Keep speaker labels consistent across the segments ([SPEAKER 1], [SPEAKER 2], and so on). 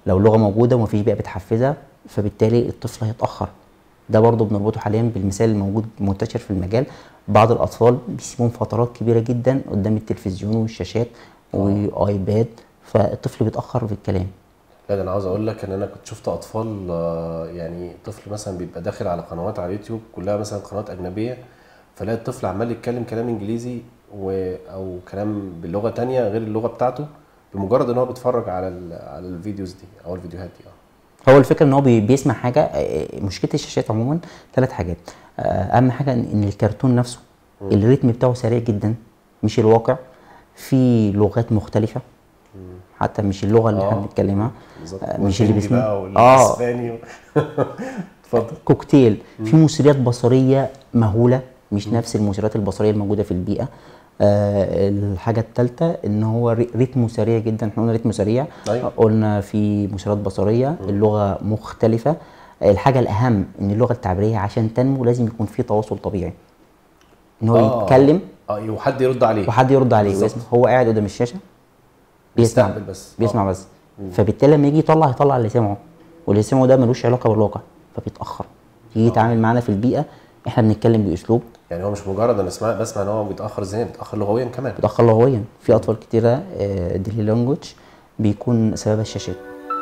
[SPEAKER 1] لو اللغه موجوده ومفيش بيئه بتحفزها فبالتالي الطفل هيتاخر ده برضه بنربطه حاليا بالمثال الموجود منتشر في المجال بعض الاطفال بيسيبون فترات كبيره جدا قدام التلفزيون والشاشات وايباد فالطفل بيتاخر في الكلام
[SPEAKER 2] لا ده انا عاوز اقول لك ان انا كنت شفت اطفال آه، يعني طفل مثلا بيبقى داخل على قنوات على اليوتيوب كلها مثلا قنوات اجنبيه فلاقي الطفل عمال يتكلم كلام انجليزي و... او كلام بلغه تانية غير اللغه بتاعته بمجرد ان هو بيتفرج على ال... على الفيديوز دي او الفيديوهات دي اه
[SPEAKER 1] هو الفكره ان هو بي- بيسمع حاجه آه، مشكله الشاشات عموما ثلاث حاجات آه، اهم حاجه ان إن الكرتون نفسه الريتم بتاعه سريع جدا مش الواقع في لغات مختلفه حتى مش اللغه اللي احنا
[SPEAKER 2] آه.
[SPEAKER 1] بنتكلمها
[SPEAKER 2] بالظبط
[SPEAKER 1] آه، مش اللي
[SPEAKER 2] والهندي
[SPEAKER 1] بيسمع
[SPEAKER 2] بقى
[SPEAKER 1] اه
[SPEAKER 2] والاسباني و... اتفضل
[SPEAKER 1] كوكتيل في مثيرات بصريه مهوله مش نفس المثيرات البصريه الموجوده في البيئه آه الحاجه الثالثه ان هو ري- رتمه سريع جدا احنا قلنا رتمه سريع
[SPEAKER 2] أيوة.
[SPEAKER 1] قلنا في مثيرات بصريه اللغه مختلفه الحاجه الاهم ان اللغه التعبيريه عشان تنمو لازم يكون في تواصل طبيعي ان هو
[SPEAKER 2] آه.
[SPEAKER 1] يتكلم
[SPEAKER 2] اه وحد يرد عليه
[SPEAKER 1] وحد يرد عليه
[SPEAKER 2] بالظبط.
[SPEAKER 1] ويسمع هو قاعد قدام الشاشه بيسمع
[SPEAKER 2] بيستقبل بس.
[SPEAKER 1] بيسمع
[SPEAKER 2] آه.
[SPEAKER 1] بس فبالتالي لما يجي يطلع يطلع اللي سمعه واللي سمعه ده ملوش علاقه بالواقع فبيتاخر يجي يتعامل معانا في البيئه احنا بنتكلم باسلوب
[SPEAKER 2] يعني هو مش مجرد انا اسمع بسمع ان هو بيتاخر ذهنيا بيتاخر لغويا كمان
[SPEAKER 1] بيتاخر لغويا في اطفال كتيره ديلي لانجوج بيكون سببها الشاشات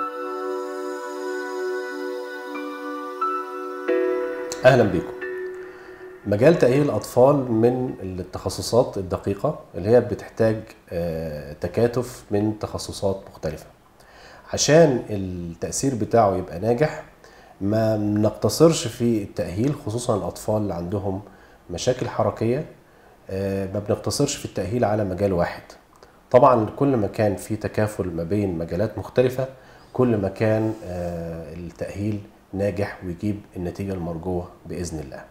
[SPEAKER 2] اهلا بيكم مجال تأهيل الأطفال من التخصصات الدقيقة اللي هي بتحتاج آه، تكاتف من تخصصات مختلفة عشان التأثير بتاعه يبقى ناجح ما نقتصرش في التأهيل خصوصا الأطفال اللي عندهم مشاكل حركية آه، ما بنقتصرش في التأهيل على مجال واحد طبعا كل ما كان في تكافل ما بين مجالات مختلفة كل ما كان آه، التأهيل ناجح ويجيب النتيجة المرجوة بإذن الله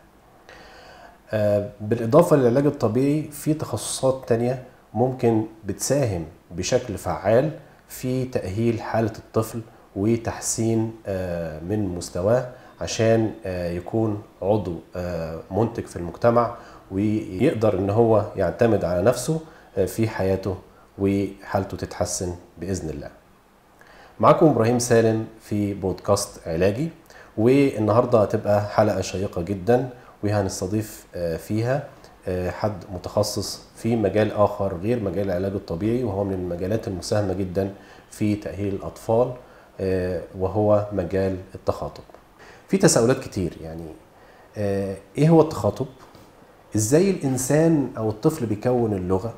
[SPEAKER 2] آه، بالإضافة للعلاج الطبيعي في تخصصات تانية ممكن بتساهم بشكل فعال في تأهيل حالة الطفل وتحسين آه، من مستواه عشان آه، يكون عضو آه، منتج في المجتمع ويقدر ان هو يعتمد على نفسه آه، في حياته وحالته تتحسن بإذن الله معكم ابراهيم سالم في بودكاست علاجي والنهارده هتبقى حلقه شيقه جدا وهنستضيف آه، فيها آه، حد متخصص في مجال اخر غير مجال العلاج الطبيعي وهو من المجالات المساهمه جدا في تاهيل الاطفال آه، وهو مجال التخاطب. في تساؤلات كتير يعني آه، ايه هو التخاطب؟ ازاي الانسان او الطفل بيكون اللغه؟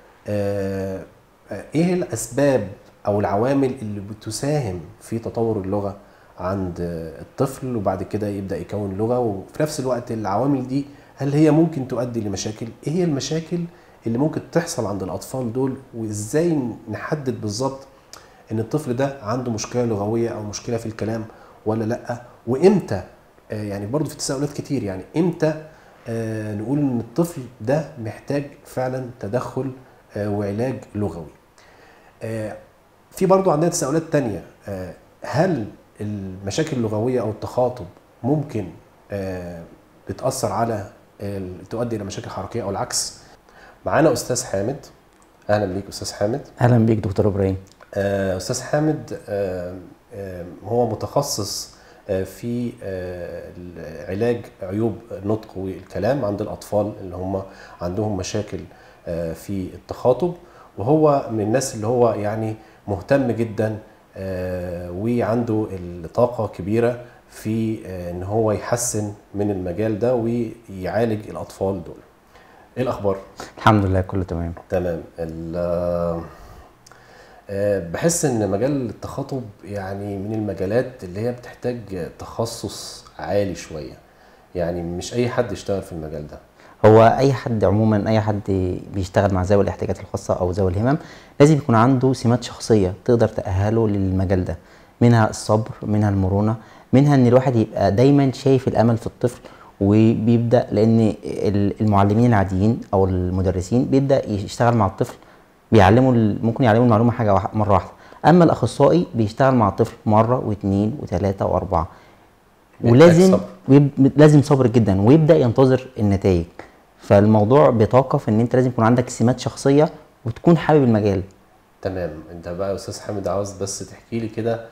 [SPEAKER 2] آه، آه، ايه الاسباب او العوامل اللي بتساهم في تطور اللغه عند آه، الطفل وبعد كده يبدا يكون لغه وفي نفس الوقت العوامل دي هل هي ممكن تؤدي لمشاكل ايه هي المشاكل اللي ممكن تحصل عند الاطفال دول وازاي نحدد بالظبط ان الطفل ده عنده مشكله لغويه او مشكله في الكلام ولا لا وامتى آه، يعني برضو في تساؤلات كتير يعني امتى آه، نقول ان الطفل ده محتاج فعلا تدخل آه، وعلاج لغوي آه، في برضو عندنا تساؤلات تانية آه، هل المشاكل اللغوية أو التخاطب ممكن آه، بتأثر على ال- تؤدي إلى مشاكل حركية أو العكس معانا أستاذ حامد أهلا بيك أستاذ حامد
[SPEAKER 1] اهلا بيك دكتور ابراهيم
[SPEAKER 2] آه، أستاذ حامد آه، آه، هو متخصص آه، في آه، علاج عيوب النطق والكلام عند الأطفال اللي هم عندهم مشاكل آه، في التخاطب وهو من الناس اللي هو يعني مهتم جدا آه، وعنده الطاقة كبيرة في آه، ان هو يحسن من المجال ده ويعالج الأطفال دول ايه الأخبار؟
[SPEAKER 1] الحمد لله كله تمام
[SPEAKER 2] تمام ال- آه، بحس ان مجال التخاطب يعني من المجالات اللي هي بتحتاج تخصص عالي شويه يعني مش اي حد يشتغل في المجال ده
[SPEAKER 1] هو اي حد عموما اي حد بيشتغل مع ذوي الاحتياجات الخاصه او ذوي الهمم لازم يكون عنده سمات شخصيه تقدر تاهله للمجال ده منها الصبر منها المرونه منها ان الواحد يبقى دايما شايف الامل في الطفل وبيبدا لان ال- المعلمين العاديين او المدرسين بيبدا يشتغل مع الطفل بيعلموا ال- ممكن يعلموا المعلومه حاجه واحد مره واحده اما الاخصائي بيشتغل مع الطفل مره واثنين وثلاثه واربعه
[SPEAKER 2] بيحتاج
[SPEAKER 1] ولازم
[SPEAKER 2] صبر.
[SPEAKER 1] ويب- لازم صبر جدا ويبدا ينتظر النتائج فالموضوع بيتوقف ان انت لازم يكون عندك سمات شخصيه وتكون حابب المجال
[SPEAKER 2] تمام انت بقى يا استاذ حامد عاوز بس تحكي لي كده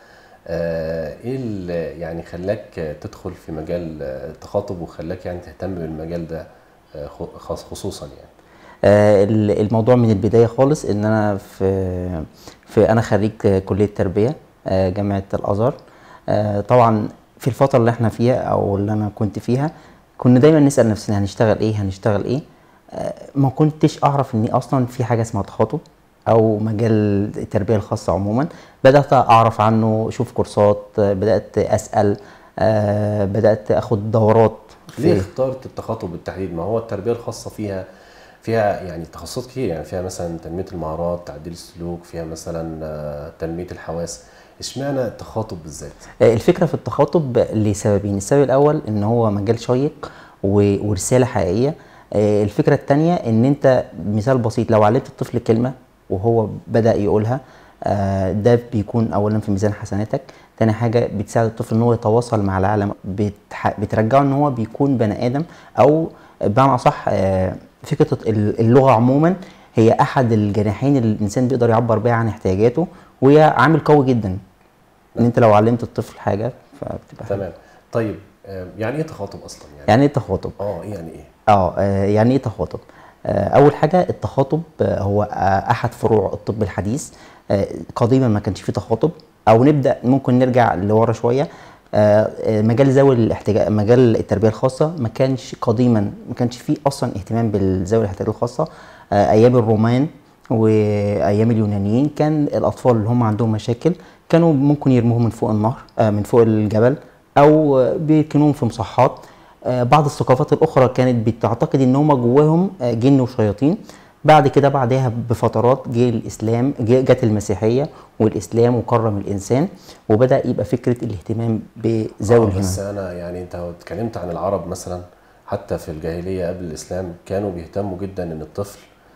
[SPEAKER 2] آه، ايه اللي يعني خلاك تدخل في مجال التخاطب وخلاك يعني تهتم بالمجال ده آه، خ- خاص خصوصا يعني
[SPEAKER 1] آه، ال- الموضوع من البدايه خالص ان انا في في انا خريج كليه تربيه آه، جامعه الازهر آه، طبعا في الفتره اللي احنا فيها او اللي انا كنت فيها كنا دايما نسال نفسنا هنشتغل ايه هنشتغل ايه آه، ما كنتش اعرف ان اصلا في حاجه اسمها تخاطب او مجال التربيه الخاصه عموما بدات اعرف عنه اشوف كورسات آه، بدات اسال آه، بدات اخد دورات
[SPEAKER 2] ليه
[SPEAKER 1] في
[SPEAKER 2] اخترت التخاطب بالتحديد ما هو التربيه الخاصه فيها فيها يعني تخصصات كتير يعني فيها مثلا تنميه المهارات تعديل السلوك فيها مثلا آه، تنميه الحواس اشمعنى التخاطب بالذات
[SPEAKER 1] آه، الفكرة في التخاطب لسببين السبب الأول إن هو مجال شيق و- ورسالة حقيقية آه، الفكرة التانية إن أنت مثال بسيط لو علمت الطفل كلمة وهو بدأ يقولها آه، ده بيكون أولا في ميزان حسناتك تاني حاجة بتساعد الطفل إن هو يتواصل مع العالم بتح... بترجعه إن هو بيكون بني آدم أو بمعنى أصح آه، فكرة ال- اللغة عموما هي أحد الجناحين اللي الإنسان بيقدر يعبر بيها عن احتياجاته وهي عامل قوي جدا ان انت لو علمت الطفل حاجه فبتبقى حاجة.
[SPEAKER 2] تمام طيب آه، يعني ايه تخاطب اصلا يعني
[SPEAKER 1] يعني ايه تخاطب
[SPEAKER 2] اه يعني ايه
[SPEAKER 1] اه آه، يعني ايه تخاطب آه، اول حاجه التخاطب آه، هو آه، احد فروع الطب الحديث آه، قديما ما كانش فيه تخاطب او نبدا ممكن نرجع لورا شويه آه، آه، مجال ذوي الاحتياج مجال التربيه الخاصه ما كانش قديما ما كانش فيه اصلا اهتمام بالذوي الاحتياجات الخاصه آه، ايام الرومان وايام اليونانيين كان الاطفال اللي هم عندهم مشاكل كانوا ممكن يرموهم من فوق النهر آه، من فوق الجبل او آه، بيركنوهم في مصحات آه، بعض الثقافات الاخرى كانت بتعتقد ان هم جواهم آه، جن وشياطين بعد كده بعدها بفترات جه الاسلام جه- جت المسيحيه والاسلام وكرم الانسان وبدا يبقى فكره الاهتمام بذوي
[SPEAKER 2] آه،
[SPEAKER 1] الهمم
[SPEAKER 2] بس انا يعني انت لو اتكلمت عن العرب مثلا حتى في الجاهليه قبل الاسلام كانوا بيهتموا جدا ان الطفل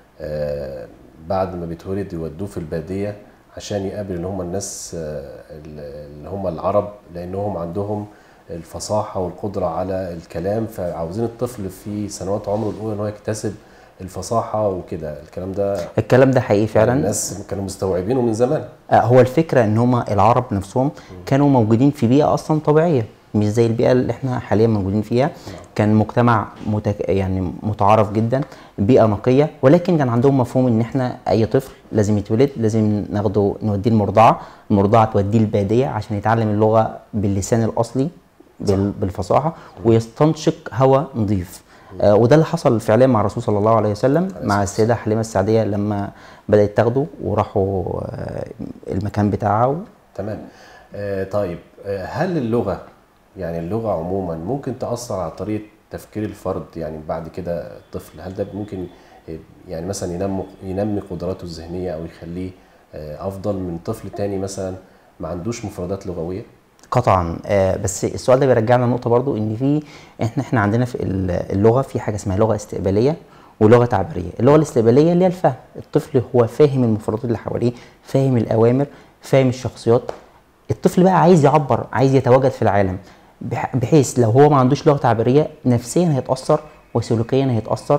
[SPEAKER 2] آه، بعد ما بيتولد يودوه في الباديه عشان يقابل اللي هم الناس آه، اللي هم العرب لانهم عندهم الفصاحه والقدره على الكلام فعاوزين الطفل في سنوات عمره الاولى ان هو يكتسب الفصاحه وكده الكلام ده
[SPEAKER 1] الكلام ده حقيقي فعلا
[SPEAKER 2] الناس كانوا مستوعبينه من زمان
[SPEAKER 1] آه، هو الفكره ان هم العرب نفسهم كانوا موجودين في بيئه اصلا طبيعيه مش زي البيئه اللي احنا حاليا موجودين فيها كان مجتمع متك... يعني متعارف جدا بيئه نقيه ولكن كان عندهم مفهوم ان احنا اي طفل لازم يتولد لازم ناخده نوديه المرضعه المرضعه توديه الباديه عشان يتعلم اللغه باللسان الاصلي بال... بالفصاحه ويستنشق هواء نظيف آه وده اللي حصل فعليا مع الرسول صلى الله عليه وسلم مع السيده حليمه السعديه لما بدات تاخده وراحوا آه المكان بتاعها
[SPEAKER 2] تمام آه طيب آه هل اللغة يعني اللغة عموما ممكن تأثر على طريقة تفكير الفرد يعني بعد كده الطفل هل ده ممكن آه، يعني مثلا ينمي ينمي قدراته الذهنية أو يخليه آه أفضل من طفل تاني مثلا ما عندوش مفردات لغوية
[SPEAKER 1] قطعا آه بس السؤال ده بيرجعنا لنقطه برضو ان في احنا احنا عندنا في ال- اللغه في حاجه اسمها لغه استقباليه ولغه تعبيريه اللغه الاستقباليه اللي هي الفهم الطفل هو فاهم المفردات اللي حواليه فاهم الاوامر فاهم الشخصيات الطفل بقى عايز يعبر عايز يتواجد في العالم بح- بحيث لو هو ما عندوش لغه تعبيريه نفسيا هيتاثر وسلوكيا هيتاثر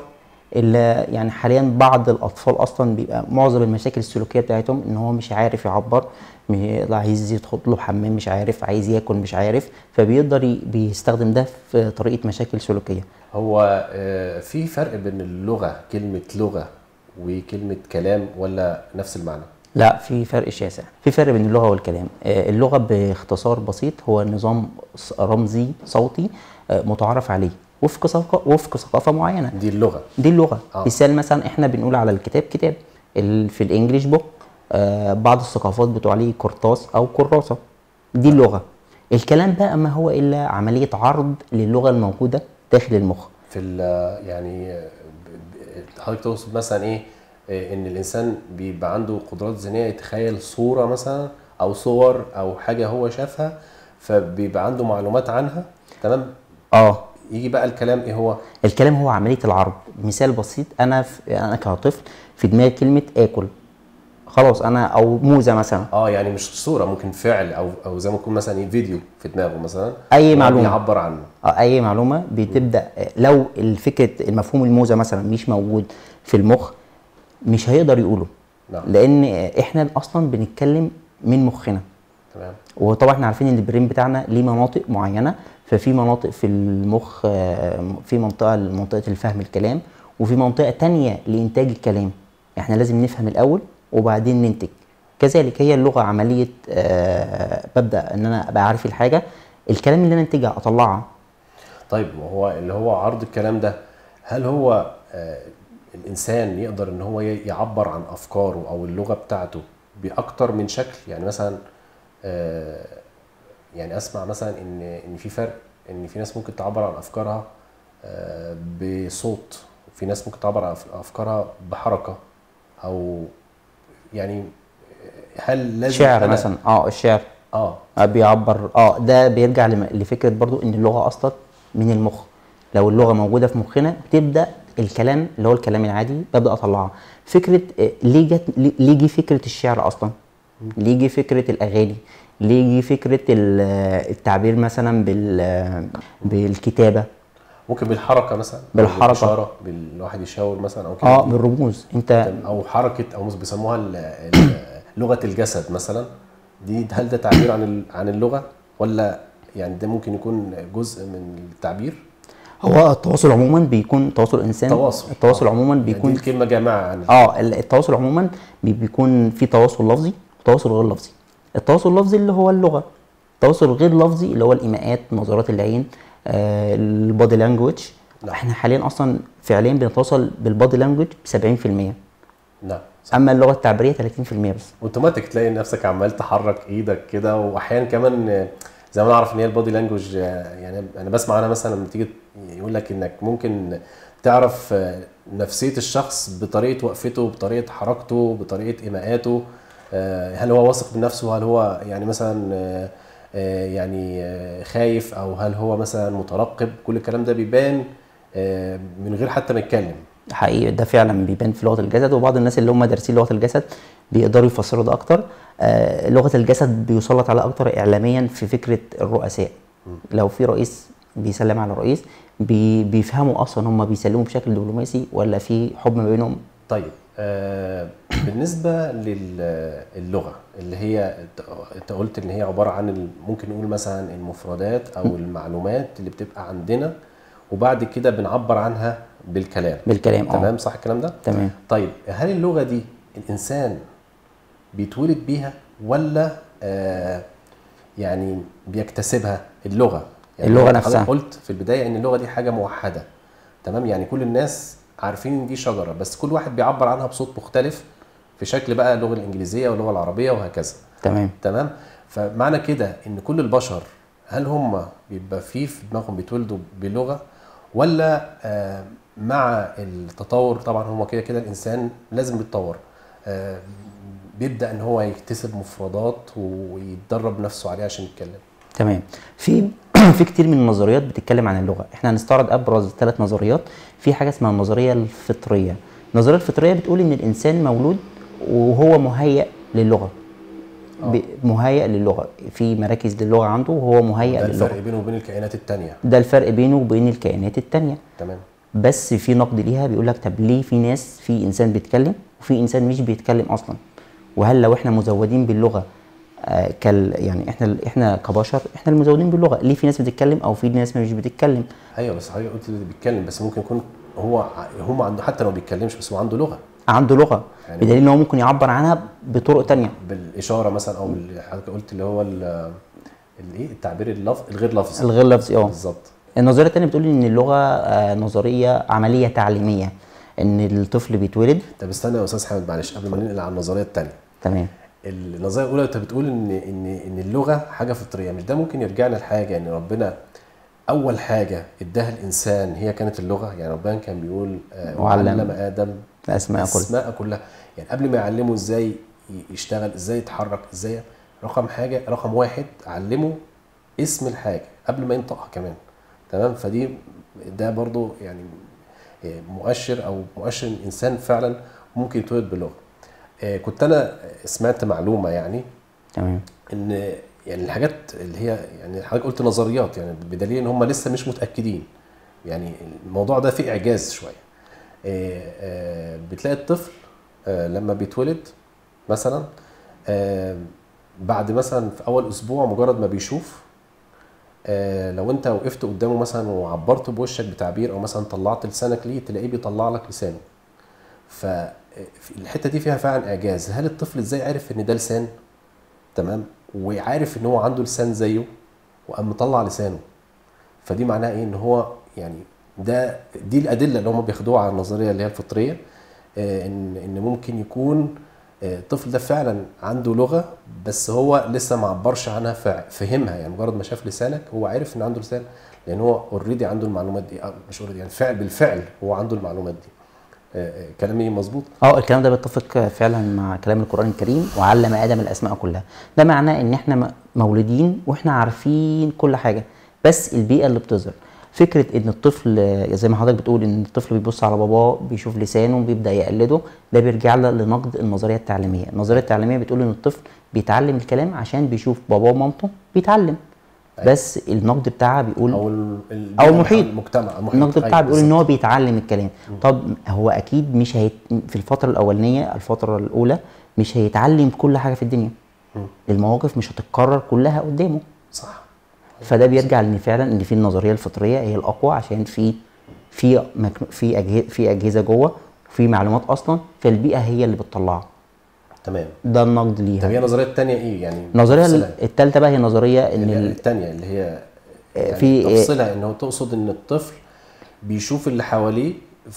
[SPEAKER 1] الا يعني حاليا بعض الاطفال اصلا بيبقى معظم المشاكل السلوكيه بتاعتهم ان هو مش عارف يعبر م- عايز يدخل له حمام مش عارف عايز ياكل مش عارف فبيقدر ي- بيستخدم ده في طريقه مشاكل سلوكيه
[SPEAKER 2] هو آه في فرق بين اللغة كلمة لغة وكلمة كلام ولا نفس المعنى؟
[SPEAKER 1] لا في فرق شاسع في فرق بين اللغه والكلام آه، اللغه باختصار بسيط هو نظام ص- رمزي صوتي آه، متعارف عليه وفق ثقافه وفق ثقافه معينه
[SPEAKER 2] دي اللغة
[SPEAKER 1] دي اللغه
[SPEAKER 2] آه.
[SPEAKER 1] مثال مثلا احنا بنقول على الكتاب كتاب ال- في الانجليش بوك آه بعض الثقافات بتقول عليه قرطاس او كراسه دي اللغه الكلام بقى ما هو الا عمليه عرض للغه الموجوده داخل المخ
[SPEAKER 2] في ال يعني آه، ب- ب- حضرتك تقصد مثلا ايه آه، ان الانسان بيبقى عنده قدرات ذهنيه يتخيل صوره مثلا او صور او حاجه هو شافها فبيبقى عنده معلومات عنها تمام
[SPEAKER 1] اه
[SPEAKER 2] يجي بقى الكلام ايه هو
[SPEAKER 1] الكلام هو عمليه العرض مثال بسيط انا في انا كطفل في دماغي كلمه اكل خلاص انا او موزه مثلا
[SPEAKER 2] اه يعني مش صوره ممكن فعل او او زي ما يكون مثلا إيه فيديو في دماغه مثلا
[SPEAKER 1] أي
[SPEAKER 2] هو
[SPEAKER 1] معلومة.
[SPEAKER 2] بيعبر عنه
[SPEAKER 1] آه، اي معلومه بتبدا لو الفكره المفهوم الموزه مثلا مش موجود في المخ مش هيقدر يقوله
[SPEAKER 2] نعم.
[SPEAKER 1] لان احنا اصلا بنتكلم من مخنا
[SPEAKER 2] تمام
[SPEAKER 1] وطبعا احنا عارفين ان البرين بتاعنا ليه مناطق معينه ففي مناطق في المخ آه، في منطقه لمنطقه الفهم الكلام وفي منطقه تانية لانتاج الكلام احنا لازم نفهم الاول وبعدين ننتج كذلك هي اللغه عمليه آه، ببدا ان انا ابقى عارف الحاجه الكلام اللي انا انتجها اطلعها
[SPEAKER 2] طيب وهو اللي هو عرض الكلام ده هل هو آه الانسان يقدر ان هو ي- يعبر عن افكاره او اللغه بتاعته باكتر من شكل يعني مثلا آه يعني اسمع مثلا ان ان في فرق ان في ناس ممكن تعبر عن افكارها آه بصوت وفي ناس ممكن تعبر عن أف- افكارها بحركه او يعني هل لازم
[SPEAKER 1] شعر
[SPEAKER 2] أنا-
[SPEAKER 1] مثلا اه الشعر
[SPEAKER 2] اه
[SPEAKER 1] آه، بيعبر اه ده بيرجع لم- لفكره برضو ان اللغه اصلا من المخ لو اللغه موجوده في مخنا بتبدا الكلام اللي هو الكلام العادي ببدا اطلعها فكره آه، ليه جت ليه- ليه جه فكره الشعر اصلا ليه جه فكره الاغاني ليه جه فكره ال- آه، التعبير مثلا بال آه، بالكتابه
[SPEAKER 2] ممكن بالحركه مثلا أو
[SPEAKER 1] بالحركة.
[SPEAKER 2] بالاشاره بال- الواحد يشاور مثلا او كده
[SPEAKER 1] اه بالرموز انت
[SPEAKER 2] او حركه او بيسموها ال- ال- لغه الجسد مثلا دي هل ده تعبير عن ال- عن اللغه ولا يعني ده ممكن يكون جزء من التعبير
[SPEAKER 1] هو التواصل عموما بيكون تواصل انسان
[SPEAKER 2] تواصل
[SPEAKER 1] التواصل
[SPEAKER 2] آه.
[SPEAKER 1] عموما
[SPEAKER 2] يعني
[SPEAKER 1] بيكون
[SPEAKER 2] دي الكلمه جامعه عن
[SPEAKER 1] اه ال- التواصل عموما بي- بيكون في تواصل لفظي وتواصل غير لفظي التواصل اللفظي اللي هو اللغه التواصل الغير لفظي اللي هو الايماءات نظرات العين آه البادي لانجوج
[SPEAKER 2] نعم.
[SPEAKER 1] احنا حاليا اصلا فعليا بنتواصل بالبادي لانجوج ب 70%
[SPEAKER 2] نعم
[SPEAKER 1] اما اللغه التعبيريه 30% بس
[SPEAKER 2] اوتوماتيك تلاقي نفسك عمال تحرك ايدك كده واحيانا كمان آه، زي ما نعرف ان هي البودي لانجوج يعني انا بسمع انا مثلا لما تيجي يقول لك انك ممكن تعرف آه، نفسيه الشخص بطريقه وقفته بطريقه حركته بطريقه ايماءاته آه، هل هو واثق من نفسه هل هو يعني مثلا آه، آه، يعني آه، خايف او هل هو مثلا مترقب كل الكلام ده بيبان آه، من غير حتى ما يتكلم
[SPEAKER 1] حقيقي ده فعلا بيبان في لغه الجسد وبعض الناس اللي هم دارسين لغه الجسد بيقدروا يفسروا ده اكتر آه لغه الجسد بيسلط عليها اكتر اعلاميا في فكره الرؤساء لو في رئيس بيسلم على رئيس بي بيفهموا اصلا هم بيسلموا بشكل دبلوماسي ولا في حب ما بينهم
[SPEAKER 2] طيب آه بالنسبة للغة اللي هي أنت- انت قلت ان هي عبارة عن ال- ممكن نقول مثلا المفردات او المعلومات اللي بتبقى عندنا وبعد كده بنعبر عنها بالكلام
[SPEAKER 1] بالكلام اه
[SPEAKER 2] تمام صح الكلام ده؟
[SPEAKER 1] تمام
[SPEAKER 2] طيب هل اللغة دي الإنسان بيتولد بيها ولا آه يعني بيكتسبها اللغة يعني
[SPEAKER 1] اللغة
[SPEAKER 2] حضرتك
[SPEAKER 1] نفسها.
[SPEAKER 2] قلت في البداية إن اللغة دي حاجة موحدة تمام يعني كل الناس عارفين إن دي شجرة بس كل واحد بيعبر عنها بصوت مختلف في شكل بقى اللغة الإنجليزية واللغة العربية وهكذا
[SPEAKER 1] تمام
[SPEAKER 2] تمام فمعنى كده ان كل البشر هل هم بيبقى في في دماغهم بيتولدوا بلغه ولا آه مع التطور طبعا هو كده كده الانسان لازم يتطور آه بيبدا ان هو يكتسب مفردات ويتدرب نفسه عليها عشان يتكلم
[SPEAKER 1] تمام في في كتير من النظريات بتتكلم عن اللغه احنا هنستعرض ابرز ثلاث نظريات في حاجه اسمها النظريه الفطريه النظريه الفطريه بتقول ان الانسان مولود وهو مهيئ للغه ب- مهيئ للغه في مراكز للغه عنده وهو مهيئ
[SPEAKER 2] ده
[SPEAKER 1] للغه
[SPEAKER 2] الفرق بينه وبين الكائنات التانية
[SPEAKER 1] ده الفرق بينه وبين الكائنات التانية
[SPEAKER 2] تمام
[SPEAKER 1] بس في نقد ليها بيقول لك طب ليه في ناس في انسان بيتكلم وفي انسان مش بيتكلم اصلا وهل لو احنا مزودين باللغه آه كال يعني احنا احنا كبشر احنا المزودين باللغه ليه في ناس بتتكلم او في ناس مش بتتكلم
[SPEAKER 2] ايوه بس حضرتك قلت اللي بيتكلم بس ممكن يكون هو ع- هم عنده حتى لو ما بيتكلمش بس هو عنده لغه
[SPEAKER 1] عنده لغه
[SPEAKER 2] يعني
[SPEAKER 1] بدليل ان هو ممكن يعبر عنها بطرق تانية
[SPEAKER 2] بالاشاره مثلا او بال- حضرتك قلت اللي هو ال- الايه التعبير اللفظ الغير لفظي
[SPEAKER 1] الغير لفظي اه
[SPEAKER 2] بالظبط
[SPEAKER 1] النظريه التانية بتقول ان اللغه آه نظريه عمليه تعليميه ان الطفل بيتولد
[SPEAKER 2] طب استنى يا استاذ حامد معلش قبل ما ننقل على النظريه الثانيه
[SPEAKER 1] تمام
[SPEAKER 2] النظريه الاولى انت بتقول ان ان ان اللغه حاجه فطريه مش ده ممكن يرجعنا لحاجه ان ربنا اول حاجه اداها الانسان هي كانت اللغه يعني ربنا كان بيقول آه،
[SPEAKER 1] وعلم
[SPEAKER 2] وعلم ادم
[SPEAKER 1] الاسماء كلها
[SPEAKER 2] الاسماء كلها يعني قبل ما يعلمه ازاي ي- يشتغل ازاي يتحرك ازاي رقم حاجه رقم واحد علمه اسم الحاجه قبل ما ينطقها كمان تمام فدي ده برضو يعني مؤشر او مؤشر إن الانسان فعلا ممكن يتولد بلغه آه، كنت انا سمعت معلومه يعني
[SPEAKER 1] تمام
[SPEAKER 2] ان يعني الحاجات اللي هي يعني حضرتك قلت نظريات يعني بدليل ان هم لسه مش متاكدين يعني الموضوع ده فيه اعجاز شويه آه، آه، بتلاقي الطفل آه، لما بيتولد مثلا آه، بعد مثلا في اول اسبوع مجرد ما بيشوف آه لو انت وقفت قدامه مثلا وعبرت بوشك بتعبير او مثلا طلعت لسانك ليه تلاقيه بيطلع لك لسانه فالحته دي فيها فعلا اعجاز هل الطفل ازاي عرف ان ده لسان تمام وعارف ان هو عنده لسان زيه وقام مطلع لسانه فدي معناها ايه ان هو يعني ده دي الادله اللي هم بياخدوها على النظريه اللي هي الفطريه آه، ان ان ممكن يكون آه، الطفل ده فعلا عنده لغه بس هو لسه ما عبرش عنها فع- فهمها يعني مجرد ما شاف لسانك هو عارف ان عنده لسان لان هو اوريدي عنده المعلومات دي أو مش اوريدي يعني فعل بالفعل هو عنده المعلومات دي آه، آه، كلامي مظبوط
[SPEAKER 1] اه الكلام ده بيتفق فعلا مع كلام القرآن الكريم وعلم آدم الأسماء كلها ده معناه إن إحنا م- مولودين وإحنا عارفين كل حاجة بس البيئة اللي بتظهر فكرة إن الطفل آه، زي ما حضرتك بتقول إن الطفل بيبص على باباه بيشوف لسانه بيبدأ يقلده ده بيرجع له لنقد النظرية التعليمية النظرية التعليمية بتقول إن الطفل بيتعلم الكلام عشان بيشوف باباه ومامته بيتعلم بس النقد بتاعها بيقول
[SPEAKER 2] او ال- ال-
[SPEAKER 1] أو المحيط.
[SPEAKER 2] المجتمع المحيط
[SPEAKER 1] النقد
[SPEAKER 2] أيوة،
[SPEAKER 1] بتاعه بيقول ان
[SPEAKER 2] بالظبط.
[SPEAKER 1] هو بيتعلم الكلام طب هو اكيد مش هيت... في الفتره الاولانيه الفتره الاولى مش هيتعلم كل حاجه في الدنيا المواقف مش هتتكرر كلها قدامه
[SPEAKER 2] صح
[SPEAKER 1] فده بيرجع لان فعلا ان في النظريه الفطريه هي الاقوى عشان في في مك... في اجهزه في اجهزه جوه في معلومات اصلا فالبيئه هي اللي بتطلعها
[SPEAKER 2] تمام
[SPEAKER 1] ده النقد
[SPEAKER 2] طب
[SPEAKER 1] ليها
[SPEAKER 2] هي النظريه الثانيه ايه يعني
[SPEAKER 1] النظريه
[SPEAKER 2] تفصيلها؟
[SPEAKER 1] الثالثه بقى هي نظريه ان
[SPEAKER 2] اللي هي
[SPEAKER 1] ال...
[SPEAKER 2] الثانيه اللي هي
[SPEAKER 1] آه،
[SPEAKER 2] يعني
[SPEAKER 1] في-
[SPEAKER 2] تفصيلها ان هو تقصد ان الطفل بيشوف اللي حواليه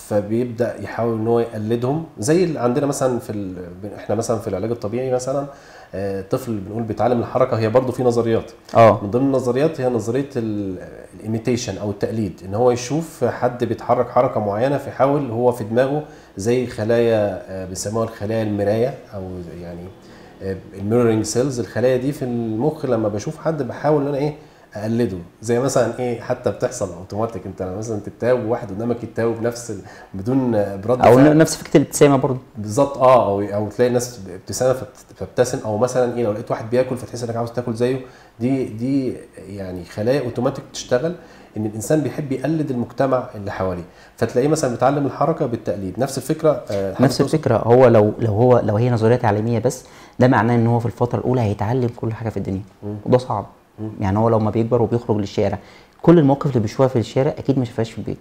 [SPEAKER 2] فبيبدا يحاول ان هو يقلدهم زي اللي عندنا مثلا في ال... احنا مثلا في العلاج الطبيعي مثلا آه، طفل بنقول بيتعلم الحركه هي برضه في نظريات
[SPEAKER 1] اه
[SPEAKER 2] من ضمن النظريات هي نظريه الايميتيشن او التقليد ان هو يشوف حد بيتحرك حركه معينه فيحاول هو في دماغه زي خلايا آه، بيسموها الخلايا المرايه او يعني الميرورنج سيلز الخلايا دي في المخ لما بشوف حد بحاول ان انا ايه اقلده زي مثلا ايه حتى بتحصل اوتوماتيك انت لما مثلا تتاوب وواحد قدامك يتاوب نفس ال... بدون برد
[SPEAKER 1] او
[SPEAKER 2] فعل
[SPEAKER 1] نفس فكره الابتسامه برضه
[SPEAKER 2] بالظبط اه او او تلاقي ناس ابتسامه فبت- فابتسم او مثلا ايه لو لقيت واحد بياكل فتحس انك عاوز تاكل زيه دي دي يعني خلايا اوتوماتيك تشتغل ان الانسان بيحب يقلد المجتمع اللي حواليه فتلاقيه مثلا بيتعلم الحركه بالتقليد نفس الفكره آه، حضرتك
[SPEAKER 1] نفس
[SPEAKER 2] تقصد-
[SPEAKER 1] الفكره هو لو لو هو لو هي نظريه تعليميه بس ده معناه ان هو في الفتره الاولى هيتعلم كل حاجه في الدنيا وده صعب يعني هو لما بيكبر وبيخرج للشارع كل المواقف اللي بيشوفها في الشارع اكيد ما شافهاش في البيت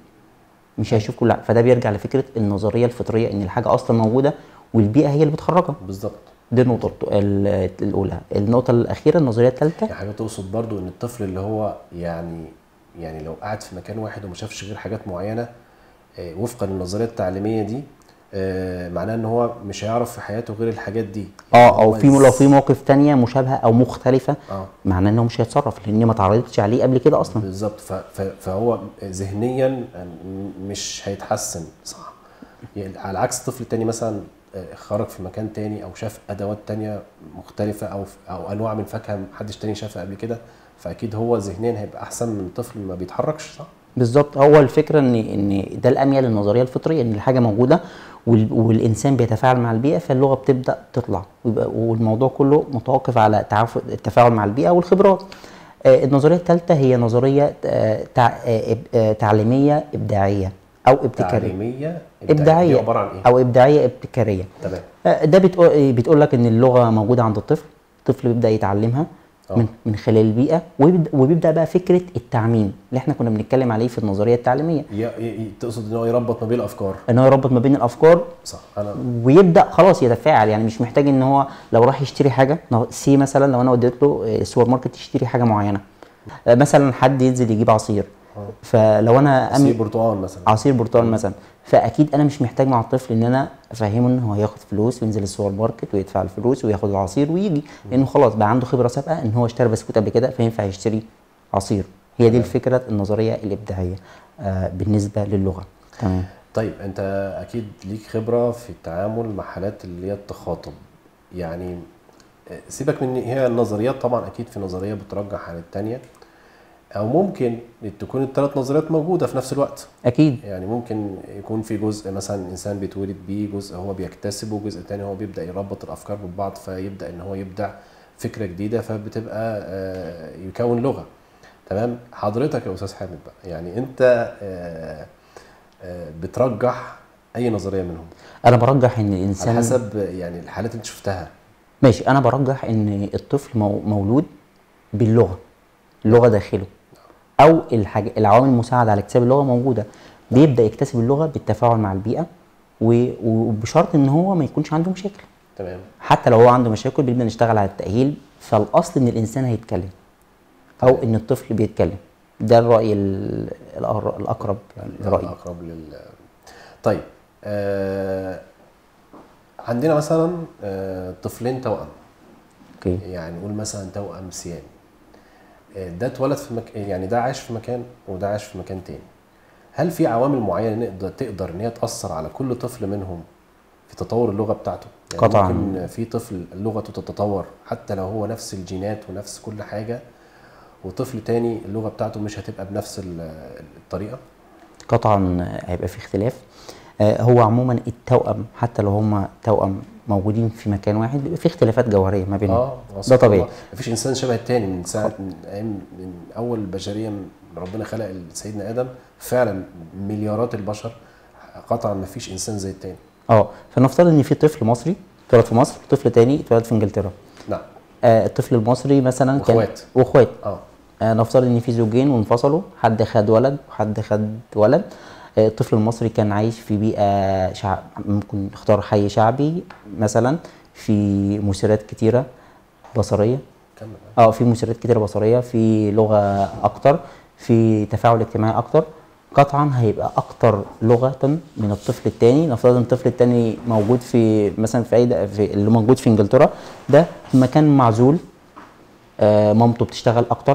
[SPEAKER 1] مش هيشوف كل حاجه فده بيرجع لفكره النظريه الفطريه ان الحاجه اصلا موجوده والبيئه هي اللي بتخرجها
[SPEAKER 2] بالظبط
[SPEAKER 1] دي النقطه الت- ال- الاولى النقطه الاخيره النظريه الثالثه
[SPEAKER 2] يعني حاجه تقصد برضو ان الطفل اللي هو يعني يعني لو قعد في مكان واحد وما شافش غير حاجات معينه آه، وفقا للنظريه التعليميه دي آه، معناه ان هو مش هيعرف في حياته غير الحاجات دي
[SPEAKER 1] اه او
[SPEAKER 2] هو
[SPEAKER 1] في لو في
[SPEAKER 2] ز-
[SPEAKER 1] مواقف تانية مشابهه او مختلفه
[SPEAKER 2] اه
[SPEAKER 1] معناه انه مش هيتصرف لان ما اتعرضتش عليه قبل كده اصلا
[SPEAKER 2] بالظبط ف- ف- فهو ذهنيا م- مش هيتحسن صح يعني على عكس الطفل التاني مثلا آه، خرج في مكان تاني او شاف ادوات تانية مختلفه او او انواع من فاكهه محدش تاني شافها قبل كده فاكيد هو ذهنيا هيبقى احسن من طفل ما بيتحركش صح
[SPEAKER 1] بالظبط هو الفكره ان ان ده الاميل للنظريه الفطريه ان الحاجه موجوده وال- والانسان بيتفاعل مع البيئه فاللغه بتبدا تطلع ويبقى والموضوع كله متوقف على تعاف- التفاعل مع البيئه والخبرات آه، النظريه الثالثه هي نظريه آه، تع- آه، إب- آه، تعليميه ابداعيه او ابتكاريه
[SPEAKER 2] تعليميه دي
[SPEAKER 1] ابداعيه
[SPEAKER 2] عباره عن ايه؟
[SPEAKER 1] او ابداعيه ابتكاريه
[SPEAKER 2] تمام
[SPEAKER 1] آه، ده بتقول بتقول لك ان اللغه موجوده عند الطفل الطفل بيبدا يتعلمها
[SPEAKER 2] آه.
[SPEAKER 1] من من خلال البيئه ويبدا, وبيبدا بقى فكره التعميم اللي احنا كنا بنتكلم عليه في النظريه التعليميه
[SPEAKER 2] ي- ي- تقصد ان هو يربط ما بين الافكار
[SPEAKER 1] ان هو يربط ما بين الافكار
[SPEAKER 2] صح انا
[SPEAKER 1] ويبدا خلاص يتفاعل يعني مش محتاج ان هو لو راح يشتري حاجه لو- سي مثلا لو انا وديت له آه، السوبر ماركت يشتري حاجه معينه آه، مثلا حد ينزل يجيب عصير فلو انا
[SPEAKER 2] سي
[SPEAKER 1] أمي-
[SPEAKER 2] برتقال مثلا
[SPEAKER 1] عصير برتقال مثلا فاكيد انا مش محتاج مع الطفل ان انا افهمه ان هو ياخد فلوس وينزل السوبر ماركت ويدفع الفلوس وياخد العصير ويجي لانه خلاص بقى عنده خبره سابقه ان هو اشترى بسكوت قبل كده فينفع يشتري عصير هي دي الفكره النظريه الابداعيه آه بالنسبه للغه تمام
[SPEAKER 2] طيب انت اكيد ليك خبره في التعامل مع حالات اللي هي التخاطب يعني آه، سيبك من هي النظريات طبعا اكيد في نظريه بترجح عن الثانيه او ممكن تكون الثلاث نظريات موجوده في نفس الوقت
[SPEAKER 1] اكيد
[SPEAKER 2] يعني ممكن يكون في جزء مثلا انسان بيتولد بيه جزء هو بيكتسبه جزء تاني هو بيبدا يربط الافكار ببعض فيبدا ان هو يبدع فكره جديده فبتبقى آه، يكون لغه تمام حضرتك يا استاذ حامد بقى يعني انت آه، آه، بترجح اي نظريه منهم
[SPEAKER 1] انا برجح ان
[SPEAKER 2] على
[SPEAKER 1] الانسان
[SPEAKER 2] حسب يعني الحالات اللي انت شفتها
[SPEAKER 1] ماشي انا برجح ان الطفل مو- مولود باللغه اللغه داخله او الحاجة العوامل المساعده على اكتساب اللغه موجوده بيبدا يكتسب اللغه بالتفاعل مع البيئه و- وبشرط ان هو ما يكونش عنده مشاكل
[SPEAKER 2] تمام
[SPEAKER 1] حتى لو هو عنده مشاكل بنبدا نشتغل على التاهيل فالاصل ان الانسان هيتكلم او ان الطفل بيتكلم ده الراي ال- الأقر- الاقرب لرايي
[SPEAKER 2] اقرب لل طيب آه عندنا مثلا آه طفلين توأم
[SPEAKER 1] اوكي
[SPEAKER 2] يعني نقول مثلا توأم سيان آه، ده اتولد في مك... يعني ده عاش في مكان وده عاش في مكان تاني هل في عوامل معينه نقدر تقدر ان هي تاثر على كل طفل منهم في تطور اللغه بتاعته يعني
[SPEAKER 1] قطعاً.
[SPEAKER 2] ممكن في طفل لغته تتطور حتى لو هو نفس الجينات ونفس كل حاجه وطفل تاني اللغه بتاعته مش هتبقى بنفس ال- الطريقه
[SPEAKER 1] قطعا هيبقى في اختلاف آه، هو عموما التوأم حتى لو هما توأم موجودين في مكان واحد بيبقى في اختلافات جوهريه ما بينهم
[SPEAKER 2] اه
[SPEAKER 1] ده طبيعي
[SPEAKER 2] مفيش انسان شبه التاني من ساعه من ايام من اول البشريه من ربنا خلق سيدنا ادم فعلا مليارات البشر قطعا مفيش انسان زي التاني
[SPEAKER 1] اه فنفترض ان في طفل مصري اتولد في مصر وطفل تاني اتولد في انجلترا
[SPEAKER 2] نعم
[SPEAKER 1] آه الطفل المصري مثلا كان
[SPEAKER 2] واخوات.
[SPEAKER 1] واخوات
[SPEAKER 2] اه
[SPEAKER 1] آه نفترض ان في زوجين وانفصلوا حد خد ولد وحد خد ولد آه الطفل المصري كان عايش في بيئه شعب ممكن نختار حي شعبي مثلا في مسيرات كتيره بصريه
[SPEAKER 2] كمل
[SPEAKER 1] اه في مسيرات كتيره بصريه في لغه اكتر في تفاعل اجتماعي اكتر قطعا هيبقى اكتر لغه من الطفل التاني نفترض ان الطفل التاني موجود في مثلا في اي د- في اللي موجود في انجلترا ده في مكان معزول آه مامته بتشتغل اكتر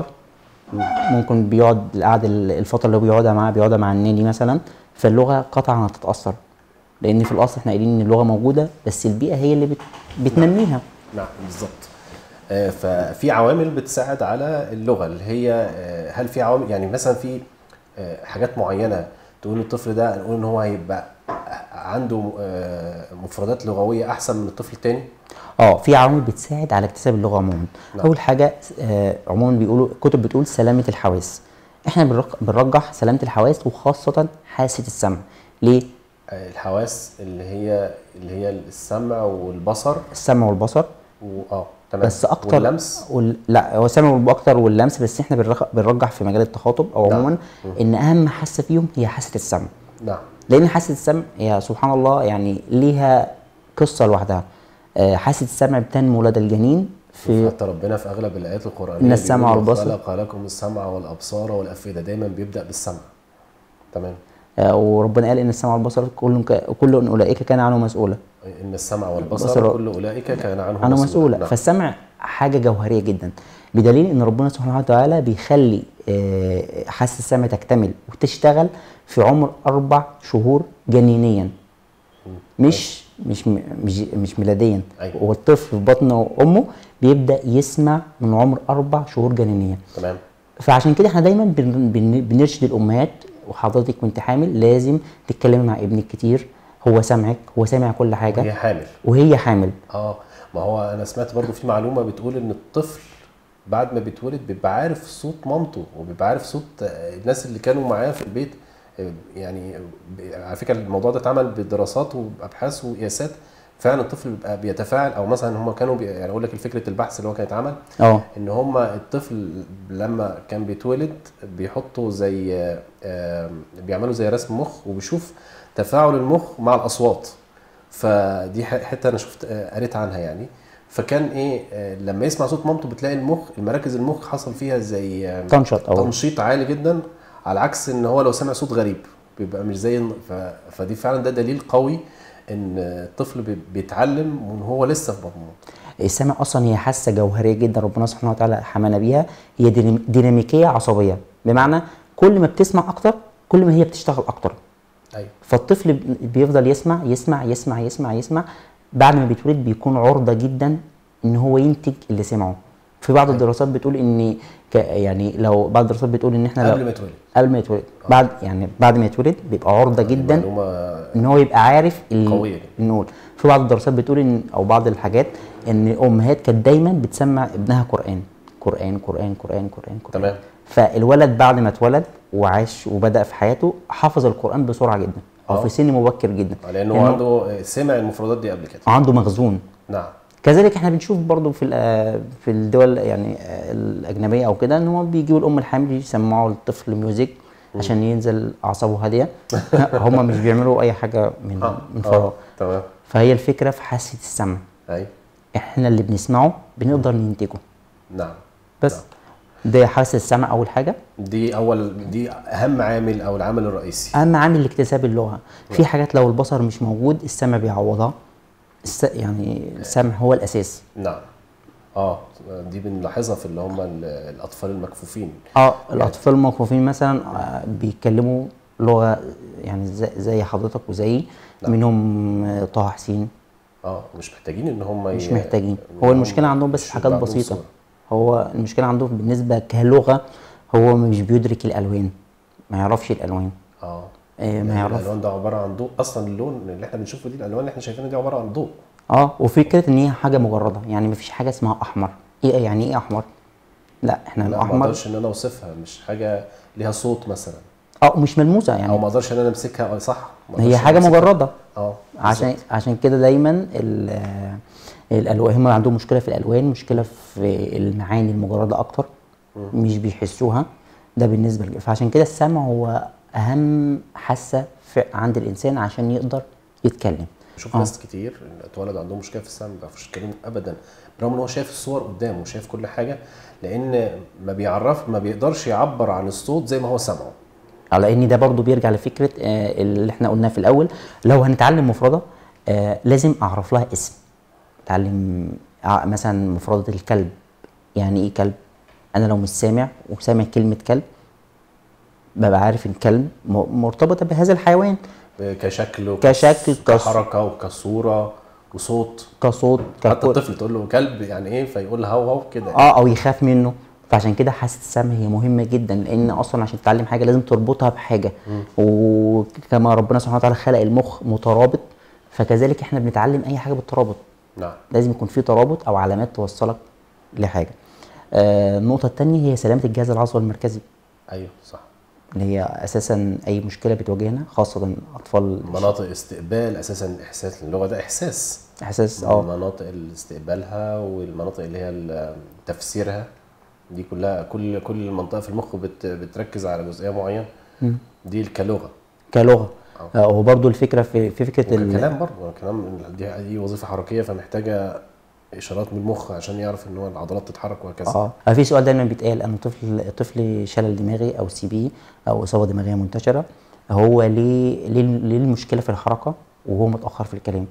[SPEAKER 1] ممكن بيقعد القعده الفتره اللي هو بيقعدها معاه بيقعدها مع الناني مثلا فاللغه قطعا هتتاثر لان في الاصل احنا قايلين ان اللغه موجوده بس البيئه هي اللي بت بتنميها
[SPEAKER 2] نعم بالظبط آه، ففي عوامل بتساعد على اللغه اللي هي آه، هل في عوامل يعني مثلا في آه، حاجات معينه تقول الطفل ده نقول ان هو هيبقى عنده آه، مفردات لغويه احسن من الطفل التاني
[SPEAKER 1] اه في عوامل بتساعد على اكتساب اللغه عموما
[SPEAKER 2] نعم.
[SPEAKER 1] اول حاجه آه عموما بيقولوا الكتب بتقول سلامه الحواس احنا بنرق- بنرجح سلامه الحواس وخاصه حاسه السمع ليه
[SPEAKER 2] آه، الحواس اللي هي اللي هي السمع والبصر
[SPEAKER 1] السمع والبصر
[SPEAKER 2] واه تمام
[SPEAKER 1] بس اكتر
[SPEAKER 2] واللمس
[SPEAKER 1] وال... لا هو السمع اكتر واللمس بس احنا بنرخ- بنرجح في مجال التخاطب او
[SPEAKER 2] نعم.
[SPEAKER 1] عموما ان اهم حاسه فيهم هي حاسه السمع
[SPEAKER 2] نعم
[SPEAKER 1] لان حاسه السمع هي سبحان الله يعني ليها قصه لوحدها آه، حاسه السمع بتنمو لدى الجنين في
[SPEAKER 2] حتى ربنا في اغلب الايات القرانيه
[SPEAKER 1] إن السمع
[SPEAKER 2] بيقول
[SPEAKER 1] والبصر.
[SPEAKER 2] خلق لكم السمع والابصار والافئده دايما بيبدا بالسمع تمام
[SPEAKER 1] آه، وربنا قال ان السمع والبصر كل ك... كل اولئك كان عنه مسؤولا
[SPEAKER 2] ان السمع والبصر
[SPEAKER 1] البصر-
[SPEAKER 2] كل اولئك كان عنه
[SPEAKER 1] عنه مسؤولا
[SPEAKER 2] نعم.
[SPEAKER 1] فالسمع حاجه جوهريه جدا بدليل ان ربنا سبحانه وتعالى بيخلي آه، حاسه السمع تكتمل وتشتغل في عمر اربع شهور جنينيا مش مش م- مش مش ميلاديا
[SPEAKER 2] أيوة.
[SPEAKER 1] والطفل في بطن امه بيبدا يسمع من عمر اربع شهور جنينيا
[SPEAKER 2] تمام
[SPEAKER 1] فعشان كده احنا دايما بن- بن- بنرشد الامهات وحضرتك وانت حامل لازم تتكلمي مع ابنك كتير هو سامعك هو سامع كل حاجه
[SPEAKER 2] هي حامل
[SPEAKER 1] وهي حامل
[SPEAKER 2] اه ما هو انا سمعت برضو في معلومه بتقول ان الطفل بعد ما بيتولد بيبقى عارف صوت مامته وبيبقى عارف صوت آه، الناس اللي كانوا معاه في البيت آه، يعني ب- على فكره الموضوع ده اتعمل بدراسات وابحاث وقياسات فعلا الطفل بيبقى بيتفاعل او مثلا هم كانوا بي يعني اقول لك فكره البحث اللي هو كان اتعمل
[SPEAKER 1] اه
[SPEAKER 2] ان هم الطفل لما كان بيتولد بيحطوا زي آه، آه، بيعملوا زي رسم مخ وبيشوف تفاعل المخ مع الاصوات فدي ح- حته انا شفت آه، قريت عنها يعني فكان ايه آه، لما يسمع صوت مامته بتلاقي المخ المراكز المخ حصل فيها زي آه،
[SPEAKER 1] تنشط او
[SPEAKER 2] تنشيط عالي جدا على عكس ان هو لو سمع صوت غريب بيبقى مش زي ف... فدي فعلا ده دليل قوي ان الطفل بي- بيتعلم وان هو لسه في بطن مامته
[SPEAKER 1] السمع اصلا هي حاسه جوهريه جدا ربنا سبحانه وتعالى حمانا بيها هي دينام- ديناميكيه عصبيه بمعنى كل ما بتسمع اكتر كل ما هي بتشتغل اكتر
[SPEAKER 2] ايوه
[SPEAKER 1] فالطفل ب- بيفضل يسمع يسمع يسمع يسمع يسمع بعد ما بيتولد بيكون عرضه جدا ان هو ينتج اللي سمعه في بعض الدراسات بتقول ان ك يعني لو بعض الدراسات بتقول ان احنا
[SPEAKER 2] قبل
[SPEAKER 1] لو
[SPEAKER 2] ما يتولد
[SPEAKER 1] قبل ما يتولد بعد يعني بعد ما يتولد بيبقى عرضه جدا
[SPEAKER 2] معلومه
[SPEAKER 1] ان هو يبقى عارف ال-
[SPEAKER 2] قوية جدا.
[SPEAKER 1] النقول في بعض الدراسات بتقول ان او بعض الحاجات ان الامهات كانت دايما بتسمع ابنها قران قران قران قران قران قران
[SPEAKER 2] تمام.
[SPEAKER 1] فالولد بعد ما اتولد وعاش وبدا في حياته حفظ القران بسرعه جدا او
[SPEAKER 2] آه.
[SPEAKER 1] في سن مبكر جدا
[SPEAKER 2] لانه
[SPEAKER 1] لأنه
[SPEAKER 2] عنده سمع المفردات دي قبل كده
[SPEAKER 1] عنده مخزون
[SPEAKER 2] نعم
[SPEAKER 1] كذلك احنا بنشوف برضو في ال- في الدول يعني آه، الاجنبيه او كده ان هم بيجيبوا الام الحامل يسمعوا الطفل ميوزك عشان ينزل اعصابه هاديه هم مش بيعملوا اي حاجه من
[SPEAKER 2] اه
[SPEAKER 1] من فراغ
[SPEAKER 2] اه تمام
[SPEAKER 1] فهي الفكره في حاسه السمع
[SPEAKER 2] ايوه
[SPEAKER 1] احنا اللي بنسمعه بنقدر ننتجه
[SPEAKER 2] نعم
[SPEAKER 1] بس ده حاسه السمع اول حاجه
[SPEAKER 2] دي اول دي اهم عامل او العامل الرئيسي
[SPEAKER 1] اهم عامل لاكتساب اللغه في حاجات لو البصر مش موجود السمع بيعوضها الس... يعني السمع هو الاساس
[SPEAKER 2] نعم اه دي بنلاحظها في اللي هم ال- الاطفال المكفوفين
[SPEAKER 1] اه الاطفال الموقوفين مثلا آه، بيتكلموا لغه يعني زي, زي حضرتك وزيي منهم آه، طه حسين
[SPEAKER 2] اه مش محتاجين ان هم
[SPEAKER 1] مش
[SPEAKER 2] ي-
[SPEAKER 1] محتاجين
[SPEAKER 2] إن
[SPEAKER 1] هو
[SPEAKER 2] هم
[SPEAKER 1] المشكله عندهم بس
[SPEAKER 2] مش
[SPEAKER 1] حاجات
[SPEAKER 2] يبقى عندهم
[SPEAKER 1] بسيطه
[SPEAKER 2] صورة.
[SPEAKER 1] هو المشكله عندهم بالنسبه كلغه هو مش بيدرك الالوان ما يعرفش الالوان
[SPEAKER 2] اه
[SPEAKER 1] آه، ما
[SPEAKER 2] يعني
[SPEAKER 1] يعرف
[SPEAKER 2] الالوان ده عباره عن ضوء اصلا اللون اللي احنا بنشوفه دي الالوان اللي احنا شايفينها دي عباره عن ضوء
[SPEAKER 1] اه وفكره ان هي حاجه مجرده يعني مفيش حاجه اسمها احمر ايه يعني ايه احمر لا احنا
[SPEAKER 2] لا ما
[SPEAKER 1] الاحمر
[SPEAKER 2] اقدرش ان انا اوصفها مش حاجه ليها صوت مثلا
[SPEAKER 1] اه مش ملموسه
[SPEAKER 2] او
[SPEAKER 1] يعني
[SPEAKER 2] ما اقدرش ان انا امسكها اه صح ما
[SPEAKER 1] هي
[SPEAKER 2] أقدرش
[SPEAKER 1] حاجه
[SPEAKER 2] أمسكها.
[SPEAKER 1] مجرده
[SPEAKER 2] اه
[SPEAKER 1] عشان
[SPEAKER 2] بالظبط.
[SPEAKER 1] عشان كده دايما ال- آه، الالوان هم عندهم مشكله في الالوان مشكله في المعاني المجرده اكتر مش بيحسوها ده بالنسبه لك فعشان كده السمع هو اهم حاسه في- عند الانسان عشان يقدر يتكلم
[SPEAKER 2] بشوف ناس كتير اتولد عندهم مشكله في السمع ما بيعرفوش يتكلموا ابدا برغم ان هو شايف الصور قدامه وشايف كل حاجه لان ما بيعرف ما بيقدرش يعبر عن الصوت زي ما هو سمعه
[SPEAKER 1] على ان ده برضو بيرجع لفكره آه، اللي احنا قلناه في الاول لو هنتعلم مفرده آه، لازم اعرف لها اسم اتعلم ع- مثلا مفردة الكلب يعني ايه كلب انا لو مش سامع وسامع كلمه كلب ببقى عارف ان كلب م- مرتبطه بهذا الحيوان
[SPEAKER 2] كشكل
[SPEAKER 1] كشكل، كص-
[SPEAKER 2] كحركه وكصوره وصوت
[SPEAKER 1] كصوت
[SPEAKER 2] حتى
[SPEAKER 1] ككل
[SPEAKER 2] الطفل تقول له كلب يعني ايه فيقول هو هو كده
[SPEAKER 1] اه او يخاف منه فعشان كده حاسه السمع هي مهمه جدا لان اصلا عشان تتعلم حاجه لازم تربطها بحاجه وكما ربنا سبحانه وتعالى خلق المخ مترابط فكذلك احنا بنتعلم اي حاجه بالترابط
[SPEAKER 2] نعم
[SPEAKER 1] لازم يكون في ترابط او علامات توصلك لحاجه آه النقطه الثانيه هي سلامه الجهاز العصبي المركزي
[SPEAKER 2] ايوه صح
[SPEAKER 1] اللي هي اساسا اي مشكله بتواجهنا خاصه اطفال
[SPEAKER 2] مناطق استقبال اساسا احساس اللغه ده احساس
[SPEAKER 1] احساس اه
[SPEAKER 2] مناطق استقبالها والمناطق اللي هي ال- تفسيرها دي كلها كل كل منطقه في المخ بت بتركز على جزئيه معينه دي كلغه
[SPEAKER 1] كلغه آه وبرده الفكره في في فكره ال-
[SPEAKER 2] كلام برضه كلام دي دي وظيفه حركيه فمحتاجه اشارات من المخ عشان يعرف ان هو العضلات تتحرك وهكذا
[SPEAKER 1] اه في سؤال دايما بيتقال انا طفل طفل شلل دماغي او سي بي او اصابه دماغيه منتشره هو ليه ليه ليه المشكله في الحركه وهو متاخر في الكلام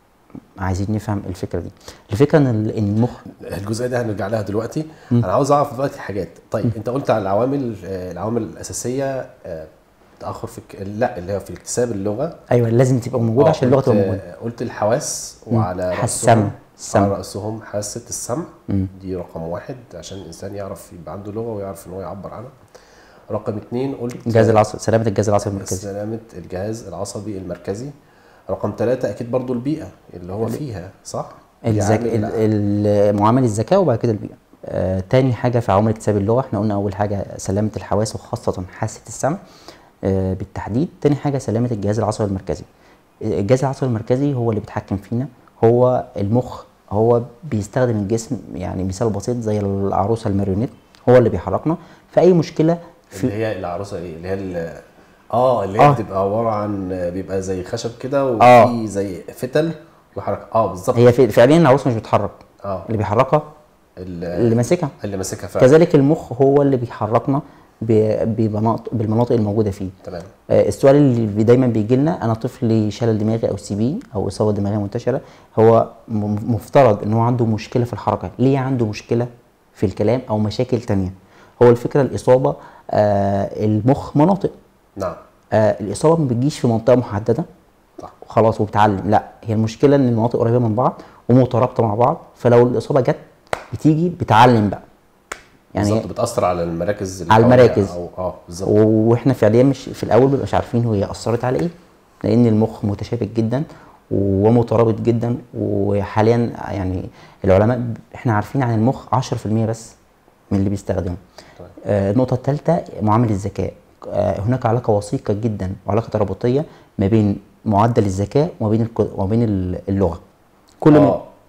[SPEAKER 1] عايزين نفهم الفكره دي الفكره ان ال- إن المخ
[SPEAKER 2] الجزئيه دي هنرجع لها دلوقتي انا عاوز اعرف دلوقتي حاجات طيب انت قلت على العوامل آه، العوامل الاساسيه آه، تاخر في الك... لا اللي هي في اكتساب اللغه
[SPEAKER 1] ايوه لازم تبقى موجوده
[SPEAKER 2] آه،
[SPEAKER 1] عشان اللغه
[SPEAKER 2] قلت-
[SPEAKER 1] تبقى موجوده
[SPEAKER 2] قلت الحواس وعلى
[SPEAKER 1] حاسة
[SPEAKER 2] رأسهم
[SPEAKER 1] السمع.
[SPEAKER 2] على رأسهم حاسة السمع دي رقم واحد عشان الإنسان يعرف يبقى عنده لغة ويعرف إن هو يعبر عنها رقم اتنين قلت
[SPEAKER 1] الجهاز العصبي سلامه الجهاز العصبي المركزي
[SPEAKER 2] سلامة الجهاز العصبي المركزي رقم ثلاثة أكيد برضو البيئة اللي هو فيها صح؟ دي
[SPEAKER 1] الذك...
[SPEAKER 2] عامل-
[SPEAKER 1] ال- ال- معامل الذكاء وبعد كده البيئه آه تاني حاجه في عوامل اكتساب اللغه احنا قلنا اول حاجه سلامه الحواس وخاصه حاسه السمع آه بالتحديد تاني حاجه سلامه الجهاز العصبي المركزي آه، الجهاز العصبي المركزي هو اللي بيتحكم فينا هو المخ هو بيستخدم الجسم يعني مثال بسيط زي العروسه الماريونيت هو اللي بيحركنا في اي مشكله
[SPEAKER 2] اللي هي العروسة إيه؟ اللي هي ال- اه اللي هي
[SPEAKER 1] آه.
[SPEAKER 2] بتبقى عبارة عن بيبقى زي خشب كده
[SPEAKER 1] آه.
[SPEAKER 2] وفي زي فتل وحركة اه بالظبط
[SPEAKER 1] هي في- فعليا العروسه مش بتتحرك
[SPEAKER 2] اه
[SPEAKER 1] اللي بيحركها
[SPEAKER 2] ال-
[SPEAKER 1] اللي ماسكها
[SPEAKER 2] اللي ماسكها فعلا
[SPEAKER 1] كذلك المخ هو اللي بيحركنا ب- بمناطق بالمناطق الموجوده فيه
[SPEAKER 2] تمام
[SPEAKER 1] آه، السؤال اللي بي- دايما بيجي لنا انا طفل شلل دماغي او سي بي او اصابه دماغيه منتشره هو م- مفترض ان هو عنده مشكله في الحركه ليه عنده مشكله في الكلام او مشاكل تانية هو الفكره الاصابه آه المخ مناطق
[SPEAKER 2] نعم
[SPEAKER 1] آه الاصابه ما بتجيش في منطقه محدده
[SPEAKER 2] صح
[SPEAKER 1] وخلاص وبتعلم لا هي المشكله ان المناطق قريبه من بعض ومترابطه مع بعض فلو الاصابه جت بتيجي بتعلم بقى
[SPEAKER 2] يعني
[SPEAKER 1] يعني
[SPEAKER 2] بالظبط بتأثر على المراكز اللي
[SPEAKER 1] على
[SPEAKER 2] حواليها
[SPEAKER 1] المراكز.
[SPEAKER 2] أو اه بالظبط
[SPEAKER 1] واحنا فعليا مش في الاول مبقاش عارفين هي اثرت على ايه لان المخ متشابك جدا ومترابط جدا وحاليا يعني العلماء ب- احنا عارفين عن المخ 10% بس من اللي بيستخدمه
[SPEAKER 2] تمام.
[SPEAKER 1] آه النقطه الثالثه معامل الذكاء آه هناك علاقه وثيقه جدا وعلاقه ترابطيه ما بين معدل الذكاء وما بين الك- وما بين اللغه كل ما
[SPEAKER 2] اه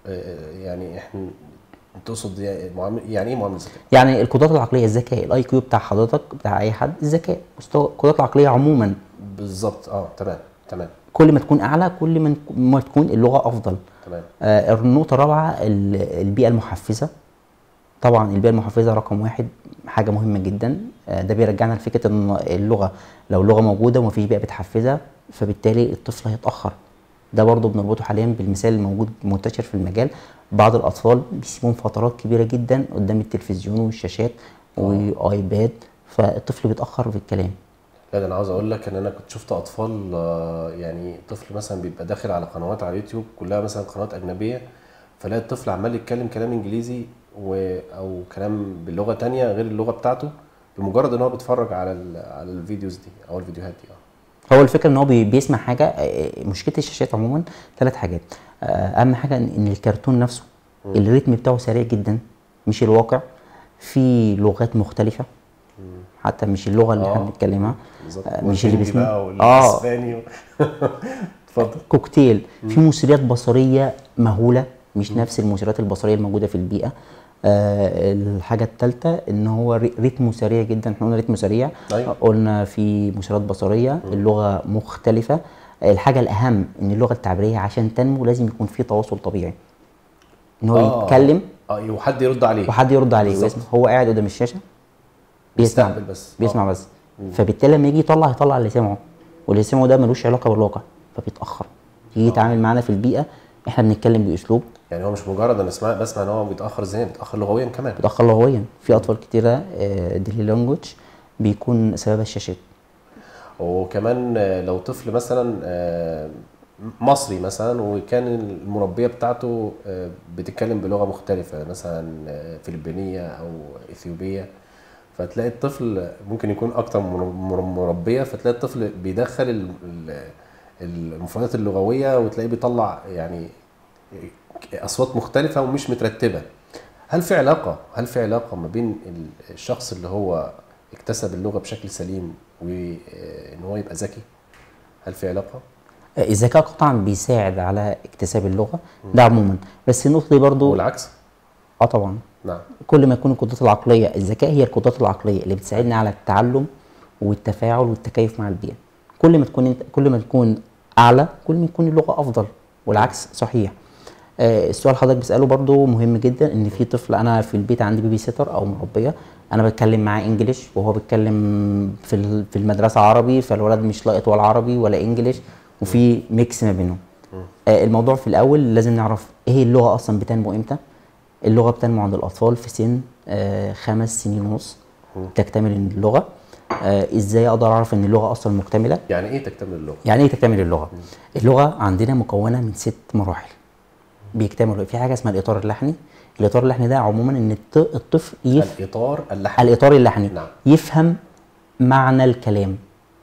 [SPEAKER 2] آه، يعني احنا تقصد يعني معامل يعني ايه معامله ذكاء؟
[SPEAKER 1] يعني القدرات العقليه الذكاء الاي كيو بتاع حضرتك بتاع اي حد الذكاء مستوى القدرات العقليه عموما
[SPEAKER 2] بالظبط اه تمام تمام
[SPEAKER 1] كل ما تكون اعلى كل ما نك- ما تكون اللغه افضل
[SPEAKER 2] تمام
[SPEAKER 1] آه النقطه الرابعه ال- البيئه المحفزه طبعا البيئه المحفزه رقم واحد حاجه مهمه جدا آه ده بيرجعنا لفكره ان اللغه لو اللغه موجوده ومفيش بيئه بتحفزها فبالتالي الطفل هيتاخر ده برضه بنربطه حاليا بالمثال الموجود منتشر في المجال بعض الاطفال بيسيبون فترات كبيره جدا قدام التلفزيون والشاشات وايباد فالطفل بيتاخر في الكلام
[SPEAKER 2] لا ده انا عاوز اقول لك ان انا كنت شفت اطفال آه، يعني طفل مثلا بيبقى داخل على قنوات على اليوتيوب كلها مثلا قنوات اجنبيه فلاقي الطفل عمال يتكلم كلام انجليزي و... او كلام بلغه تانية غير اللغه بتاعته بمجرد ان هو بيتفرج على ال... على الفيديوز دي او الفيديوهات دي اه
[SPEAKER 1] هو الفكره ان هو بي- بيسمع حاجه آه، مشكله الشاشات عموما ثلاث حاجات آه، اهم حاجه ان إن الكرتون نفسه الريتم بتاعه سريع جدا مش الواقع في لغات مختلفه حتى مش اللغه اللي احنا
[SPEAKER 2] آه.
[SPEAKER 1] بنتكلمها
[SPEAKER 2] بالظبط
[SPEAKER 1] آه، مش اللي
[SPEAKER 2] والهندي
[SPEAKER 1] بيسمع
[SPEAKER 2] بقى
[SPEAKER 1] اه
[SPEAKER 2] والاسباني و... اتفضل
[SPEAKER 1] كوكتيل في مثيرات بصريه مهوله مش نفس المثيرات البصريه الموجوده في البيئه آه الحاجه الثالثه ان هو ري- رتمه سريع جدا احنا قلنا رتمه سريع
[SPEAKER 2] أيوة.
[SPEAKER 1] قلنا في مثيرات بصريه اللغه مختلفه الحاجه الاهم ان اللغه التعبيريه عشان تنمو لازم يكون في تواصل طبيعي ان هو
[SPEAKER 2] آه.
[SPEAKER 1] يتكلم
[SPEAKER 2] اه وحد يرد عليه
[SPEAKER 1] وحد يرد عليه
[SPEAKER 2] بالظبط.
[SPEAKER 1] ويسمع هو قاعد قدام الشاشه بيسمع
[SPEAKER 2] بيستقبل بس
[SPEAKER 1] بيسمع
[SPEAKER 2] آه.
[SPEAKER 1] بس فبالتالي لما يجي يطلع هيطلع اللي سمعه واللي سمعه ده ملوش علاقه بالواقع فبيتاخر يجي يتعامل معانا في البيئه احنا بنتكلم باسلوب
[SPEAKER 2] يعني هو مش مجرد انا اسمع بسمع ان هو بيتاخر ذهنيا بيتاخر لغويا كمان
[SPEAKER 1] بيتاخر لغويا في اطفال كتيره ديلي لانجوج بيكون سببها الشاشات
[SPEAKER 2] وكمان آه، لو طفل مثلا آه، مصري مثلا وكان المربيه بتاعته آه، بتتكلم بلغه مختلفه مثلا آه، فلبينيه او اثيوبيه فتلاقي الطفل ممكن يكون اكتر من مر- مربيه فتلاقي الطفل بيدخل ال- ال- المفردات اللغويه وتلاقيه بيطلع يعني اصوات مختلفه ومش مترتبه هل في علاقه هل في علاقه ما بين ال- الشخص اللي هو اكتسب اللغه بشكل سليم وان هو يبقى ذكي هل في علاقه
[SPEAKER 1] آه، الذكاء قطعا بيساعد على اكتساب اللغه ده عموما بس النقطه دي برضو
[SPEAKER 2] والعكس
[SPEAKER 1] اه طبعا
[SPEAKER 2] نعم
[SPEAKER 1] كل ما يكون القدرات العقليه الذكاء هي القدرات العقليه اللي بتساعدنا على التعلم والتفاعل والتكيف مع البيئه كل ما تكون انت كل ما تكون اعلى كل ما يكون اللغه افضل والعكس صحيح آه السؤال حضرتك بتساله برضو مهم جدا ان في طفل انا في البيت عندي بيبي سيتر او مربيه انا بتكلم معاه انجليش وهو بيتكلم في ال- في المدرسه عربي فالولد مش لاقط ولا عربي ولا انجليش وفي ميكس ما بينهم آه الموضوع في الاول لازم نعرف ايه اللغه اصلا بتنمو امتى اللغه بتنمو عند الاطفال في سن آه خمس سنين ونص تكتمل اللغه آه ازاي اقدر اعرف ان اللغه اصلا مكتمله
[SPEAKER 2] يعني ايه تكتمل اللغه
[SPEAKER 1] يعني ايه تكتمل اللغه اللغه عندنا مكونه من ست مراحل بيكتملوا في حاجه اسمها الاطار اللحني الاطار اللحني ده عموما ان الط- الطفل يف...
[SPEAKER 2] الاطار اللحني
[SPEAKER 1] الاطار اللحني
[SPEAKER 2] نعم.
[SPEAKER 1] يفهم معنى الكلام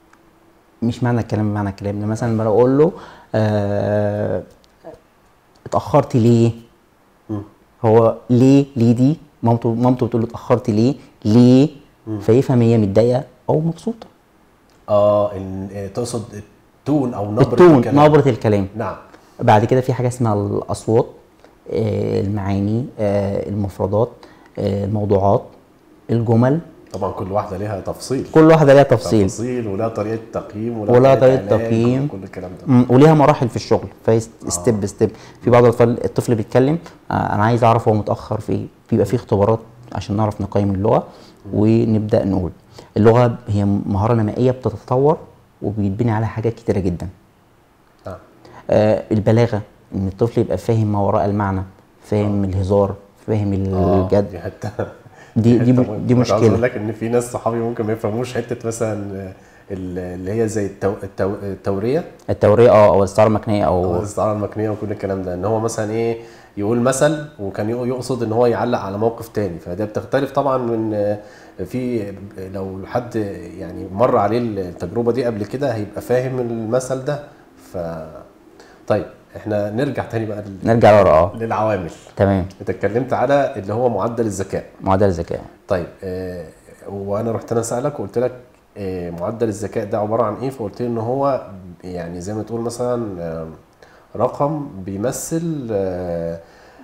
[SPEAKER 1] مش معنى الكلام معنى الكلام لما مثلا لما اقول له آه... اتاخرت ليه
[SPEAKER 2] مم.
[SPEAKER 1] هو ليه ليه دي مامته مامته بتقول له اتاخرت ليه ليه فيفهم هي متضايقه او مبسوطه
[SPEAKER 2] اه إن- آه، تقصد التون او نبره
[SPEAKER 1] التون
[SPEAKER 2] الكلام.
[SPEAKER 1] نبره الكلام
[SPEAKER 2] نعم
[SPEAKER 1] بعد كده في حاجه اسمها الاصوات آه، المعاني آه، المفردات آه، الموضوعات الجمل
[SPEAKER 2] طبعا كل واحده ليها تفصيل
[SPEAKER 1] كل واحده ليها تفصيل
[SPEAKER 2] تفصيل ولا طريقه تقييم
[SPEAKER 1] ولا طريقة
[SPEAKER 2] علاج
[SPEAKER 1] تقييم.
[SPEAKER 2] وكل الكلام ده
[SPEAKER 1] مم، وليها مراحل في الشغل في ستيب ستيب في بعض الاطفال الطفل بيتكلم آه، انا عايز اعرف هو متاخر في ايه بيبقى في اختبارات عشان نعرف نقيم اللغه ونبدا نقول اللغه هي مهاره نمائيه بتتطور وبيتبني عليها حاجات كتيره جدا
[SPEAKER 2] نعم
[SPEAKER 1] آه البلاغه ان الطفل يبقى فاهم ما وراء المعنى فاهم الهزار فاهم
[SPEAKER 2] آه،
[SPEAKER 1] الجد
[SPEAKER 2] دي حته
[SPEAKER 1] دي دي
[SPEAKER 2] حتة
[SPEAKER 1] م-
[SPEAKER 2] مهمة.
[SPEAKER 1] دي
[SPEAKER 2] كنت عاوز اقول
[SPEAKER 1] مشكله
[SPEAKER 2] لك ان في ناس صحابي ممكن ما يفهموش حته مثلا آه، ال- اللي هي زي التو... التو... التوريه
[SPEAKER 1] التوريه اه او الاستعاره المكنيه
[SPEAKER 2] او
[SPEAKER 1] او
[SPEAKER 2] الاستعاره المكنيه وكل الكلام ده ان هو مثلا ايه يقول مثل وكان يق- يقصد ان هو يعلق على موقف تاني فده بتختلف طبعا من آه، في لو حد يعني مر عليه التجربه دي قبل كده هيبقى فاهم المثل ده ف طيب احنا نرجع تاني بقى لل-
[SPEAKER 1] نرجع لورا اه
[SPEAKER 2] للعوامل
[SPEAKER 1] تمام
[SPEAKER 2] انت اتكلمت على اللي هو معدل الذكاء
[SPEAKER 1] معدل الذكاء
[SPEAKER 2] طيب آه وانا رحت انا اسالك وقلت لك آه معدل الذكاء ده عباره عن ايه فقلت لي ان هو يعني زي ما تقول مثلا آه رقم بيمثل آه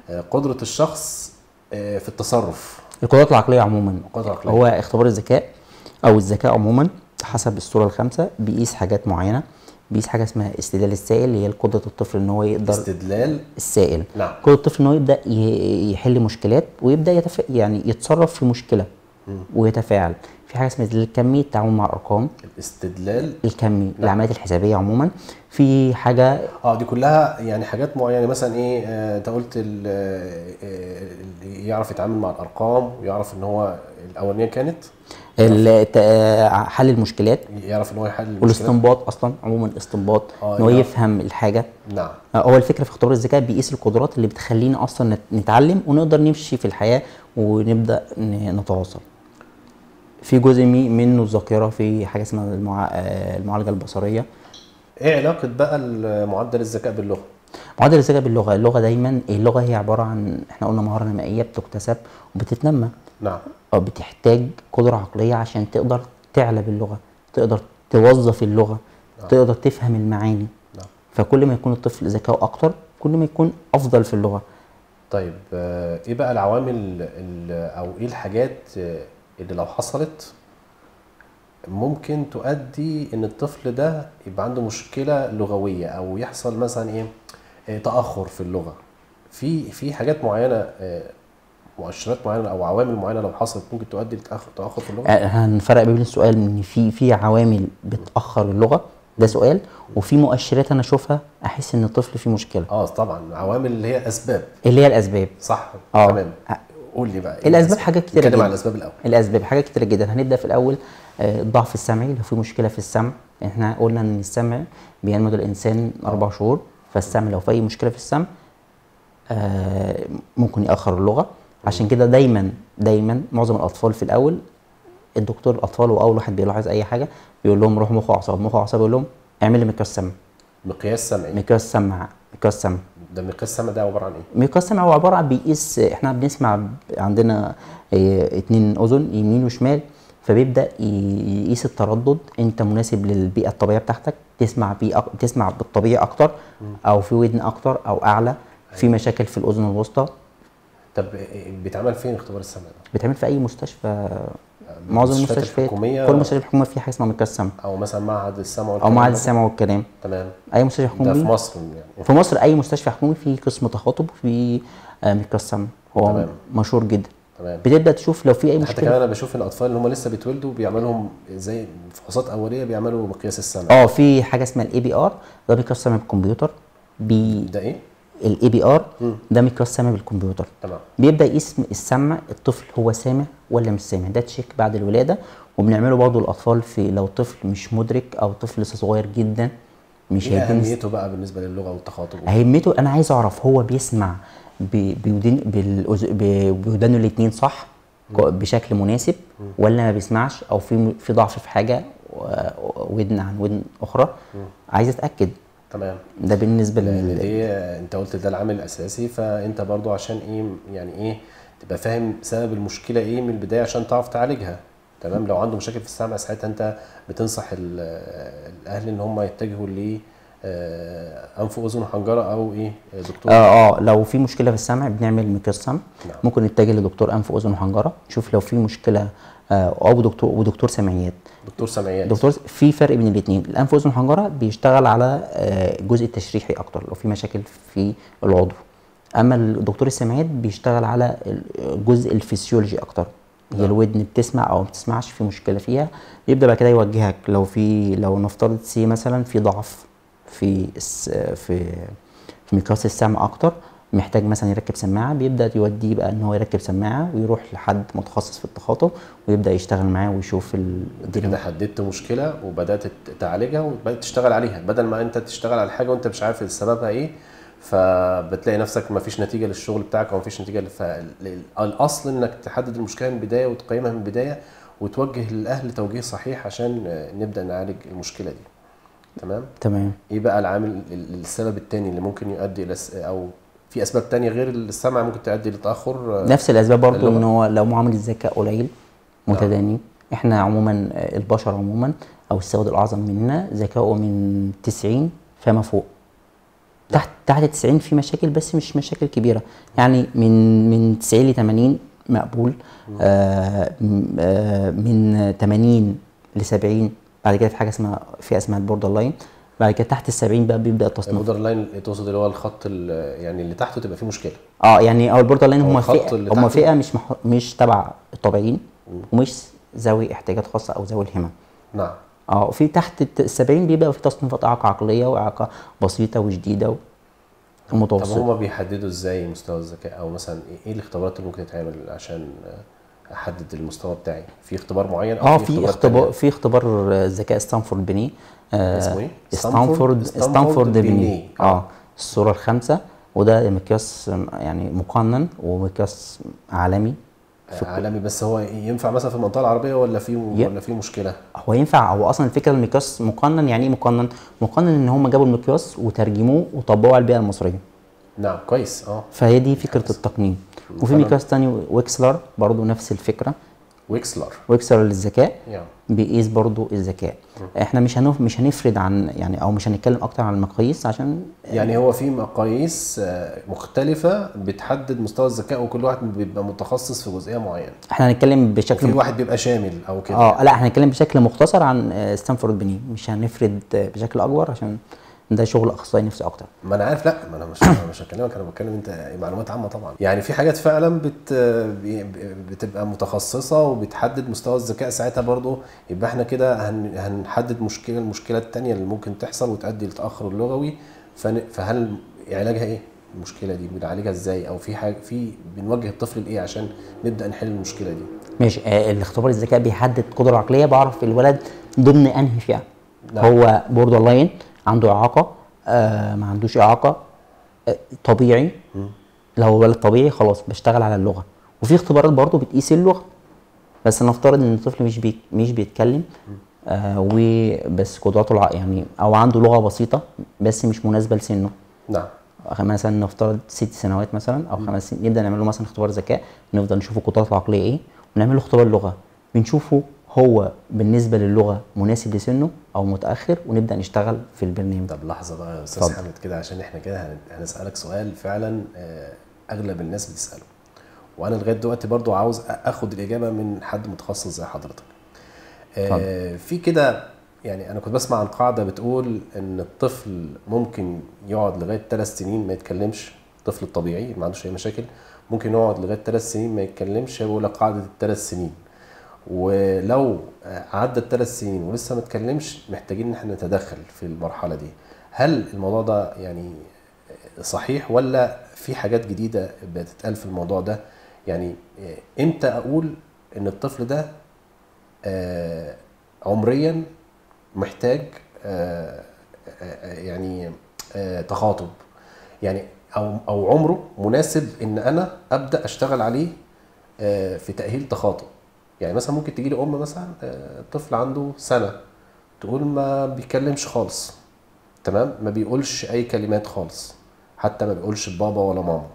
[SPEAKER 2] آه، قدره الشخص آه، في التصرف
[SPEAKER 1] القدرات العقليه عموما
[SPEAKER 2] القدرات العقلية.
[SPEAKER 1] هو اختبار الذكاء او الذكاء عموما حسب الصوره الخامسه بيقيس حاجات معينه بيقيس حاجه اسمها استدلال السائل اللي هي قدره الطفل ان هو يقدر
[SPEAKER 2] استدلال
[SPEAKER 1] السائل
[SPEAKER 2] نعم.
[SPEAKER 1] قدره الطفل ان هو يبدا ي- يحل مشكلات ويبدا يتف... يعني يتصرف في مشكله ويتفاعل في حاجه اسمها الاستدلال الكمي التعامل مع الارقام
[SPEAKER 2] الاستدلال
[SPEAKER 1] الكمي العمليات الحسابيه عموما في حاجه
[SPEAKER 2] اه دي كلها يعني حاجات معينه مثلا ايه آه، انت قلت ال- آه، آه، اللي يعرف يتعامل مع الارقام ويعرف ان هو الاولانيه كانت
[SPEAKER 1] الت- آه، حل المشكلات
[SPEAKER 2] يعرف ان هو يحل المشكلات
[SPEAKER 1] والاستنباط اصلا عموما الاستنباط
[SPEAKER 2] آه،
[SPEAKER 1] ان هو
[SPEAKER 2] يعرف.
[SPEAKER 1] يفهم الحاجه
[SPEAKER 2] نعم
[SPEAKER 1] آه، هو الفكره في اختبار الذكاء بيقيس القدرات اللي بتخلينا اصلا نت- نتعلم ونقدر نمشي في الحياه ونبدا ن- نتواصل في جزء مي- منه الذاكره في حاجه اسمها المع... آه، المعالجه البصريه
[SPEAKER 2] ايه علاقه بقى معدل الذكاء باللغه
[SPEAKER 1] معدل الذكاء باللغه اللغه دايما اللغه هي عباره عن احنا قلنا مهاره نمائيه بتكتسب وبتتنمى
[SPEAKER 2] نعم
[SPEAKER 1] أو بتحتاج قدره عقليه عشان تقدر تعلى باللغه تقدر توظف اللغه تقدر تفهم المعاني
[SPEAKER 2] نعم
[SPEAKER 1] فكل ما يكون الطفل ذكاؤه اكتر كل ما يكون افضل في اللغه
[SPEAKER 2] طيب آه، ايه بقى العوامل ال- او ايه الحاجات آه، اللي لو حصلت ممكن تؤدي ان الطفل ده يبقى عنده مشكله لغويه او يحصل مثلا ايه آه، تاخر في اللغه في في حاجات معينه آه، مؤشرات معينه او عوامل معينه لو حصلت ممكن تؤدي لتاخر تاخر في اللغه
[SPEAKER 1] آه، هنفرق بين السؤال ان في في عوامل بتاخر اللغه ده سؤال وفي مؤشرات انا اشوفها احس ان الطفل فيه مشكله
[SPEAKER 2] اه طبعا عوامل اللي هي اسباب
[SPEAKER 1] اللي هي الاسباب
[SPEAKER 2] صح
[SPEAKER 1] آه.
[SPEAKER 2] تمام قول لي بقى إيه
[SPEAKER 1] الاسباب حاجات كتيره
[SPEAKER 2] نتكلم
[SPEAKER 1] جدا
[SPEAKER 2] عن الاسباب الاول
[SPEAKER 1] الاسباب حاجات كتيره جدا هنبدا في الاول آه، الضعف السمعي لو في مشكله في السمع احنا قلنا ان السمع بينمو الانسان اربع شهور فالسمع لو في اي مشكله في السمع آه، ممكن ياخر اللغه عشان كده دايما دايما معظم الاطفال في الاول الدكتور الاطفال واول واحد بيلاحظ اي حاجه بيقول لهم روح مخ واعصاب مخ واعصاب يقول لهم اعمل لي مقياس سمع
[SPEAKER 2] مقياس سمعي
[SPEAKER 1] مقياس سمع مقياس سمع
[SPEAKER 2] ده مقياس سمع ده عباره عن ايه
[SPEAKER 1] مقياس سمع هو عباره عن بيقيس احنا بنسمع ب- عندنا اه، اتنين اذن يمين وشمال فبيبدا ي- يقيس التردد انت مناسب للبيئه الطبيعيه بتاعتك تسمع بيه أك... تسمع بالطبيعي اكتر او في ودن اكتر او اعلى في مشاكل في الاذن الوسطى
[SPEAKER 2] طب إيه- بيتعمل فين اختبار السمع ده
[SPEAKER 1] بيتعمل في اي مستشفى معظم
[SPEAKER 2] المستشفيات
[SPEAKER 1] المستشفيات
[SPEAKER 2] الحكومية؟
[SPEAKER 1] كل المستشفيات الحكوميه في حاجه اسمها مقياس سمع
[SPEAKER 2] او مثلا معهد السمع
[SPEAKER 1] او
[SPEAKER 2] والكلام
[SPEAKER 1] معهد
[SPEAKER 2] ده؟
[SPEAKER 1] السمع والكلام
[SPEAKER 2] تمام
[SPEAKER 1] اي مستشفى
[SPEAKER 2] ده
[SPEAKER 1] حكومي
[SPEAKER 2] في مصر يعني
[SPEAKER 1] في مصر اي مستشفى حكومي في قسم تخاطب في آه، مقياس سمع هو
[SPEAKER 2] تمام.
[SPEAKER 1] مشهور جدا
[SPEAKER 2] تمام
[SPEAKER 1] بتبدا تشوف لو في اي
[SPEAKER 2] حتى
[SPEAKER 1] مشكله
[SPEAKER 2] كمان انا بشوف الاطفال اللي هم لسه بيتولدوا بيعملوا زي فحوصات اوليه بيعملوا مقياس السمع
[SPEAKER 1] اه في حاجه اسمها الاي بي ار ده مقياس سمع بالكمبيوتر بي
[SPEAKER 2] ده ايه
[SPEAKER 1] الاي بي ار ده مقياس سمع بالكمبيوتر
[SPEAKER 2] تمام
[SPEAKER 1] بيبدا يقيس السمع الطفل هو سامع ولا مش سامع ده تشيك بعد الولاده وبنعمله برضه الاطفال في لو طفل مش مدرك او طفل لسه صغير جدا مش
[SPEAKER 2] ايه
[SPEAKER 1] هيكون
[SPEAKER 2] اهميته بقى بالنسبه للغه والتخاطب
[SPEAKER 1] اهميته انا عايز اعرف هو بيسمع ب- بودن بالأذ- ب- بودانه الاثنين صح ك- بشكل مناسب ولا ما بيسمعش او في م- في ضعف في حاجه و- ودن عن ودن اخرى عايز اتاكد
[SPEAKER 2] تمام
[SPEAKER 1] ده بالنسبه
[SPEAKER 2] لان
[SPEAKER 1] لل
[SPEAKER 2] دي انت قلت ده العامل الاساسي فانت برضو عشان ايه يعني ايه تبقى فاهم سبب المشكله ايه من البدايه عشان تعرف تعالجها تمام لو عنده مشاكل في السمع ساعتها انت بتنصح ال- الاهل ان هم يتجهوا ل آه، انف واذن وحنجره او ايه دكتور
[SPEAKER 1] اه اه لو في مشكله في السمع بنعمل مقياس سمع
[SPEAKER 2] نعم.
[SPEAKER 1] ممكن نتجه لدكتور انف واذن وحنجره نشوف لو في مشكله آه او دكتور ودكتور سمعيات
[SPEAKER 2] دكتور سمعيات
[SPEAKER 1] دكتور في فرق بين الاثنين الانف واذن وحنجره بيشتغل على آه، الجزء التشريحي اكتر لو في مشاكل في العضو اما الدكتور السمعيات بيشتغل على الجزء الفسيولوجي اكتر هي الودن بتسمع او ما بتسمعش في مشكله فيها يبدا بعد كده يوجهك لو في لو نفترض سي مثلا في ضعف في الس- في في مقياس السمع اكتر محتاج مثلا يركب سماعه بيبدا يوديه بقى ان هو يركب سماعه ويروح لحد متخصص في التخاطب ويبدا يشتغل معاه ويشوف ال-
[SPEAKER 2] انت كده حددت مشكله وبدات تعالجها وبدات تشتغل عليها بدل ما انت تشتغل على حاجه وانت مش عارف سببها ايه فبتلاقي نفسك ما فيش نتيجه للشغل بتاعك او ما فيش نتيجه فالاصل انك تحدد المشكله من البدايه وتقيمها من البدايه وتوجه للاهل توجيه صحيح عشان آه، نبدا نعالج المشكله دي تمام
[SPEAKER 1] تمام
[SPEAKER 2] ايه بقى العامل ال- السبب الثاني اللي ممكن يؤدي الى س- او في اسباب تانية غير السمع ممكن تؤدي لتاخر آه،
[SPEAKER 1] نفس الاسباب برضو
[SPEAKER 2] اللغة.
[SPEAKER 1] ان هو لو معامل الذكاء قليل متداني احنا عموما آه، البشر عموما او السواد الاعظم مننا ذكاؤه من 90 فما فوق تحت تحت 90 في مشاكل بس مش مشاكل كبيره يعني من من 90 ل 80 مقبول آه م- آه من 80 ل 70 بعد كده في حاجه اسمها في اسمها البوردر لاين بعد كده تحت ال 70 بقى بيبدا التصنيف
[SPEAKER 2] البوردر لاين تقصد اللي هو الخط ال- يعني اللي تحته تبقى فيه مشكله
[SPEAKER 1] اه يعني او البوردر لاين
[SPEAKER 2] هو
[SPEAKER 1] هم
[SPEAKER 2] الخط
[SPEAKER 1] فئه
[SPEAKER 2] اللي
[SPEAKER 1] هم
[SPEAKER 2] تحته؟
[SPEAKER 1] فئه مش مح... مش تبع الطبيعيين ومش ذوي احتياجات خاصه او ذوي الهمم
[SPEAKER 2] نعم
[SPEAKER 1] اه وفي تحت ال 70 بيبقى في تصنيفات اعاقه عقليه واعاقه بسيطه وشديده
[SPEAKER 2] طب
[SPEAKER 1] ومتوسطه
[SPEAKER 2] هما بيحددوا ازاي مستوى الذكاء او مثلا ايه- ايه الاختبارات اللي ممكن تتعمل عشان آه، احدد المستوى بتاعي في اختبار معين او
[SPEAKER 1] اه في
[SPEAKER 2] اختبارات
[SPEAKER 1] اختبار
[SPEAKER 2] تانية؟
[SPEAKER 1] في اختبار آه، ذكاء ستانفورد بني آه،
[SPEAKER 2] اسمه ايه؟
[SPEAKER 1] ستانفورد
[SPEAKER 2] ستانفورد
[SPEAKER 1] ستانفورد
[SPEAKER 2] بني.
[SPEAKER 1] بني اه الصوره الخامسه وده مقياس آم، يعني مقنن ومقياس عالمي
[SPEAKER 2] آه، عالمي بس هو ينفع مثلا في المنطقه العربيه ولا في
[SPEAKER 1] ي-
[SPEAKER 2] ولا في مشكله
[SPEAKER 1] هو ينفع هو اصلا الفكره المقياس مقنن يعني ايه مقنن مقنن ان هم جابوا المقياس وترجموه وطبقوه على البيئه المصريه
[SPEAKER 2] نعم كويس اه
[SPEAKER 1] فهي دي فكره التقنين وفي
[SPEAKER 2] فعلاً.
[SPEAKER 1] مقياس تاني ويكسلر برضو نفس الفكره
[SPEAKER 2] ويكسلر
[SPEAKER 1] ويكسلر للذكاء
[SPEAKER 2] يعني
[SPEAKER 1] بيقيس برضو الذكاء احنا مش هنف مش هنفرد عن يعني او مش هنتكلم اكتر عن المقاييس عشان
[SPEAKER 2] يعني هو في مقاييس آه، مختلفه بتحدد مستوى الذكاء وكل واحد بيبقى متخصص في جزئيه معينه
[SPEAKER 1] احنا هنتكلم
[SPEAKER 2] في
[SPEAKER 1] بشكل
[SPEAKER 2] واحد بيبقى شامل او كده
[SPEAKER 1] اه لا احنا هنتكلم بشكل مختصر عن آه، ستانفورد بني مش هنفرد آه، بشكل اكبر عشان ده شغل اخصائي نفسي اكتر
[SPEAKER 2] ما انا عارف لا ما انا مش أنا مش هكلمك انا بتكلم انت معلومات عامه طبعا يعني في حاجات فعلا بت بي- بتبقى متخصصه وبتحدد مستوى الذكاء ساعتها برضو يبقى احنا كده هن هنحدد مشكله المشكله الثانيه اللي ممكن تحصل وتؤدي للتاخر اللغوي فن- فهل علاجها ايه المشكله دي بنعالجها ازاي او في حاجه في بنوجه الطفل لايه عشان نبدا نحل المشكله دي
[SPEAKER 1] ماشي آه الاختبار الذكاء بيحدد قدره عقليه بعرف الولد ضمن انهي فئه
[SPEAKER 2] نعم.
[SPEAKER 1] هو بوردر لاين عنده اعاقه آه ما عندوش اعاقه آه طبيعي لو ولد طبيعي خلاص بشتغل على اللغه وفي اختبارات برضو بتقيس اللغه بس نفترض ان الطفل مش بي مش بيتكلم آه وبس قدراته الع... يعني او عنده لغه بسيطه بس مش مناسبه لسنه
[SPEAKER 2] نعم
[SPEAKER 1] مثلا نفترض ست سنوات مثلا او خمس سنين نبدا نعمل له مثلا اختبار ذكاء نفضل نشوفه قدراته العقليه ايه ونعمل له اختبار لغه بنشوفه هو بالنسبه للغه مناسب لسنه او متاخر ونبدا نشتغل في البرنامج
[SPEAKER 2] طب لحظه بقى يا استاذ
[SPEAKER 1] اتفضل.
[SPEAKER 2] حامد كده عشان احنا كده هن- هنسالك سؤال فعلا آه، اغلب الناس بتساله وانا لغايه دلوقتي برضو عاوز أ- اخد الاجابه من حد متخصص زي حضرتك آه، في كده يعني انا كنت بسمع عن قاعده بتقول ان الطفل ممكن يقعد لغايه ثلاث سنين ما يتكلمش الطفل الطبيعي ما عندوش اي مشاكل ممكن يقعد لغايه ثلاث سنين ما يتكلمش هي بيقول لك قاعده الثلاث سنين ولو آه، عدت ثلاث سنين ولسه ما اتكلمش محتاجين ان احنا نتدخل في المرحله دي هل الموضوع ده يعني صحيح ولا في حاجات جديده بتتقال في الموضوع ده يعني آه، امتى اقول ان الطفل ده آه، عمريا محتاج آه، آه، يعني آه، تخاطب يعني او او عمره مناسب ان انا ابدا اشتغل عليه آه، في تاهيل تخاطب يعني مثلا ممكن تجي لي ام مثلا آه، طفل عنده سنه تقول ما بيتكلمش خالص تمام ما بيقولش اي كلمات خالص حتى ما بيقولش بابا ولا ماما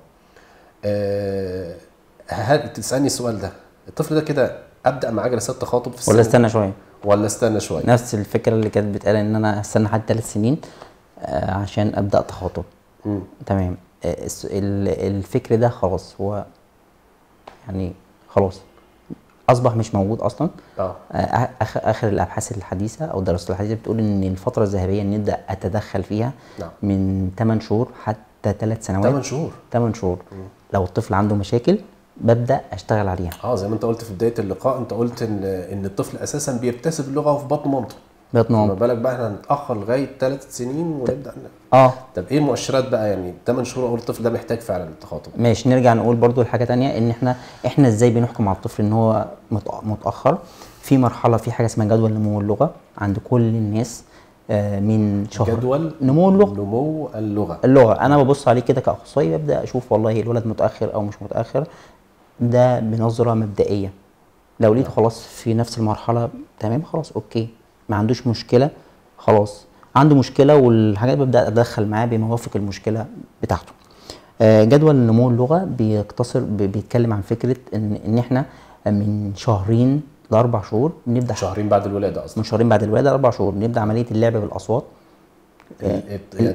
[SPEAKER 2] آه، هل تسالني السؤال ده الطفل ده كده ابدا معاه جلسات تخاطب في
[SPEAKER 1] ولا
[SPEAKER 2] السن
[SPEAKER 1] استنى شويه
[SPEAKER 2] ولا استنى شويه
[SPEAKER 1] نفس الفكره اللي كانت بتقال ان انا استنى لحد ثلاث سنين آه عشان ابدا تخاطب
[SPEAKER 2] مم.
[SPEAKER 1] تمام آه، الس- ال- الفكر ده خلاص هو يعني خلاص اصبح مش موجود اصلا
[SPEAKER 2] اه
[SPEAKER 1] آه، آخ- اخر الابحاث الحديثه او الدراسات الحديثه بتقول ان الفتره الذهبيه ان نبدا اتدخل فيها
[SPEAKER 2] نعم.
[SPEAKER 1] من 8 شهور حتى 3 سنوات
[SPEAKER 2] 8 شهور
[SPEAKER 1] 8 شهور لو الطفل عنده مشاكل ببدا اشتغل عليها
[SPEAKER 2] اه زي ما انت قلت في بدايه اللقاء انت قلت ان ان الطفل اساسا بيكتسب اللغه في بطن مامته
[SPEAKER 1] بطن
[SPEAKER 2] ما
[SPEAKER 1] مامته.
[SPEAKER 2] بالك بقى احنا هنتاخر لغايه ثلاث سنين ونبدا ن-
[SPEAKER 1] اه
[SPEAKER 2] طب ايه المؤشرات بقى يعني 8 شهور اقول الطفل ده محتاج فعلا التخاطب
[SPEAKER 1] ماشي نرجع نقول برضو الحاجه تانية ان احنا احنا ازاي بنحكم على الطفل ان هو متأ- متاخر في مرحله في حاجه اسمها جدول نمو اللغه عند كل الناس آه، من شهر
[SPEAKER 2] جدول
[SPEAKER 1] نمو اللغه
[SPEAKER 2] نمو اللغه
[SPEAKER 1] اللغه انا ببص عليه كده كاخصائي ببدا اشوف والله الولد متاخر او مش متاخر ده بنظره مبدئيه لو لقيته خلاص في نفس المرحله تمام خلاص اوكي ما عندوش مشكله خلاص عنده مشكله والحاجات ببدا اتدخل معاه بما يوافق المشكله بتاعته آه، جدول نمو اللغه بيقتصر ب- بيتكلم عن فكره ان ان احنا من شهرين لاربع شهور نبدا
[SPEAKER 2] شهرين بعد الولاده اصلا
[SPEAKER 1] من شهرين بعد الولاده لاربع شهور نبدا عمليه اللعب بالاصوات
[SPEAKER 2] ال- ال-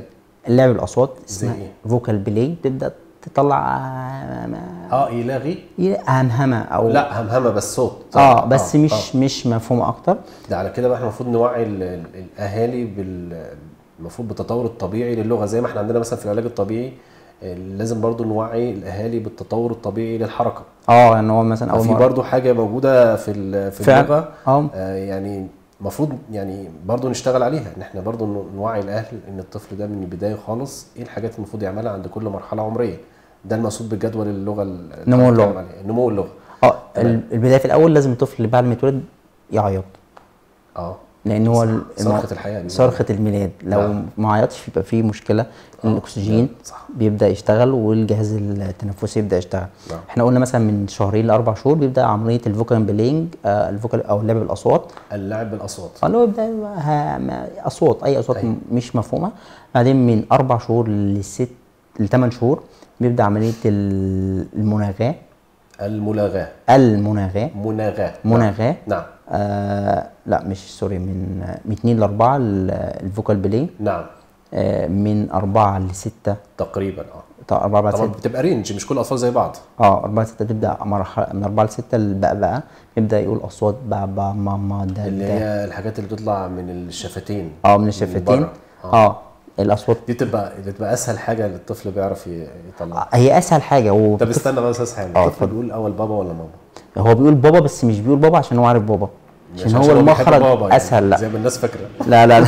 [SPEAKER 1] اللعب بالاصوات
[SPEAKER 2] زي
[SPEAKER 1] اسمها
[SPEAKER 2] إيه؟
[SPEAKER 1] فوكال بلاي تبدا تطلع آه،
[SPEAKER 2] اه يلاغي
[SPEAKER 1] همهمه او
[SPEAKER 2] لا همهمه بس صوت
[SPEAKER 1] اه بس مش مش مفهومه اكتر
[SPEAKER 2] ده على كده بقى احنا المفروض نوعي ال- ال- الاهالي بال المفروض بالتطور الطبيعي للغه زي ما احنا عندنا مثلا في العلاج الطبيعي آه، لازم برضو نوعي الاهالي بالتطور الطبيعي للحركه
[SPEAKER 1] اه ان هو مثلا اول
[SPEAKER 2] في
[SPEAKER 1] مرة
[SPEAKER 2] برضو حاجه موجوده في ال- في
[SPEAKER 1] فعلا.
[SPEAKER 2] اللغه
[SPEAKER 1] اه
[SPEAKER 2] آه، يعني المفروض يعني برضو نشتغل عليها ان احنا برضو ن- نوعي الاهل ان الطفل ده من البدايه خالص ايه الحاجات المفروض يعملها عند كل مرحله عمريه ده المقصود بالجدول اللغه ال- اللي
[SPEAKER 1] نمو
[SPEAKER 2] هنتكلم
[SPEAKER 1] اللغة.
[SPEAKER 2] عليه. نمو اللغه
[SPEAKER 1] اه
[SPEAKER 2] تمام.
[SPEAKER 1] ال- البدايه في الاول لازم الطفل بعد ما يتولد يعيط
[SPEAKER 2] اه
[SPEAKER 1] لان هو ال-
[SPEAKER 2] صرخه الحياه دي.
[SPEAKER 1] صرخه الميلاد لو
[SPEAKER 2] نعم.
[SPEAKER 1] ما عيطش يبقى فيه مشكله الاكسجين
[SPEAKER 2] صح.
[SPEAKER 1] بيبدا يشتغل والجهاز التنفسي يبدا يشتغل
[SPEAKER 2] نعم.
[SPEAKER 1] احنا قلنا مثلا من شهرين لاربع شهور بيبدا عمليه الفوكال بلينج آه الفوكال او اللعب بالاصوات
[SPEAKER 2] اللعب بالاصوات
[SPEAKER 1] اللي هو يبدا ها- ما- اصوات اي اصوات
[SPEAKER 2] أيوة.
[SPEAKER 1] م- مش مفهومه بعدين من اربع شهور لست لثمان شهور بيبدا عمليه ال- المناغاه
[SPEAKER 2] الملاغاه
[SPEAKER 1] المناغاه
[SPEAKER 2] مناغاه
[SPEAKER 1] مناغاه
[SPEAKER 2] نعم
[SPEAKER 1] آه لا مش سوري من آه، من 2 ل 4 الفوكال بلاي
[SPEAKER 2] نعم
[SPEAKER 1] آه من 4 ل 6
[SPEAKER 2] تقريبا اه
[SPEAKER 1] طبعا 4 ل
[SPEAKER 2] طبعا
[SPEAKER 1] 6
[SPEAKER 2] بتبقى رينج مش كل الاطفال زي بعض
[SPEAKER 1] اه 4 ل 6 تبدا مرحله من 4 ل 6 البقبقه يبدا يقول اصوات با با ما ما دا
[SPEAKER 2] اللي
[SPEAKER 1] دا
[SPEAKER 2] هي الحاجات اللي بتطلع من الشفتين
[SPEAKER 1] اه من الشفتين
[SPEAKER 2] بره.
[SPEAKER 1] اه الاصوات
[SPEAKER 2] دي تبقى دي تبقى اسهل حاجه للطفل بيعرف ي- يطلعها
[SPEAKER 1] هي اسهل حاجه هو
[SPEAKER 2] طب استنى بس اسهل
[SPEAKER 1] اه،
[SPEAKER 2] الطفل
[SPEAKER 1] اتفضل.
[SPEAKER 2] بيقول اول بابا ولا ماما
[SPEAKER 1] هو بيقول بابا بس مش بيقول بابا عشان هو عارف بابا عشان هو
[SPEAKER 2] بيحب
[SPEAKER 1] المخرج
[SPEAKER 2] بابا يعني،
[SPEAKER 1] اسهل لا
[SPEAKER 2] زي ما الناس فاكره
[SPEAKER 1] لا لا لا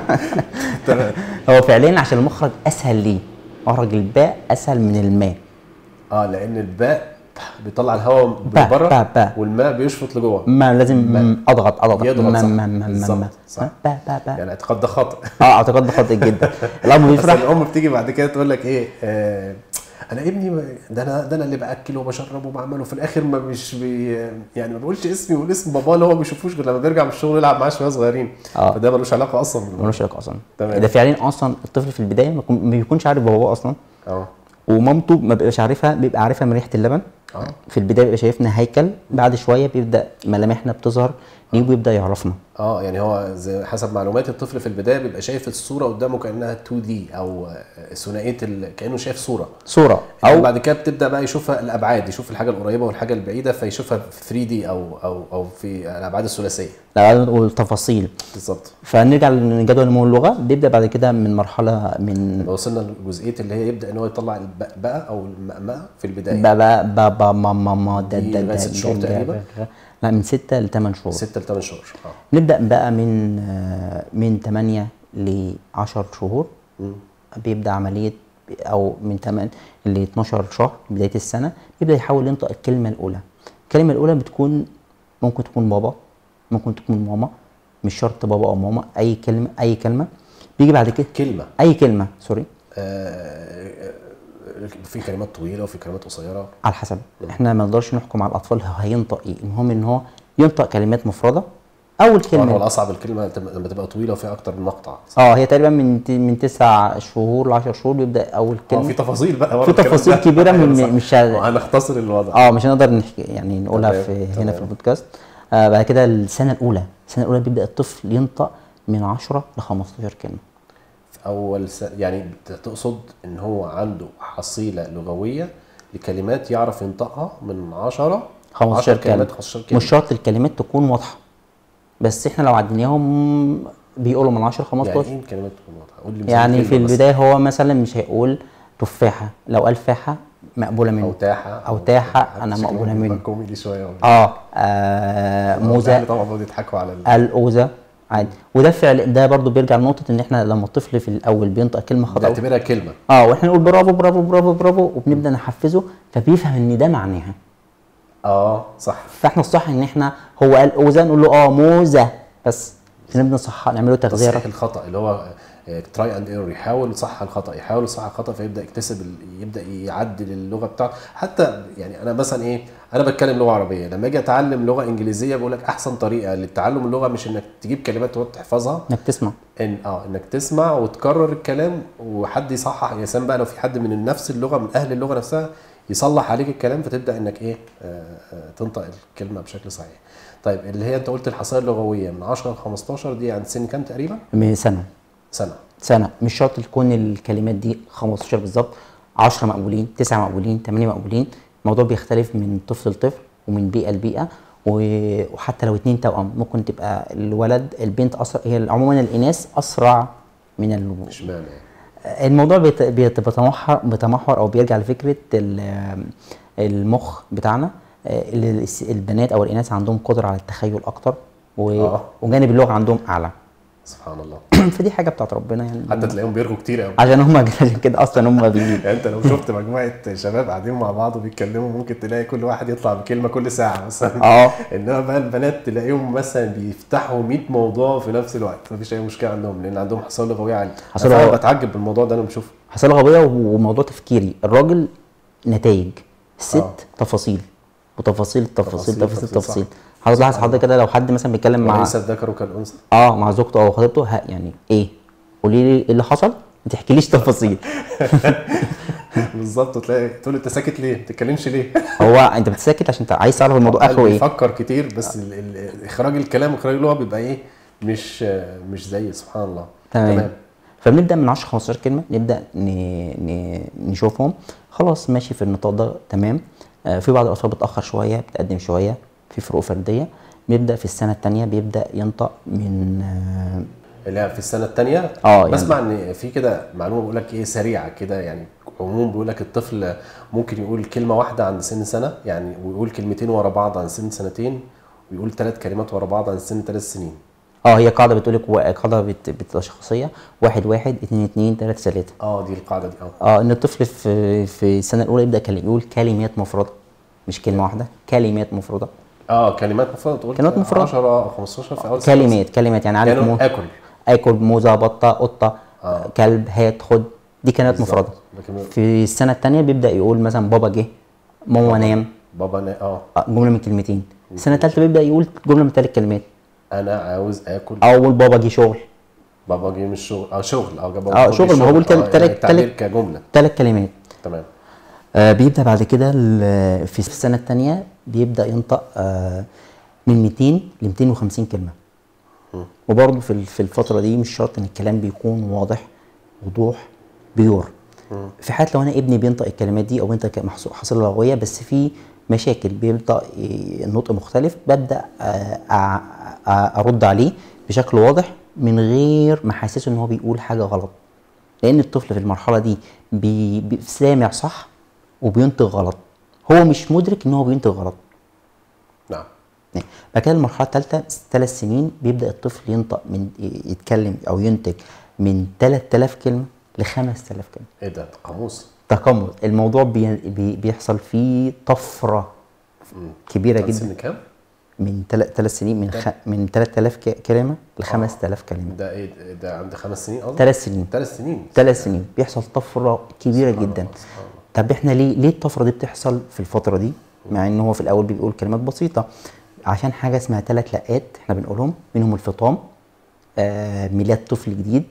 [SPEAKER 2] تمام
[SPEAKER 1] هو فعليا عشان المخرج اسهل ليه مخرج الباء اسهل من الماء
[SPEAKER 2] اه لان الباء بيطلع الهواء
[SPEAKER 1] با-
[SPEAKER 2] من بره
[SPEAKER 1] با- با.
[SPEAKER 2] والماء بيشفط لجوه
[SPEAKER 1] ما لازم اضغط اضغط
[SPEAKER 2] يضغط
[SPEAKER 1] ما
[SPEAKER 2] صح.
[SPEAKER 1] ما ما ما
[SPEAKER 2] بالظبط،
[SPEAKER 1] ما
[SPEAKER 2] صح.
[SPEAKER 1] با با با
[SPEAKER 2] يعني اعتقاد ده خطا
[SPEAKER 1] اه اعتقد ده خاطئ جدا الاب
[SPEAKER 2] بس
[SPEAKER 1] بيفرح
[SPEAKER 2] الام بتيجي بعد كده تقول لك ايه آه انا ابني ما- ده انا ده انا اللي باكله وبشربه وبعمله في الاخر ما مش بي يعني ما بيقولش اسمي ويقول اسم باباه اللي هو ما بيشوفوش غير لما بيرجع من الشغل يلعب معاه شويه صغيرين
[SPEAKER 1] اه.
[SPEAKER 2] فده ملوش علاقه اصلا بالموضوع.
[SPEAKER 1] ملوش علاقه اصلا
[SPEAKER 2] تمام.
[SPEAKER 1] ده فعليا اصلا الطفل في البدايه ما يكون- ما بيكونش عارف باباه اصلا
[SPEAKER 2] اه
[SPEAKER 1] ومامته ما بيبقاش عارفها بيبقى عارفها من ريحه اللبن
[SPEAKER 2] اه
[SPEAKER 1] في البدايه بيبقى شايفنا هيكل بعد شويه بيبدا ملامحنا بتظهر ليه ويبدا يعرفنا
[SPEAKER 2] اه يعني هو زي حسب معلومات الطفل في البدايه بيبقى شايف الصوره قدامه كانها 2 دي او آه، ثنائيه ال... كانه شايف صوره
[SPEAKER 1] صوره
[SPEAKER 2] او
[SPEAKER 1] او
[SPEAKER 2] بعد كده بتبدا بقى يشوفها الابعاد يشوف الحاجه القريبه والحاجه البعيده فيشوفها في 3 دي او او او في الابعاد الثلاثيه
[SPEAKER 1] والتفاصيل
[SPEAKER 2] بالظبط
[SPEAKER 1] فنرجع لجدول نمو اللغه بيبدا بعد كده من مرحله من
[SPEAKER 2] لو وصلنا لجزئيه اللي هي يبدا ان هو يطلع البقبقه او المقمقه في البدايه
[SPEAKER 1] با با با با ما ما ما دا
[SPEAKER 2] دي
[SPEAKER 1] دا
[SPEAKER 2] لغاية
[SPEAKER 1] دا
[SPEAKER 2] ست شهور
[SPEAKER 1] دا-
[SPEAKER 2] تقريبا؟
[SPEAKER 1] دا- لا من 6 ل 8 شهور
[SPEAKER 2] 6 ل 8 شهور اه
[SPEAKER 1] نبدا بقى من آه، من 8 ل 10 شهور
[SPEAKER 2] مم.
[SPEAKER 1] بيبدا عمليه او من 8 ل 12 شهر بدايه السنه يبدا يحاول ينطق الكلمه الاولى الكلمه الاولى بتكون ممكن تكون بابا ممكن تكون ماما مش شرط بابا او ماما اي كلمه اي كلمه بيجي بعد كده
[SPEAKER 2] كلمه
[SPEAKER 1] اي كلمه سوري
[SPEAKER 2] آه، آه، في كلمات طويله وفي كلمات قصيره
[SPEAKER 1] على حسب احنا ما نقدرش نحكم على الاطفال هو هينطق ايه المهم ان هو ينطق كلمات مفرده اول
[SPEAKER 2] طبعا هو
[SPEAKER 1] كلمه
[SPEAKER 2] الاصعب الكلمه تم- لما تبقى طويله وفيها اكتر من مقطع
[SPEAKER 1] اه هي تقريبا من ت- من تسع شهور ل 10 شهور بيبدا اول
[SPEAKER 2] اه
[SPEAKER 1] كلمه
[SPEAKER 2] في تفاصيل بقى ورا
[SPEAKER 1] في
[SPEAKER 2] الكلام
[SPEAKER 1] تفاصيل
[SPEAKER 2] ده.
[SPEAKER 1] كبيرة
[SPEAKER 2] أيوة
[SPEAKER 1] من-
[SPEAKER 2] صح.
[SPEAKER 1] مش-
[SPEAKER 2] هنختصر الوضع
[SPEAKER 1] اه مش هنقدر نحكي يعني نقولها
[SPEAKER 2] تمام،
[SPEAKER 1] في هنا
[SPEAKER 2] تمام.
[SPEAKER 1] في البودكاست آه بعد كده السنه الاولى السنه الاولى بيبدا الطفل ينطق من 10 ل 15 كلمه
[SPEAKER 2] في اول س... يعني بت- تقصد ان هو عنده حصيله لغويه لكلمات يعرف ينطقها من 10
[SPEAKER 1] 15
[SPEAKER 2] 10 كلمات
[SPEAKER 1] كلمه
[SPEAKER 2] 15 كلمه
[SPEAKER 1] مش شرط الكلمات تكون واضحه بس احنا لو عديناهم بيقولوا من 10 ل 15
[SPEAKER 2] يعني ايه كلمات تكون واضحه قول لي مثال
[SPEAKER 1] يعني
[SPEAKER 2] كلمة
[SPEAKER 1] في
[SPEAKER 2] بس.
[SPEAKER 1] البدايه هو مثلا مش هيقول تفاحه لو قال فاحه مقبوله
[SPEAKER 2] او
[SPEAKER 1] منه
[SPEAKER 2] تاحه
[SPEAKER 1] أو تاحة أنا
[SPEAKER 2] شكله
[SPEAKER 1] مقبولة
[SPEAKER 2] بيبقى
[SPEAKER 1] منه.
[SPEAKER 2] كوميدي شويه
[SPEAKER 1] اه, آه موزه
[SPEAKER 2] الأهل طبعا بيقعدوا يضحكوا على ال...
[SPEAKER 1] الاوزه عادي وده فعل ده برضو بيرجع لنقطه ان احنا لما الطفل في الاول بينطق كلمه خطا
[SPEAKER 2] بنعتبرها كلمه
[SPEAKER 1] اه واحنا نقول برافو برافو برافو برافو وبنبدا نحفزه فبيفهم ان ده معناها
[SPEAKER 2] اه صح
[SPEAKER 1] فاحنا الصح ان احنا هو قال اوزه نقول له اه موزه بس نبدا نصح نعمله تغذيه
[SPEAKER 2] تصحيح الخطا اللي هو تراي اند ايرور يحاول يصحح الخطا يحاول يصحح الخطا فيبدا يكتسب ال- يبدا يعدل اللغه بتاعته حتى يعني انا مثلا ايه انا بتكلم لغه عربيه لما اجي اتعلم لغه انجليزيه بقول لك احسن طريقه للتعلم اللغه مش انك تجيب كلمات وتقعد تحفظها
[SPEAKER 1] انك تسمع
[SPEAKER 2] ان اه انك تسمع وتكرر الكلام وحد يصحح يا سلام بقى لو في حد من نفس اللغه من اهل اللغه نفسها يصلح عليك الكلام فتبدا انك ايه آه آه تنطق الكلمه بشكل صحيح طيب اللي هي انت قلت الحصائل اللغويه من 10 ل 15 دي عند سن كام تقريبا
[SPEAKER 1] من سنه
[SPEAKER 2] سنه
[SPEAKER 1] سنه مش شرط تكون الكلمات دي 15 بالظبط 10 مقبولين 9 مقبولين 8 مقبولين الموضوع بيختلف من طفل لطفل ومن بيئه لبيئه و- وحتى لو اتنين توأم ممكن تبقى الولد البنت اسرع هي عموما الاناث اسرع من ال...
[SPEAKER 2] اشمعنى يعني
[SPEAKER 1] الموضوع بيت- بيت- بيتمحور بيتمحور او بيرجع لفكره ال- المخ بتاعنا آه، اللي الس- البنات او الاناث عندهم قدره على التخيل اكتر و...
[SPEAKER 2] آه.
[SPEAKER 1] وجانب اللغه عندهم اعلى
[SPEAKER 2] سبحان الله
[SPEAKER 1] فدي حاجه بتاعت ربنا يعني
[SPEAKER 2] حتى تلاقيهم بيرغوا كتير قوي
[SPEAKER 1] عشان هم عشان كده اصلا هم بي...
[SPEAKER 2] يعني انت لو شفت مجموعه شباب قاعدين مع بعض وبيتكلموا ممكن تلاقي كل واحد يطلع بكلمه كل ساعه مثلا
[SPEAKER 1] اه
[SPEAKER 2] انما بقى البنات تلاقيهم مثلا بيفتحوا 100 موضوع في نفس الوقت مفيش اي مشكله عندهم لان عندهم حصيله لغويه عاليه
[SPEAKER 1] حصيلة
[SPEAKER 2] انا
[SPEAKER 1] لغوية.
[SPEAKER 2] بتعجب بالموضوع ده انا بشوفه
[SPEAKER 1] حصيله غبيه وموضوع تفكيري الراجل نتائج الست
[SPEAKER 2] آه.
[SPEAKER 1] تفاصيل وتفاصيل تفاصيل
[SPEAKER 2] تفاصيل،
[SPEAKER 1] تفاصيل
[SPEAKER 2] تفاصيل،
[SPEAKER 1] تفاصيل
[SPEAKER 2] صح.
[SPEAKER 1] هتلاحظ حضرتك كده لو حد مثلا بيتكلم مع
[SPEAKER 2] وليس الذكر كالانثى
[SPEAKER 1] اه مع زوجته او خطيبته ها يعني ايه قولي لي ايه اللي حصل ما تحكيليش تفاصيل
[SPEAKER 2] بالظبط وتلاقي تقول له انت ساكت ليه؟ ما بتتكلمش ليه؟
[SPEAKER 1] هو انت بتسكت عشان انت عايز تعرف الموضوع اخره ايه
[SPEAKER 2] بيفكر كتير بس ال- ال- اخراج الكلام واخراج اللغه بيبقى ايه؟ مش مش زي سبحان الله
[SPEAKER 1] تمام فبنبدا من 10 15 كلمه نبدا ن... ن... نشوفهم خلاص ماشي في النطاق ده تمام آه في بعض الاطفال بتاخر شويه بتقدم شويه في فروق فرديه بنبدا في السنه الثانيه بيبدا ينطق من آه
[SPEAKER 2] اللي هي في السنه الثانيه
[SPEAKER 1] اه يعني-
[SPEAKER 2] بسمع ان في كده معلومه بيقول لك ايه سريعه كده يعني عموما بيقول لك الطفل ممكن يقول كلمه واحده عند سن سنه يعني ويقول كلمتين ورا بعض عند سن سنتين ويقول ثلاث كلمات ورا بعض عند سن ثلاث سنين
[SPEAKER 1] اه هي قاعده بتقول لك قاعده بت... بتبقى شخصيه واحد واحد اتنين اتنين تلاته تلاته
[SPEAKER 2] اه دي القاعده دي اه
[SPEAKER 1] اه ان الطفل في في السنه الاولى يبدا كلم يقول كلمات مفرده مش كلمه واحده كلمات مفرده
[SPEAKER 2] اه كلمات مفردة تقول
[SPEAKER 1] كلمات مفردة.
[SPEAKER 2] 10 او 15 في اول سنة.
[SPEAKER 1] كلمات كلمات يعني عارف
[SPEAKER 2] يعني
[SPEAKER 1] مو...
[SPEAKER 2] اكل
[SPEAKER 1] اكل موزه بطه قطه
[SPEAKER 2] آه.
[SPEAKER 1] كلب هات خد دي كلمات
[SPEAKER 2] بالظبط.
[SPEAKER 1] مفرده
[SPEAKER 2] لكن
[SPEAKER 1] في السنه الثانيه بيبدا يقول مثلا بابا جه ماما نام
[SPEAKER 2] بابا نا... اه
[SPEAKER 1] آه، جمله من كلمتين السنه الثالثه بيبدا يقول جمله من ثلاث كلمات
[SPEAKER 2] انا عاوز اكل
[SPEAKER 1] اول بابا جه شغل
[SPEAKER 2] بابا جه من الشغل اه شغل اه جاب
[SPEAKER 1] آه، شغل، ما هو بيقول كلمة-
[SPEAKER 2] آه،
[SPEAKER 1] تلات-
[SPEAKER 2] يعني التعبير
[SPEAKER 1] تلات-
[SPEAKER 2] كجمله
[SPEAKER 1] ثلاث كلمات
[SPEAKER 2] تمام
[SPEAKER 1] آه بيبدا بعد كده ال- في السنه الثانيه بيبدا ينطق آه من 200 ل 250 كلمه وبرضه في ال- في الفتره دي مش شرط ان الكلام بيكون واضح وضوح بيور في حالة لو انا ابني بينطق الكلمات دي او بينطق محصو- حصيله لغويه بس في مشاكل بينطق إيه، النطق مختلف ببدا آه، أ- أ- ارد عليه بشكل واضح من غير ما احسسه ان هو بيقول حاجه غلط لان الطفل في المرحله دي بي بي سامع صح وبينطق غلط هو مش مدرك ان هو بينطق غلط
[SPEAKER 2] نعم
[SPEAKER 1] يعني بعد كده المرحله الثالثه ثلاث سنين بيبدا الطفل ينطق من يتكلم او ينتج من 3000 كلمه ل 5000 كلمه
[SPEAKER 2] ايه ده قاموس
[SPEAKER 1] تقمص الموضوع بي بي بيحصل فيه طفره كبيره
[SPEAKER 2] عند
[SPEAKER 1] جدا
[SPEAKER 2] سن كام؟
[SPEAKER 1] من ثلاث سنين من خ... من 3000 ك- كلمه ل 5000 كلمه
[SPEAKER 2] ده ايه ده عند خمس سنين قصدي؟
[SPEAKER 1] ثلاث سنين
[SPEAKER 2] ثلاث سنين
[SPEAKER 1] ثلاث سنين بيحصل طفره كبيره
[SPEAKER 2] سبحان
[SPEAKER 1] جدا
[SPEAKER 2] الله، سبحان الله.
[SPEAKER 1] طب احنا ليه ليه الطفره دي بتحصل في الفتره دي مع ان هو في الاول بيقول كلمات بسيطه عشان حاجه اسمها ثلاث لقات احنا بنقولهم منهم الفطام آه ميلاد طفل جديد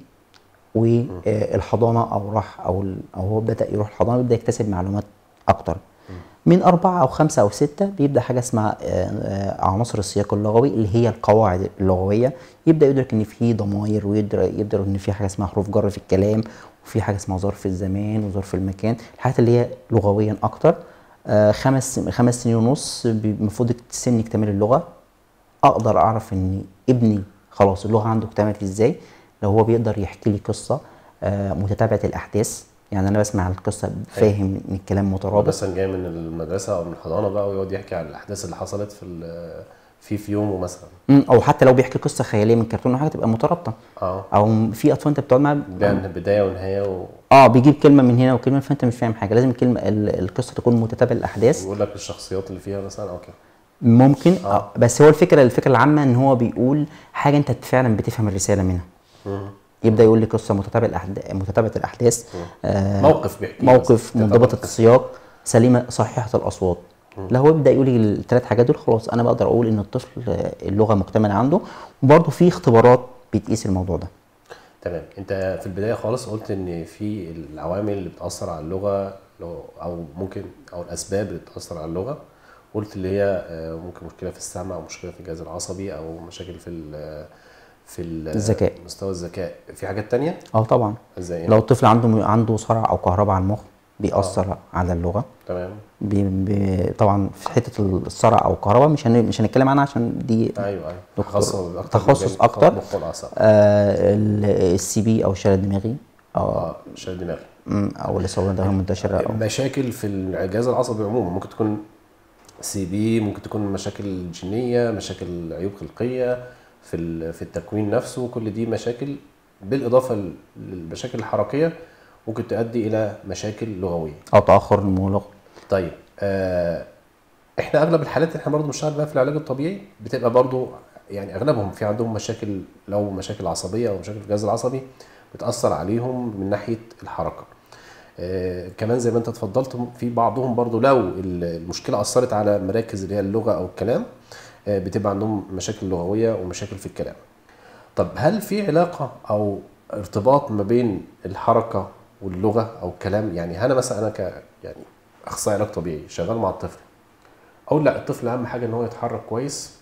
[SPEAKER 1] والحضانه او راح او ال- او هو بدا يروح الحضانه بيبدا يكتسب معلومات اكتر من أربعة أو خمسة أو ستة بيبدأ حاجة اسمها آه، آه، عناصر السياق اللغوي اللي هي القواعد اللغوية يبدأ يدرك إن في ضمائر ويدرك يبدأ إن في حاجة اسمها حروف جر في الكلام وفي حاجة اسمها ظرف الزمان وظرف المكان الحاجات اللي هي لغويا أكتر آه، خمس خمس سنين ونص بي- المفروض السن يكتمل اللغة أقدر أعرف إن ابني خلاص اللغة عنده اكتملت إزاي لو هو بيقدر يحكي لي قصة آه، متتابعة الأحداث يعني أنا بسمع القصة فاهم إن الكلام
[SPEAKER 2] هو
[SPEAKER 1] مترابط
[SPEAKER 2] مثلا جاي من المدرسه او من الحضانه بقى ويقعد يحكي على الاحداث اللي حصلت في ال- في في يومه مثلا
[SPEAKER 1] مم، او حتى لو بيحكي قصه خياليه من كرتون او حاجه تبقى مترابطه
[SPEAKER 2] اه
[SPEAKER 1] او في اطفال انت بتقعد معاها
[SPEAKER 2] ده بدايه ونهايه و...
[SPEAKER 1] اه بيجيب كلمه من هنا وكلمه فانت مش فاهم حاجه لازم الكلمه ال- القصه تكون متتابعه الاحداث
[SPEAKER 2] ويقول لك الشخصيات اللي فيها مثلا او كده
[SPEAKER 1] ممكن آه. بس هو الفكره الفكره العامه ان هو بيقول حاجه انت فعلا بتفهم الرساله منها يبدا يقول لي قصه متتابعه الاحداث متتابعه الاحداث آه
[SPEAKER 2] موقف بيحكي
[SPEAKER 1] موقف
[SPEAKER 2] مثلاً.
[SPEAKER 1] منضبط السياق سليمه صحيحه الاصوات لو هو يبدا يقول لي الثلاث حاجات دول خلاص انا بقدر اقول ان الطفل آه، اللغه مكتمله عنده وبرده في اختبارات بتقيس الموضوع ده
[SPEAKER 2] تمام انت في البدايه خالص قلت ان في العوامل اللي بتاثر على اللغه لو او ممكن او الاسباب اللي بتاثر على اللغه قلت اللي هي آه، ممكن مشكله في السمع او مشكله في الجهاز العصبي او مشاكل في ال- في ال-
[SPEAKER 1] الذكاء.
[SPEAKER 2] مستوى الذكاء في حاجات تانية
[SPEAKER 1] اه طبعا
[SPEAKER 2] زي ايه
[SPEAKER 1] لو الطفل عنده عنده صرع او كهرباء على المخ بيأثر على اللغه
[SPEAKER 2] تمام
[SPEAKER 1] بي بي طبعا في حته الصرع او الكهرباء مش هن مش هنتكلم عنها عشان دي
[SPEAKER 2] ايوه ايوه
[SPEAKER 1] دكتور-
[SPEAKER 2] تخصص اكتر
[SPEAKER 1] تخصص
[SPEAKER 2] مجال
[SPEAKER 1] أكتر.
[SPEAKER 2] المخ والاعصاب
[SPEAKER 1] آه السي بي او الشلل الدماغي او
[SPEAKER 2] اه شال دماغي
[SPEAKER 1] مم، او الاصابه الدماغيه المنتشره او
[SPEAKER 2] مشاكل في الجهاز العصبي عموما ممكن تكون سي بي ممكن تكون مشاكل جينيه مشاكل عيوب خلقيه في ال- في التكوين نفسه كل دي مشاكل بالاضافه لل- للمشاكل الحركيه ممكن تؤدي الى مشاكل لغويه
[SPEAKER 1] او تاخر النمو اللغوي
[SPEAKER 2] طيب آه احنا اغلب الحالات اللي احنا برضه بنشتغل بقى في العلاج الطبيعي بتبقى برضه يعني اغلبهم في عندهم مشاكل لو مشاكل عصبيه او مشاكل في الجهاز العصبي بتاثر عليهم من ناحيه الحركه آه كمان زي ما انت اتفضلت في بعضهم برضه لو ال- المشكله اثرت على مراكز اللي هي اللغه او الكلام آه بتبقى عندهم مشاكل لغويه ومشاكل في الكلام طب هل في علاقه او ارتباط ما بين الحركه واللغه او الكلام يعني انا مثلا انا ك يعني اخصائي علاج طبيعي شغال مع الطفل اقول لا الطفل اهم حاجه ان هو يتحرك كويس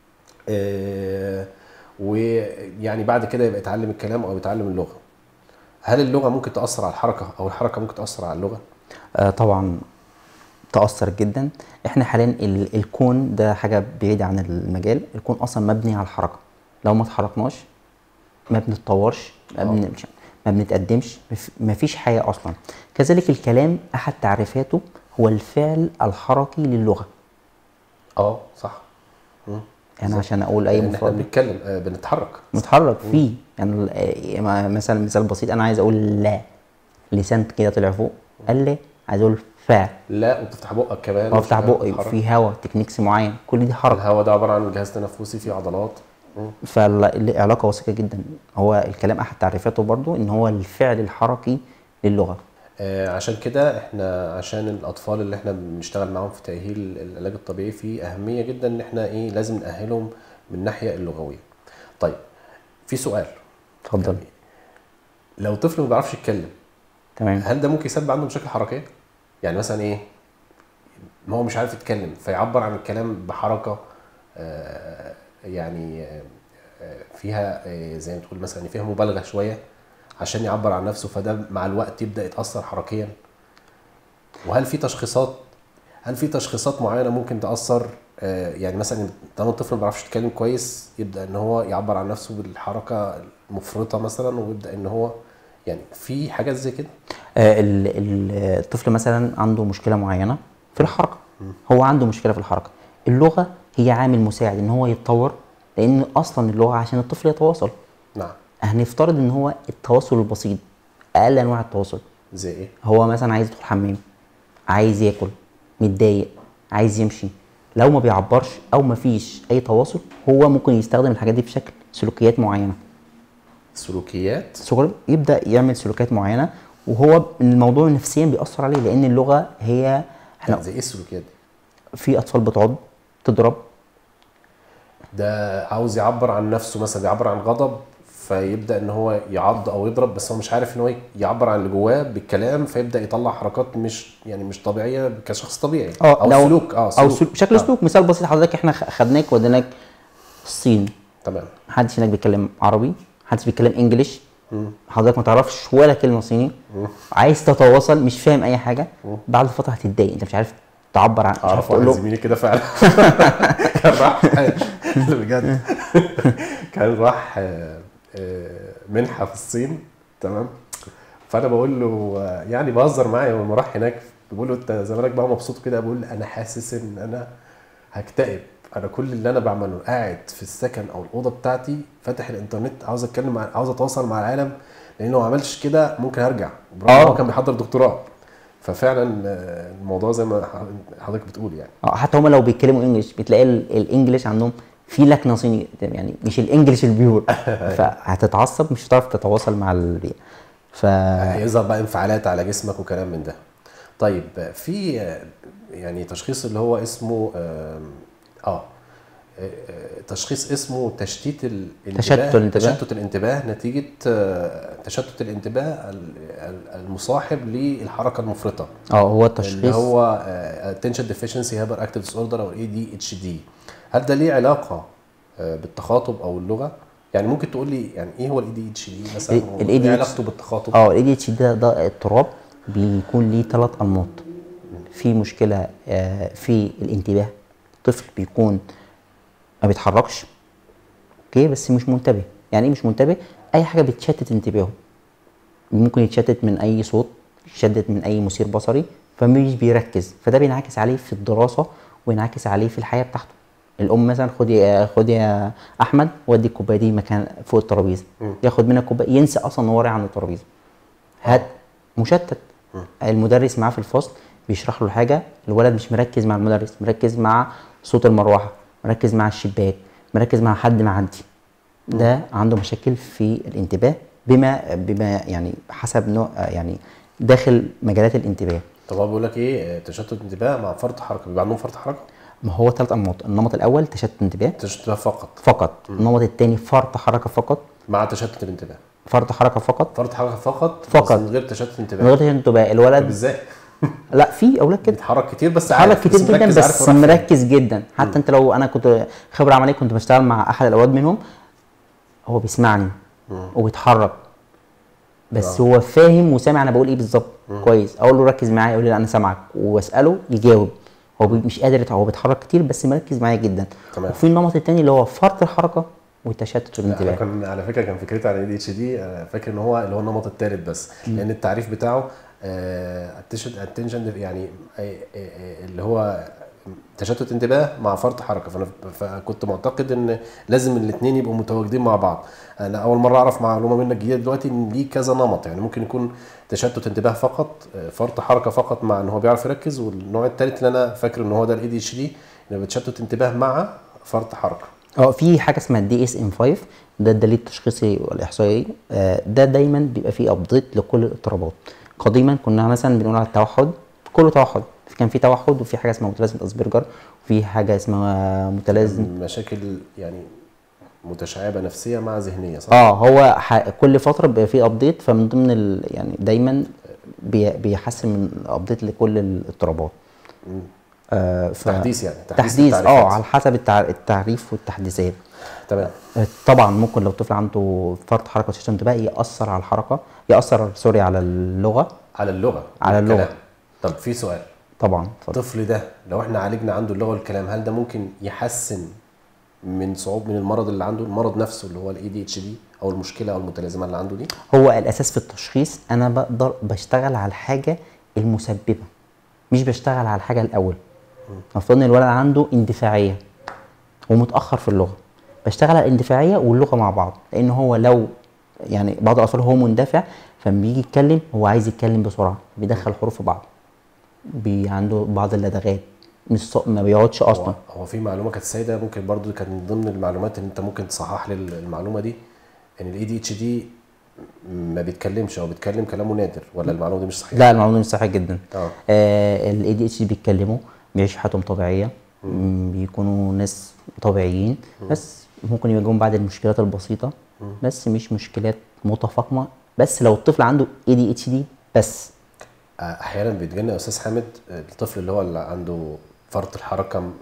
[SPEAKER 2] آه، ويعني بعد كده يبقى يتعلم الكلام او يتعلم اللغه هل اللغه ممكن تاثر على الحركه او الحركه ممكن تاثر على اللغه
[SPEAKER 1] آه طبعا تأثر جدا احنا حاليا ال- الكون ده حاجة بعيدة عن المجال الكون اصلا مبني على الحركة لو ما اتحركناش ما بنتطورش ما,
[SPEAKER 2] آه.
[SPEAKER 1] بن... ما بنتقدمش مف- ما فيش حياة اصلا كذلك الكلام احد تعريفاته هو الفعل الحركي للغة
[SPEAKER 2] اه صح مم.
[SPEAKER 1] يعني عشان اقول اي
[SPEAKER 2] لأن احنا
[SPEAKER 1] مفرد
[SPEAKER 2] بنتكلم آه، بنتحرك
[SPEAKER 1] متحرك فيه يعني ال- آه، ما- مثلا مثال بسيط انا عايز اقول لا لسان كده طلع فوق قال لي عايز اقول فا
[SPEAKER 2] لا وبتفتح بقك كمان
[SPEAKER 1] او افتح بقي
[SPEAKER 2] بتتحرك.
[SPEAKER 1] في هوا تكنيكس معين كل دي حركه
[SPEAKER 2] الهواء ده عباره عن جهاز تنفسي فيه عضلات مم.
[SPEAKER 1] فالعلاقه وثيقه جدا هو الكلام احد تعريفاته برضو ان هو الفعل الحركي للغه
[SPEAKER 2] آه، عشان كده احنا عشان الاطفال اللي احنا بنشتغل معاهم في تاهيل العلاج الطبيعي في اهميه جدا ان احنا ايه لازم ناهلهم من الناحيه اللغويه طيب في سؤال
[SPEAKER 1] اتفضل
[SPEAKER 2] يعني لو طفل ما بيعرفش يتكلم
[SPEAKER 1] تمام
[SPEAKER 2] هل ده ممكن يسبب عنده مشاكل حركيه يعني مثلا ايه ما هو مش عارف يتكلم فيعبر عن الكلام بحركه آه، يعني آه، آه، فيها آه، زي ما تقول مثلا فيها مبالغه شويه عشان يعبر عن نفسه فده مع الوقت يبدا يتاثر حركيا وهل في تشخيصات هل في تشخيصات معينه ممكن تاثر آه، يعني مثلا طالما الطفل ما بيعرفش يتكلم كويس يبدا ان هو يعبر عن نفسه بالحركه المفرطه مثلا ويبدا ان هو يعني في حاجات زي كده
[SPEAKER 1] آه ال- ال- الطفل مثلا عنده مشكله معينه في الحركه هو عنده مشكله في الحركه اللغه هي عامل مساعد ان هو يتطور لان اصلا اللغه عشان الطفل يتواصل
[SPEAKER 2] نعم
[SPEAKER 1] هنفترض ان هو التواصل البسيط اقل انواع التواصل
[SPEAKER 2] زي ايه
[SPEAKER 1] هو مثلا عايز يدخل حمام عايز ياكل متضايق عايز يمشي لو ما بيعبرش او ما فيش اي تواصل هو ممكن يستخدم الحاجات دي في شكل سلوكيات معينه
[SPEAKER 2] سلوكيات
[SPEAKER 1] صغر يبدا يعمل سلوكيات معينه وهو الموضوع نفسيا بيأثر عليه لان اللغه هي احنا
[SPEAKER 2] زي ايه السلوكيات دي
[SPEAKER 1] في اطفال بتعض تضرب
[SPEAKER 2] ده عاوز يعبر عن نفسه مثلا يعبر عن غضب فيبدا ان هو يعض او يضرب بس هو مش عارف ان هو يعبر عن اللي جواه بالكلام فيبدا يطلع حركات مش يعني مش طبيعيه كشخص طبيعي او
[SPEAKER 1] لو-
[SPEAKER 2] سلوك اه
[SPEAKER 1] او سلوك شكل
[SPEAKER 2] آه.
[SPEAKER 1] سلوك مثال بسيط حضرتك احنا خ- خدناك وديناك الصين
[SPEAKER 2] تمام
[SPEAKER 1] محدش هناك بيتكلم عربي محدش بيتكلم انجليش حضرتك ما تعرفش ولا كلمه صيني عايز تتواصل مش فاهم اي حاجه بعد فتره هتتضايق انت مش عارف تعبر عن مش عارف
[SPEAKER 2] اعرف
[SPEAKER 1] تقول
[SPEAKER 2] واحد
[SPEAKER 1] له
[SPEAKER 2] زميلي كده فعلا كان راح بجد كان راح آه، آه، منحه في الصين تمام فانا بقول له آه، يعني بهزر معاه لما راح هناك بقول له انت زمانك بقى مبسوط كده بقول له انا حاسس ان انا هكتئب انا كل اللي انا بعمله قاعد في السكن او الاوضه بتاعتي فاتح الانترنت عاوز اتكلم مع عاوز اتواصل مع العالم لان لو ما عملتش كده ممكن ارجع برغم إن
[SPEAKER 1] آه.
[SPEAKER 2] هو كان بيحضر دكتوراه ففعلا آه، الموضوع زي ما حضرتك بتقول يعني
[SPEAKER 1] اه حتى هما لو بيتكلموا انجلش بتلاقي ال- الانجليش عندهم في لكنه صيني يعني مش الانجليش البيور فهتتعصب مش هتعرف تتواصل مع البيئه ف
[SPEAKER 2] هيظهر بقى انفعالات على جسمك وكلام من ده طيب في آه، يعني تشخيص اللي هو اسمه آم، اه آه، تشخيص اسمه تشتيت الانتباه
[SPEAKER 1] تشتت الانتباه.
[SPEAKER 2] تشتت الانتباه نتيجة آه، تشتت الانتباه ال- ال- المصاحب للحركة المفرطة
[SPEAKER 1] اه هو
[SPEAKER 2] اللي
[SPEAKER 1] التشخيص
[SPEAKER 2] هو آه، attention deficiency hyper active disorder او ADHD هل ده ليه علاقة آه، بالتخاطب او اللغة يعني ممكن تقول لي يعني ايه هو الاي دي اتش دي مثلا
[SPEAKER 1] ال
[SPEAKER 2] وايه
[SPEAKER 1] ADHD
[SPEAKER 2] علاقته بالتخاطب
[SPEAKER 1] اه الاي دي اتش ده ده اضطراب بيكون ليه ثلاث انماط في مشكله آه، في الانتباه الطفل بيكون ما بيتحركش اوكي بس مش منتبه يعني ايه مش منتبه اي حاجه بتشتت انتباهه ممكن يتشتت من اي صوت يتشتت من اي مثير بصري فمش بيركز فده بينعكس عليه في الدراسه وينعكس عليه في الحياه بتاعته الام مثلا خد يا خد يا احمد ودي الكوبايه دي مكان فوق الترابيزه ياخد منها الكوبايه ينسى اصلا ان هو رايح عن الترابيزه هات مشتت المدرس معاه في الفصل بيشرح له حاجه الولد مش مركز مع المدرس مركز مع صوت المروحه مركز مع الشباك مركز مع حد معدي ده عنده مشاكل في الانتباه بما بما يعني حسب نوع يعني داخل مجالات الانتباه
[SPEAKER 2] طب هو بيقول لك ايه آه، تشتت انتباه مع فرط حركه بيبقى عندهم فرط حركه
[SPEAKER 1] ما هو ثلاث انماط النمط الاول تشتت انتباه
[SPEAKER 2] تشتت انتباه فقط
[SPEAKER 1] فقط النمط الثاني فرط حركه فقط
[SPEAKER 2] مع تشتت الانتباه
[SPEAKER 1] فرط حركه فقط
[SPEAKER 2] فرط حركه فقط
[SPEAKER 1] فقط.
[SPEAKER 2] بس من غير تشتت
[SPEAKER 1] من
[SPEAKER 2] انتباه
[SPEAKER 1] غير تشتت انتباه
[SPEAKER 2] طب
[SPEAKER 1] الولد
[SPEAKER 2] ازاي
[SPEAKER 1] لا في اولاد كده
[SPEAKER 2] بيتحرك كتير بس
[SPEAKER 1] بيتحرك
[SPEAKER 2] عارف
[SPEAKER 1] كتير جدا
[SPEAKER 2] مركز عارف
[SPEAKER 1] بس
[SPEAKER 2] هو رايح فين.
[SPEAKER 1] مركز جدا حتى انت لو انا كنت خبره عمليه كنت بشتغل مع احد الاولاد منهم هو بيسمعني وبيتحرك بس هو فاهم وسامع انا بقول ايه بالظبط كويس اقول له ركز معايا يقول لي لا انا سامعك واساله يجاوب هو بي- مش قادر يتح- هو بيتحرك كتير بس مركز معايا جدا
[SPEAKER 2] تمام.
[SPEAKER 1] وفي النمط التاني اللي هو فرط الحركه والتشتت
[SPEAKER 2] احنا
[SPEAKER 1] الانتباه
[SPEAKER 2] كان على فكره كان فكرتي على الاي اتش دي فاكر ان هو اللي هو النمط الثالث بس لان التعريف بتاعه اتنشن يعني آه، آه، آه، اللي هو تشتت انتباه مع فرط حركه فانا فكنت معتقد ان لازم الاثنين يبقوا متواجدين مع بعض انا اول مره اعرف معلومه منك جديده دلوقتي ان ليه كذا نمط يعني ممكن يكون تشتت انتباه فقط آه، فرط حركه فقط مع ان هو بيعرف يركز والنوع الثالث اللي انا فاكر ان هو ده الاي دي اتش دي ان بتشتت انتباه مع فرط حركه
[SPEAKER 1] اه في حاجه اسمها الدي اس ام 5 ده الدليل التشخيصي والاحصائي آه، ده دايما بيبقى فيه ابديت لكل الاضطرابات قديما كنا مثلا بنقول على التوحد كله توحد كان في توحد وفي حاجه اسمها متلازمه اسبرجر وفي حاجه اسمها متلازم
[SPEAKER 2] مشاكل يعني متشعبه نفسيه مع ذهنيه صح؟
[SPEAKER 1] اه هو ح... كل فتره بيبقى فيه ابديت فمن ضمن ال... يعني دايما بي... بيحسن من ابديت لكل الاضطرابات آه ف...
[SPEAKER 2] تحديث يعني
[SPEAKER 1] تحديث
[SPEAKER 2] التعريفات.
[SPEAKER 1] اه على حسب التع... التعريف والتحديثات
[SPEAKER 2] تمام
[SPEAKER 1] طبعا ممكن لو طفل عنده فرط حركه وتشتت انتباه ياثر على الحركه ياثر سوري على اللغه
[SPEAKER 2] على اللغه
[SPEAKER 1] على اللغة.
[SPEAKER 2] والكلام. طب في سؤال
[SPEAKER 1] طبعا اتفضل.
[SPEAKER 2] الطفل ده لو احنا عالجنا عنده اللغه والكلام هل ده ممكن يحسن من صعوبه من المرض اللي عنده المرض نفسه اللي هو الاي دي اتش دي او المشكله او المتلازمه اللي عنده دي
[SPEAKER 1] هو الاساس في التشخيص انا بقدر بشتغل على الحاجه المسببه مش بشتغل على الحاجه الاول المفروض ان الولد عنده اندفاعيه ومتاخر في اللغه بشتغل على الاندفاعيه واللغه مع بعض لان هو لو يعني بعض الاطفال هو مندفع فلما بيجي يتكلم هو عايز يتكلم بسرعه بيدخل حروف في بعض بي عنده بعض اللدغات مش ص- ما بيقعدش
[SPEAKER 2] هو,
[SPEAKER 1] اصلا
[SPEAKER 2] هو في معلومه كانت سايده ممكن برضو كان من ضمن المعلومات اللي انت ممكن تصحح لي المعلومه دي ان الاي دي اتش دي ما بيتكلمش او بيتكلم كلامه نادر ولا المعلومه دي مش صحيحه؟
[SPEAKER 1] لا المعلومه مش صحيح جدا
[SPEAKER 2] اه
[SPEAKER 1] الاي دي اتش بيتكلموا بيعيشوا حياتهم طبيعيه مم، بيكونوا ناس طبيعيين بس ممكن يواجههم بعض المشكلات البسيطه بس مش مشكلات متفاقمه بس لو الطفل عنده اي دي اتش دي بس
[SPEAKER 2] احيانا بيتجنن يا استاذ حامد الطفل اللي هو اللي عنده فرط الحركه م-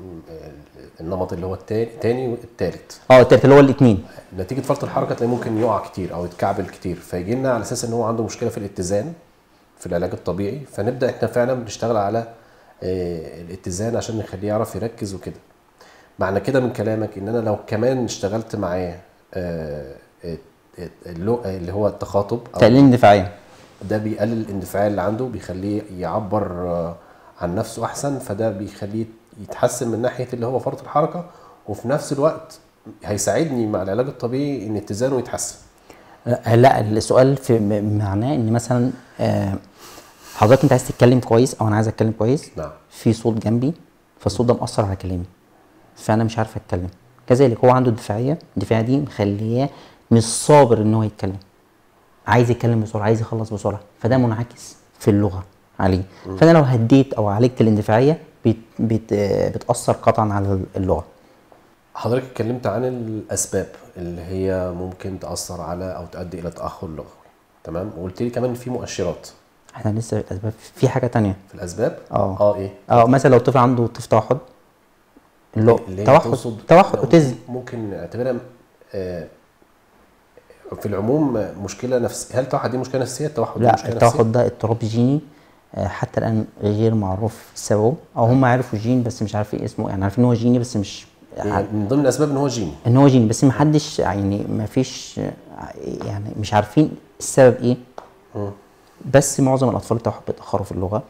[SPEAKER 2] النمط اللي هو التاني التاني والتالت
[SPEAKER 1] اه التالت اللي هو الاثنين
[SPEAKER 2] نتيجه فرط الحركه تلاقيه ممكن يقع كتير او يتكعبل كتير فيجي لنا على اساس ان هو عنده مشكله في الاتزان في العلاج الطبيعي فنبدا احنا فعلا بنشتغل على آه، الاتزان عشان نخليه يعرف يركز وكده معنى كده من كلامك ان انا لو كمان اشتغلت معاه آه، آه، آه، اللو- آه، اللي هو التخاطب او
[SPEAKER 1] تقليل اندفاعيه
[SPEAKER 2] ده بيقلل الاندفاع اللي عنده بيخليه يعبر آه، عن نفسه احسن فده بيخليه يتحسن من ناحيه اللي هو فرط الحركه وفي نفس الوقت هيساعدني مع العلاج الطبيعي ان اتزانه يتحسن
[SPEAKER 1] لا لا، السؤال في م- معناه ان مثلا آه، حضرتك انت عايز تتكلم كويس او انا عايز اتكلم كويس
[SPEAKER 2] نعم
[SPEAKER 1] في صوت جنبي فالصوت ده مأثر على كلامي فانا مش عارف اتكلم كذلك هو عنده الدفاعيه الدفاعيه دي مخليه مش صابر ان هو يتكلم عايز يتكلم بسرعه عايز يخلص بسرعه فده منعكس في اللغه عليه فانا لو هديت او عالجت الاندفاعيه بت بت بتاثر قطعا على اللغه
[SPEAKER 2] حضرتك اتكلمت عن الاسباب اللي هي ممكن تاثر على او تؤدي الى تاخر لغوي تمام وقلت لي كمان في مؤشرات
[SPEAKER 1] احنا لسه في الاسباب في حاجه تانية
[SPEAKER 2] في الاسباب
[SPEAKER 1] اه.
[SPEAKER 2] اه ايه
[SPEAKER 1] اه مثلا لو طفل عنده طفل توحد اللغة
[SPEAKER 2] اللي هي
[SPEAKER 1] توحد
[SPEAKER 2] تقصد
[SPEAKER 1] توحد
[SPEAKER 2] لو
[SPEAKER 1] اوتيزم
[SPEAKER 2] ممكن نعتبرها آه في العموم مشكله نفس هل التوحد دي مشكله نفسيه التوحد دي
[SPEAKER 1] لا
[SPEAKER 2] مشكله
[SPEAKER 1] التوحد ده اضطراب جيني آه، حتى الان غير معروف سببه او هم عرفوا الجين بس مش عارفين اسمه يعني عارفين ان هو جيني بس مش
[SPEAKER 2] نفسيه يعني من ضمن الاسباب ان هو جيني
[SPEAKER 1] ان هو جيني بس محدش يعني ما فيش يعني مش عارفين السبب ايه بس معظم الاطفال التوحد بيتاخروا في اللغه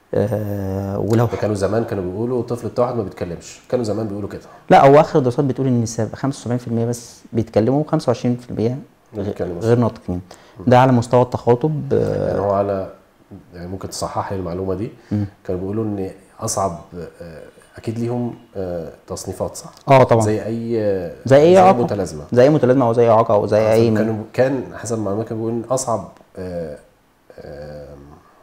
[SPEAKER 1] آه ولو
[SPEAKER 2] كانوا زمان كانوا بيقولوا طفل التوحد ما بيتكلمش كانوا زمان بيقولوا كده
[SPEAKER 1] لا هو اخر الدراسات بتقول ان السبب 75% بس بيتكلموا و25%
[SPEAKER 2] ما بيتكلموش.
[SPEAKER 1] غير ناطقين ده على مستوى التخاطب آه،
[SPEAKER 2] يعني هو على يعني ممكن تصحح لي المعلومه دي كانوا بيقولوا ان اصعب آه، اكيد ليهم آه، تصنيفات صح؟
[SPEAKER 1] اه طبعا
[SPEAKER 2] زي اي
[SPEAKER 1] زي اي اعاقه
[SPEAKER 2] متلازمه
[SPEAKER 1] زي اي متلازمه او زي اعاقه او زي اي
[SPEAKER 2] كانوا كان حسب المعلومات كانوا بيقولوا ان اصعب آه، آه،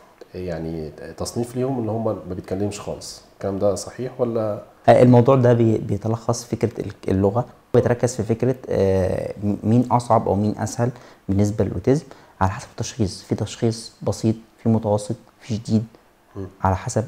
[SPEAKER 2] يعني تصنيف ليهم ان هم ما بيتكلمش خالص الكلام ده صحيح ولا
[SPEAKER 1] آه، الموضوع ده بي- بيتلخص فكره ال- اللغه بيتركز في فكره آه، مين اصعب او مين اسهل بالنسبه للاوتيزم على حسب التشخيص في تشخيص بسيط في متوسط في شديد على حسب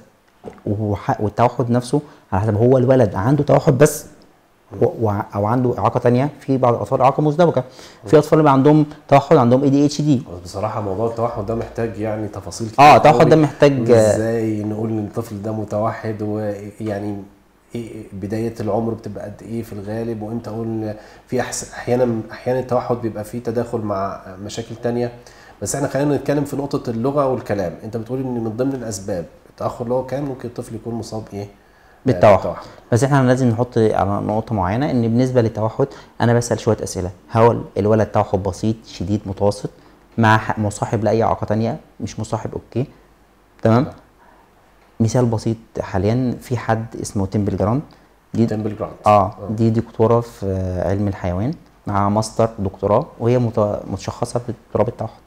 [SPEAKER 1] وح- والتوحد نفسه على حسب هو الولد عنده توحد بس و- و- او عنده اعاقه تانية في بعض الاطفال اعاقه مزدوجه في اطفال بيبقى عندهم توحد عندهم اي دي اتش دي
[SPEAKER 2] بصراحه موضوع التوحد ده محتاج يعني تفاصيل كتير
[SPEAKER 1] اه التوحد
[SPEAKER 2] قوي.
[SPEAKER 1] ده محتاج
[SPEAKER 2] ازاي نقول ان الطفل ده متوحد ويعني إيه بدايه العمر بتبقى قد ايه في الغالب وامتى اقول إن في أحس- احيانا احيانا التوحد بيبقى فيه تداخل مع مشاكل تانية بس احنا خلينا نتكلم في نقطه اللغه والكلام انت بتقول ان من ضمن الاسباب التاخر اللي هو كان ممكن الطفل يكون مصاب ايه آه،
[SPEAKER 1] بالتوحد بس احنا لازم نحط على نقطه معينه ان بالنسبه للتوحد انا بسال شويه اسئله هل الولد توحد بسيط شديد متوسط مع ح- مصاحب لاي اعاقه تانية مش مصاحب اوكي تمام مثال بسيط حاليا في حد اسمه تيمبل جراند دي
[SPEAKER 2] تمبل جراند
[SPEAKER 1] اه دي دكتوره في آه، علم الحيوان مع ماستر دكتوراه وهي مت- متشخصه باضطراب التوحد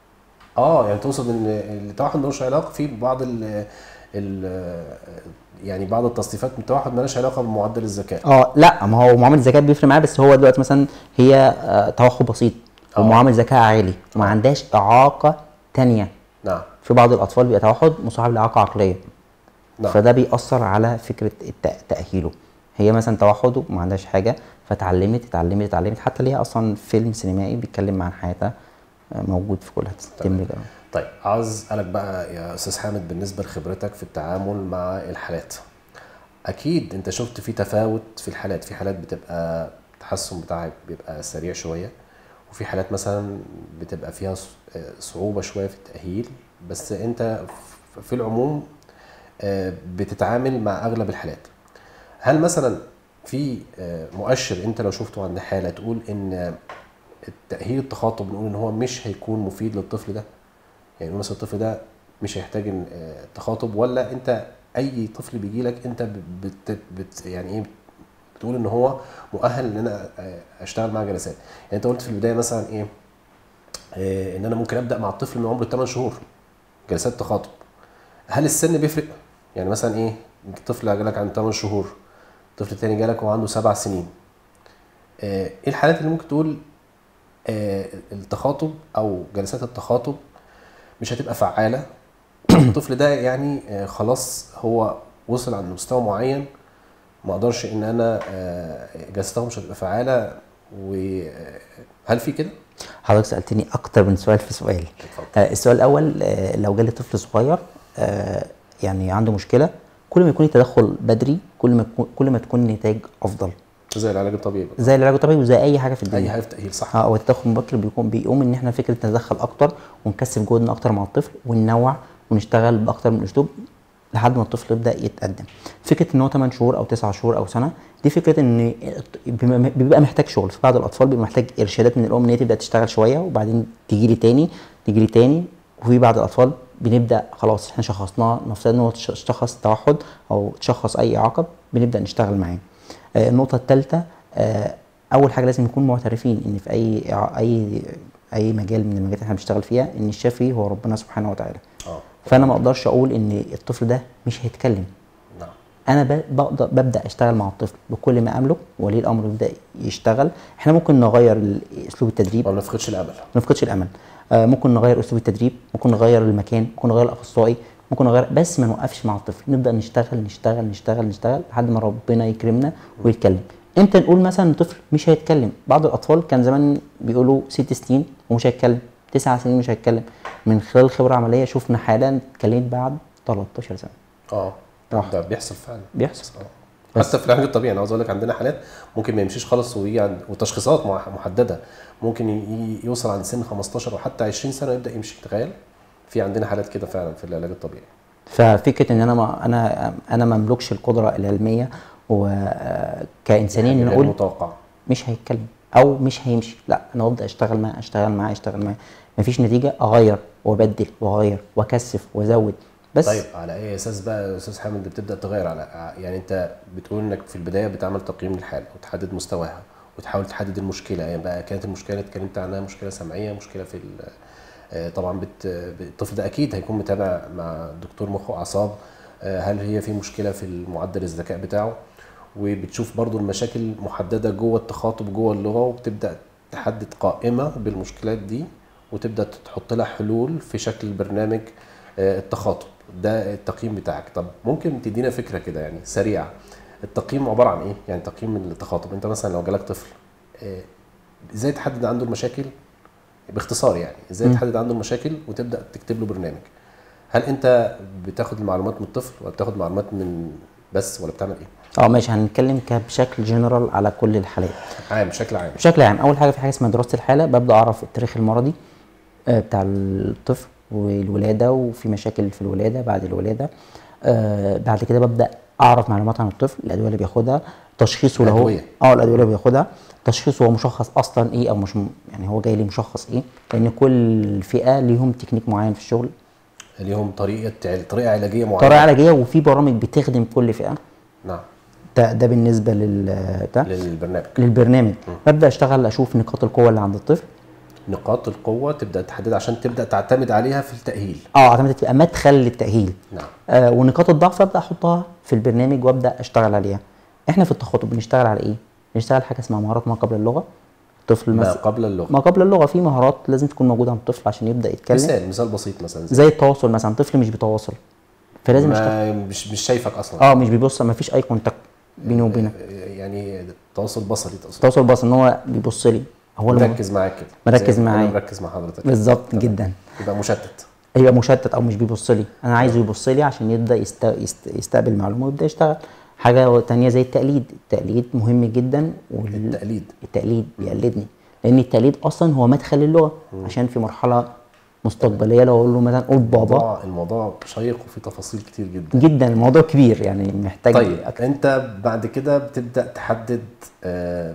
[SPEAKER 2] اه يعني تقصد ان التوحد ملوش علاقه في بعض ال ال يعني بعض التصنيفات من التوحد مالهاش علاقه بمعدل الذكاء
[SPEAKER 1] اه لا ما هو معامل الذكاء بيفرق معاه بس هو دلوقتي مثلا هي آه توحد بسيط
[SPEAKER 2] آه.
[SPEAKER 1] ومعامل ذكاء عالي وما عندهاش اعاقه تانية
[SPEAKER 2] نعم
[SPEAKER 1] في بعض الاطفال بيبقى توحد مصاحب لاعاقه عقليه
[SPEAKER 2] نعم
[SPEAKER 1] فده بيأثر على فكره الت- تأهيله هي مثلا توحد وما عندهاش حاجه فتعلمت اتعلمت اتعلمت حتى ليها اصلا فيلم سينمائي بيتكلم عن حياتها آه، موجود في كل حته تم كده.
[SPEAKER 2] طيب عاوز اسالك بقى يا استاذ حامد بالنسبه لخبرتك في التعامل مع الحالات اكيد انت شفت في تفاوت في الحالات في حالات بتبقى التحسن بتاعك بيبقى سريع شويه وفي حالات مثلا بتبقى فيها ص- آه، صعوبه شويه في التاهيل بس انت ف- في العموم آه، بتتعامل مع اغلب الحالات هل مثلا في آه، مؤشر انت لو شفته عند حاله تقول ان التاهيل التخاطب بنقول ان هو مش هيكون مفيد للطفل ده يعني مثلا الطفل ده مش هيحتاج إن- آه، تخاطب ولا انت اي طفل بيجي لك انت بت بت يعني ايه بتقول ان هو مؤهل ان انا آه، اشتغل معاه جلسات يعني انت قلت في البدايه مثلا ايه آه، ان انا ممكن ابدا مع الطفل من عمر 8 شهور جلسات تخاطب هل السن بيفرق يعني مثلا ايه طفل جالك عند 8 شهور طفل تاني جالك وهو عنده سبع سنين آه، ايه الحالات اللي ممكن تقول آه، التخاطب او جلسات التخاطب مش هتبقى فعاله الطفل ده يعني آه، خلاص هو وصل عند مستوى معين ما اقدرش ان انا آه، جلسته مش هتبقى فعاله وهل في كده؟
[SPEAKER 1] حضرتك سالتني اكتر من سؤال في سؤال آه السؤال الاول آه لو جالي طفل صغير آه يعني عنده مشكله كل ما يكون التدخل بدري كل ما يكون كل ما تكون النتائج افضل
[SPEAKER 2] زي العلاج الطبيعي بقى.
[SPEAKER 1] زي العلاج الطبيعي وزي اي حاجه في
[SPEAKER 2] اي
[SPEAKER 1] الدنيا
[SPEAKER 2] حاجه في تاهيل صح
[SPEAKER 1] اه هو التدخل المبكر بيكون بيقوم ان احنا فكره نتدخل اكتر ونكثف جهدنا اكتر مع الطفل وننوع ونشتغل باكتر من اسلوب لحد ما الطفل يبدا يتقدم فكره ان هو 8 شهور او 9 شهور او سنه دي فكره ان بيبقى- بيبقى محتاج شغل في بعض الاطفال بيبقى محتاج ارشادات من الام ان هي تبدا تشتغل شويه وبعدين تيجي لي تاني تيجي لي تاني وفي بعض الاطفال بنبدا خلاص احنا شخصناه نفترض ان هو تش- تشخص توحد او تشخص اي اعاقه بنبدا نشتغل معاه آه، النقطه الثالثه اول حاجه لازم نكون معترفين ان في اي إع- اي اي مجال من المجالات اللي احنا بنشتغل فيها ان الشافي هو ربنا سبحانه وتعالى
[SPEAKER 2] اه
[SPEAKER 1] فانا ما اقدرش اقول ان الطفل ده مش هيتكلم
[SPEAKER 2] نعم
[SPEAKER 1] انا ب- بقدر ببدا اشتغل مع الطفل بكل ما املك ولي الامر يبدا يشتغل احنا ممكن نغير ال- اسلوب التدريب
[SPEAKER 2] ما بنفقدش الامل
[SPEAKER 1] ما نفقدش الامل آه ممكن نغير اسلوب التدريب ممكن نغير المكان ممكن نغير الاخصائي ممكن نغير بس ما نوقفش مع الطفل نبدا نشتغل نشتغل نشتغل نشتغل لحد ما ربنا يكرمنا ويتكلم امتى نقول مثلا طفل مش هيتكلم بعض الاطفال كان زمان بيقولوا ست سنين ومش هيتكلم تسع سنين مش هيتكلم من خلال خبره عمليه شفنا حاله اتكلمت بعد 13 سنه
[SPEAKER 2] اه
[SPEAKER 1] راح.
[SPEAKER 2] ده بيحصل فعلا
[SPEAKER 1] بيحصل
[SPEAKER 2] آه. حتى في العلاج الطبيعي انا عاوز اقول لك عندنا حالات ممكن ما يمشيش خالص ويجي عند وتشخيصات مع- محدده ممكن ي- ي- يوصل عند سن 15 وحتى 20 سنه يبدا يمشي تخيل في عندنا حالات كده فعلا في العلاج الطبيعي
[SPEAKER 1] ففكره ان انا ما انا انا ما املكش القدره العلميه وكانسانين
[SPEAKER 2] يعني غير
[SPEAKER 1] نقول
[SPEAKER 2] متوقع
[SPEAKER 1] مش هيتكلم او مش هيمشي لا انا ابدا اشتغل معاه اشتغل معاه اشتغل معاه مفيش نتيجه اغير وابدل واغير واكثف وازود بس
[SPEAKER 2] طيب على اي اساس بقى يا استاذ حامد بتبدا تغير على يعني انت بتقول انك في البدايه بتعمل تقييم للحاله وتحدد مستواها وتحاول تحدد المشكله يعني بقى كانت المشكله اللي اتكلمت عنها مشكله سمعيه مشكله في ال- آه، طبعا بت الطفل ده اكيد هيكون متابع مع دكتور مخ واعصاب آه، هل هي في مشكله في معدل الذكاء بتاعه وبتشوف برضو المشاكل محدده جوه التخاطب جوه اللغه وبتبدا تحدد قائمه بالمشكلات دي وتبدا تحط لها حلول في شكل برنامج آه، التخاطب ده التقييم بتاعك طب ممكن تدينا فكره كده يعني سريعه التقييم عباره عن ايه يعني تقييم التخاطب انت مثلا لو جالك طفل آه، ازاي تحدد عنده المشاكل باختصار يعني ازاي
[SPEAKER 1] مم.
[SPEAKER 2] تحدد عنده المشاكل وتبدا تكتب له برنامج هل انت بتاخد المعلومات من الطفل ولا بتاخد معلومات من بس ولا بتعمل ايه
[SPEAKER 1] اه ماشي هنتكلم ك- بشكل جنرال على كل الحالات
[SPEAKER 2] عام بشكل عام
[SPEAKER 1] بشكل عام اول حاجه في حاجه اسمها دراسه الحاله ببدا اعرف التاريخ المرضي آه، بتاع الطفل والولاده وفي مشاكل في الولاده بعد الولاده آه بعد كده ببدا اعرف معلومات عن الطفل الادويه اللي بياخدها تشخيصه لو هو
[SPEAKER 2] الأدوية.
[SPEAKER 1] اه الادويه اللي بياخدها تشخيصه هو مشخص اصلا ايه او مش م... يعني هو جاي لي مشخص ايه لان كل فئه ليهم تكنيك معين في الشغل
[SPEAKER 2] ليهم طريقه طريقه علاجيه معينه
[SPEAKER 1] طريقه علاجيه وفي برامج بتخدم كل فئه
[SPEAKER 2] نعم
[SPEAKER 1] ده, ده بالنسبه لل ده
[SPEAKER 2] للبرنامج
[SPEAKER 1] للبرنامج ببدا اشتغل اشوف نقاط القوه اللي عند الطفل
[SPEAKER 2] نقاط القوه تبدا تحددها عشان تبدا تعتمد عليها في التاهيل
[SPEAKER 1] اه اعتمد تبقى مدخل للتاهيل
[SPEAKER 2] نعم
[SPEAKER 1] آه ونقاط الضعف ابدا احطها في البرنامج وابدا اشتغل عليها احنا في التخاطب بنشتغل على ايه بنشتغل حاجه اسمها مهارات ما قبل اللغه الطفل
[SPEAKER 2] ما
[SPEAKER 1] مثلا
[SPEAKER 2] قبل اللغه
[SPEAKER 1] ما قبل اللغه في مهارات لازم تكون موجوده عند الطفل عشان يبدا يتكلم
[SPEAKER 2] مثال مثال بسيط مثلا زي
[SPEAKER 1] زي التواصل مثلا طفل مش بيتواصل فلازم اشتغل
[SPEAKER 2] ما مش مش شايفك اصلا
[SPEAKER 1] اه مش بيبص ما فيش اي كونتاكت بينه وبينك
[SPEAKER 2] يعني تواصل بصري تقصد
[SPEAKER 1] تواصل بس ان هو بيبص لي هو اللي
[SPEAKER 2] مركز معاك كده
[SPEAKER 1] مركز
[SPEAKER 2] زي ما أنا
[SPEAKER 1] معايا.
[SPEAKER 2] مركز مع حضرتك
[SPEAKER 1] بالظبط جدا
[SPEAKER 2] يبقى مشتت
[SPEAKER 1] يبقى مشتت او مش بيبص لي انا عايزه يبص لي عشان يبدا يست... يست... يستقبل معلومه ويبدا يشتغل حاجه تانية زي التقليد التقليد مهم جدا وال...
[SPEAKER 2] التقليد
[SPEAKER 1] التقليد بيقلدني لان التقليد اصلا هو مدخل اللغه عشان في مرحله مستقبليه لو اقول له مثلا قول بابا
[SPEAKER 2] الموضوع الموضوع شيق وفيه تفاصيل كتير جدا
[SPEAKER 1] جدا الموضوع كبير يعني محتاج
[SPEAKER 2] طيب
[SPEAKER 1] أك-
[SPEAKER 2] انت بعد كده بتبدا تحدد آه،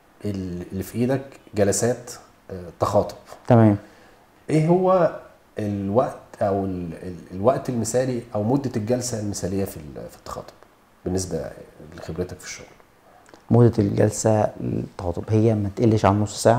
[SPEAKER 2] اللي في ايدك جلسات آه، تخاطب
[SPEAKER 1] تمام
[SPEAKER 2] ايه هو الوقت او ال- ال- الوقت المثالي او مده الجلسه المثاليه في ال- في التخاطب بالنسبه لخبرتك في الشغل
[SPEAKER 1] مده الجلسه التخاطب هي ما تقلش عن نص ساعه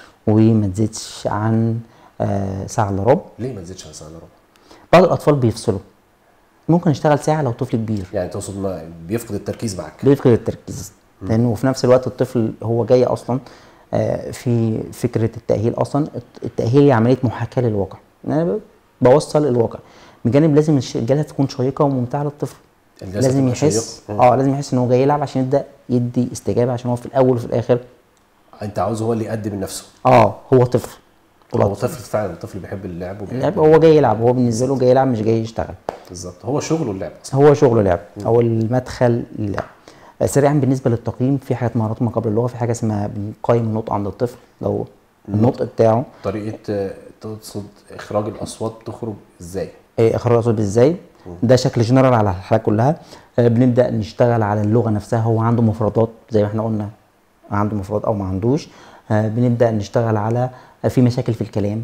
[SPEAKER 1] وما تزيدش عن آه ساعه الا ربع
[SPEAKER 2] ليه ما تزيدش عن ساعه الا ربع
[SPEAKER 1] بعض الاطفال بيفصلوا ممكن اشتغل ساعه لو طفل كبير
[SPEAKER 2] يعني تقصد ما بيفقد التركيز معاك
[SPEAKER 1] بيفقد التركيز لانه في نفس الوقت الطفل هو جاي اصلا آه، في فكره التاهيل اصلا التاهيل هي عمليه محاكاه للواقع انا ب- بوصل الواقع بجانب لازم الش- الجلسه تكون شيقه وممتعه للطفل
[SPEAKER 2] الجلسة
[SPEAKER 1] لازم
[SPEAKER 2] تبقى
[SPEAKER 1] يحس
[SPEAKER 2] شيقة. مم.
[SPEAKER 1] اه لازم يحس ان هو جاي يلعب عشان يبدا يدي استجابه عشان هو في الاول وفي الاخر
[SPEAKER 2] انت عاوز هو اللي يقدم من نفسه
[SPEAKER 1] اه هو طفل
[SPEAKER 2] هو طفل فعلا الطفل بيحب اللعب وبيحب
[SPEAKER 1] اللعب هو جاي يلعب هو بالنسبه له جاي يلعب مش جاي يشتغل
[SPEAKER 2] بالظبط هو شغله اللعب اصلا
[SPEAKER 1] هو شغله لعب او المدخل للعب آه، سريعا بالنسبه للتقييم في حاجات مهارات ما قبل اللغه في حاجه اسمها بنقيم النطق عند الطفل لو النطق بتاعه
[SPEAKER 2] طريقه آه، تقصد اخراج الاصوات تخرج ازاي
[SPEAKER 1] إيه، اخراج الصوت ازاي ده شكل جنرال على الحلقه كلها آه، بنبدا نشتغل على اللغه نفسها هو عنده مفردات زي ما احنا قلنا عنده مفردات او ما عندوش آه، بنبدا نشتغل على آه، في مشاكل في الكلام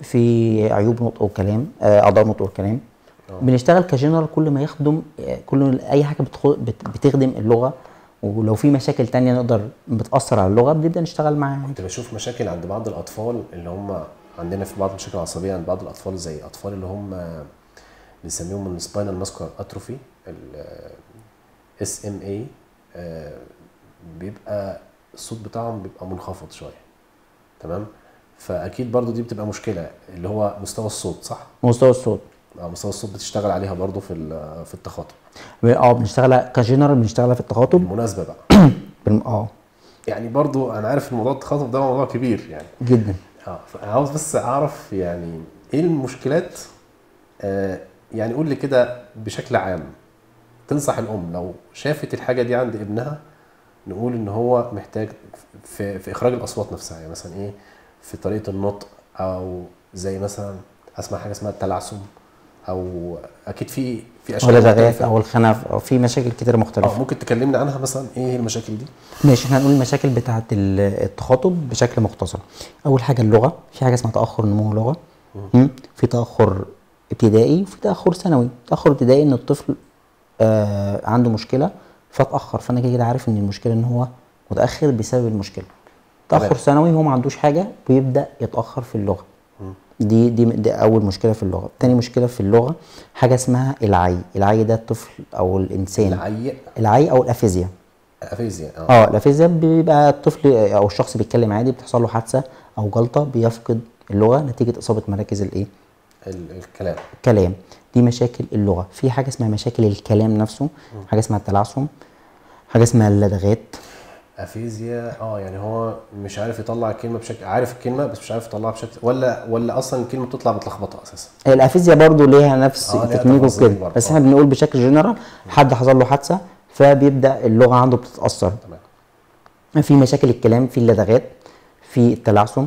[SPEAKER 1] في عيوب نطق وكلام آه، اعضاء نطق والكلام بنشتغل كجنرال كل ما يخدم آه، كل اي حاجه بتخ- بت- بتخدم اللغه ولو في مشاكل تانية نقدر بتأثر على اللغة بنبدأ نشتغل معاها
[SPEAKER 2] كنت بشوف مشاكل عند بعض الاطفال اللي هم عندنا في بعض المشاكل العصبيه عند بعض الاطفال زي اطفال اللي هم بنسميهم السباينال ماسكولار اتروفي اس ام اي بيبقى الصوت بتاعهم بيبقى منخفض شويه تمام فاكيد برضو دي بتبقى مشكله اللي هو مستوى الصوت صح
[SPEAKER 1] مستوى الصوت
[SPEAKER 2] آه، مستوى الصوت بتشتغل عليها برضو في ال- في التخاطب
[SPEAKER 1] اه بنشتغل كجنرال بنشتغل في التخاطب
[SPEAKER 2] بالمناسبه بقى
[SPEAKER 1] بالم- اه
[SPEAKER 2] يعني برضو انا عارف الموضوع التخاطب ده موضوع كبير يعني
[SPEAKER 1] جدا
[SPEAKER 2] اه فعاوز بس اعرف يعني ايه المشكلات آه يعني قول لي كده بشكل عام تنصح الام لو شافت الحاجه دي عند ابنها نقول ان هو محتاج في, في اخراج الاصوات نفسها يعني مثلا ايه في طريقه النطق او زي مثلا اسمع حاجه اسمها التلعثم او اكيد في في اشكال
[SPEAKER 1] ولا دغات
[SPEAKER 2] مختلفة.
[SPEAKER 1] او الخنف او في مشاكل كتير
[SPEAKER 2] اه
[SPEAKER 1] مختلفه
[SPEAKER 2] ممكن تكلمنا عنها مثلا ايه هي المشاكل دي
[SPEAKER 1] ماشي احنا هنقول المشاكل بتاعه ال- التخاطب بشكل مختصر اول حاجه اللغه في حاجه اسمها تاخر نمو اللغه مم. في تاخر ابتدائي وفي تاخر ثانوي تاخر ابتدائي ان الطفل آه عنده مشكله فاتاخر فانا كده كده عارف ان المشكله ان هو متاخر بسبب المشكله تاخر
[SPEAKER 2] تمام.
[SPEAKER 1] ثانوي هو ما عندوش حاجه ويبدا يتاخر في اللغه دي دي دي اول مشكله في اللغه تاني مشكله في اللغه حاجه اسمها العي العي ده الطفل او الانسان
[SPEAKER 2] العي
[SPEAKER 1] العي او الافيزيا
[SPEAKER 2] افيزيا اه
[SPEAKER 1] اه الافيزيا بيبقى الطفل او الشخص بيتكلم عادي بتحصل له حادثه او جلطه بيفقد اللغه نتيجه اصابه مراكز الايه
[SPEAKER 2] ال- الكلام
[SPEAKER 1] الكلام دي مشاكل اللغه في حاجه اسمها مشاكل الكلام نفسه حاجه اسمها التلعثم حاجه اسمها اللدغات
[SPEAKER 2] افيزيا اه يعني هو مش عارف يطلع الكلمه بشكل عارف الكلمه بس مش عارف يطلعها بشكل ولا ولا اصلا الكلمه بتطلع متلخبطه اساسا
[SPEAKER 1] الافيزيا برضو ليها نفس
[SPEAKER 2] آه، ليها
[SPEAKER 1] تكنيك
[SPEAKER 2] تفاصيل
[SPEAKER 1] وكده
[SPEAKER 2] برضو،
[SPEAKER 1] بس
[SPEAKER 2] آه.
[SPEAKER 1] احنا بنقول بشكل جنرال حد حصل له حادثه فبيبدا اللغه عنده بتتاثر
[SPEAKER 2] تمام
[SPEAKER 1] في مشاكل الكلام في اللدغات في التلعثم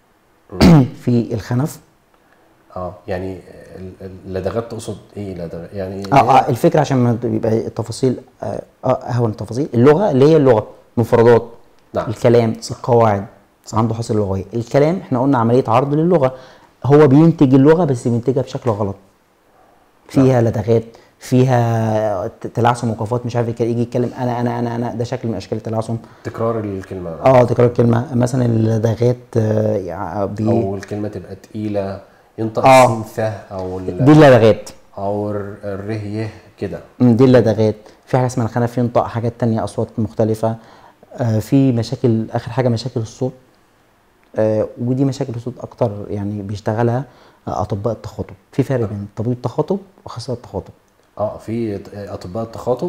[SPEAKER 1] في الخنف
[SPEAKER 2] اه يعني ال- ال- اللدغات تقصد ايه لدغ يعني
[SPEAKER 1] اه اه الفكره عشان ما يبقى التفاصيل اه اه اهون التفاصيل اللغه اللي هي اللغه مفردات
[SPEAKER 2] نعم.
[SPEAKER 1] الكلام القواعد عنده حاصل لغويه الكلام احنا قلنا عمليه عرض للغه هو بينتج اللغه بس بينتجها بشكل غلط فيها لدغات فيها ت- تلعثم وقفات مش عارف يك- يجي يتكلم انا انا انا انا ده شكل من اشكال التلعثم
[SPEAKER 2] تكرار الكلمه
[SPEAKER 1] اه تكرار الكلمه مثلا اللدغات آه يع- بي
[SPEAKER 2] او الكلمه تبقى تقيله ينطق
[SPEAKER 1] آه.
[SPEAKER 2] السين ث او ال-
[SPEAKER 1] دي اللدغات
[SPEAKER 2] او الر- الره يه كده
[SPEAKER 1] مم، دي اللدغات في حاجه اسمها الخنف ينطق حاجات تانية اصوات مختلفه آه في مشاكل اخر حاجه مشاكل الصوت آه ودي مشاكل الصوت اكتر يعني بيشتغلها آه، اطباء التخاطب في فرق بين طبيب التخاطب واخصائي التخاطب
[SPEAKER 2] اه في اطباء التخاطب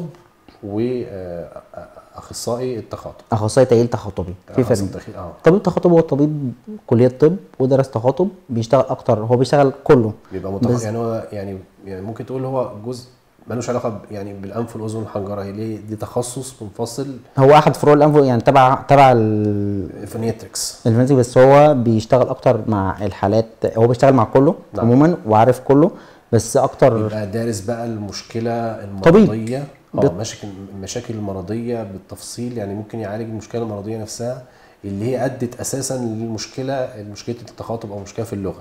[SPEAKER 2] واخصائي التخاطب
[SPEAKER 1] اخصائي تاهيل تخاطبي في فرق
[SPEAKER 2] أخصائي
[SPEAKER 1] بين-
[SPEAKER 2] التخ- اه
[SPEAKER 1] طبيب التخاطب هو طبيب كليه طب ودرس تخاطب بيشتغل اكتر هو بيشتغل كله
[SPEAKER 2] بيبقى متخ...
[SPEAKER 1] بس-
[SPEAKER 2] يعني هو يعني يعني ممكن تقول هو جزء ملوش علاقه ب... يعني بالانف والاذن والحنجره هي ليه دي تخصص منفصل
[SPEAKER 1] هو احد فروع الانف يعني تبع تبع ال-
[SPEAKER 2] فونيتكس
[SPEAKER 1] الفرنسي بس هو بيشتغل اكتر مع الحالات هو بيشتغل مع كله
[SPEAKER 2] نعم.
[SPEAKER 1] عموما وعارف كله بس اكتر
[SPEAKER 2] يبقى دارس بقى المشكله
[SPEAKER 1] طبيب.
[SPEAKER 2] المرضيه
[SPEAKER 1] بت-
[SPEAKER 2] اه مشاكل المشاكل المرضيه بالتفصيل يعني ممكن يعالج المشكله المرضيه نفسها اللي هي ادت اساسا للمشكله مشكله التخاطب او مشكله في اللغه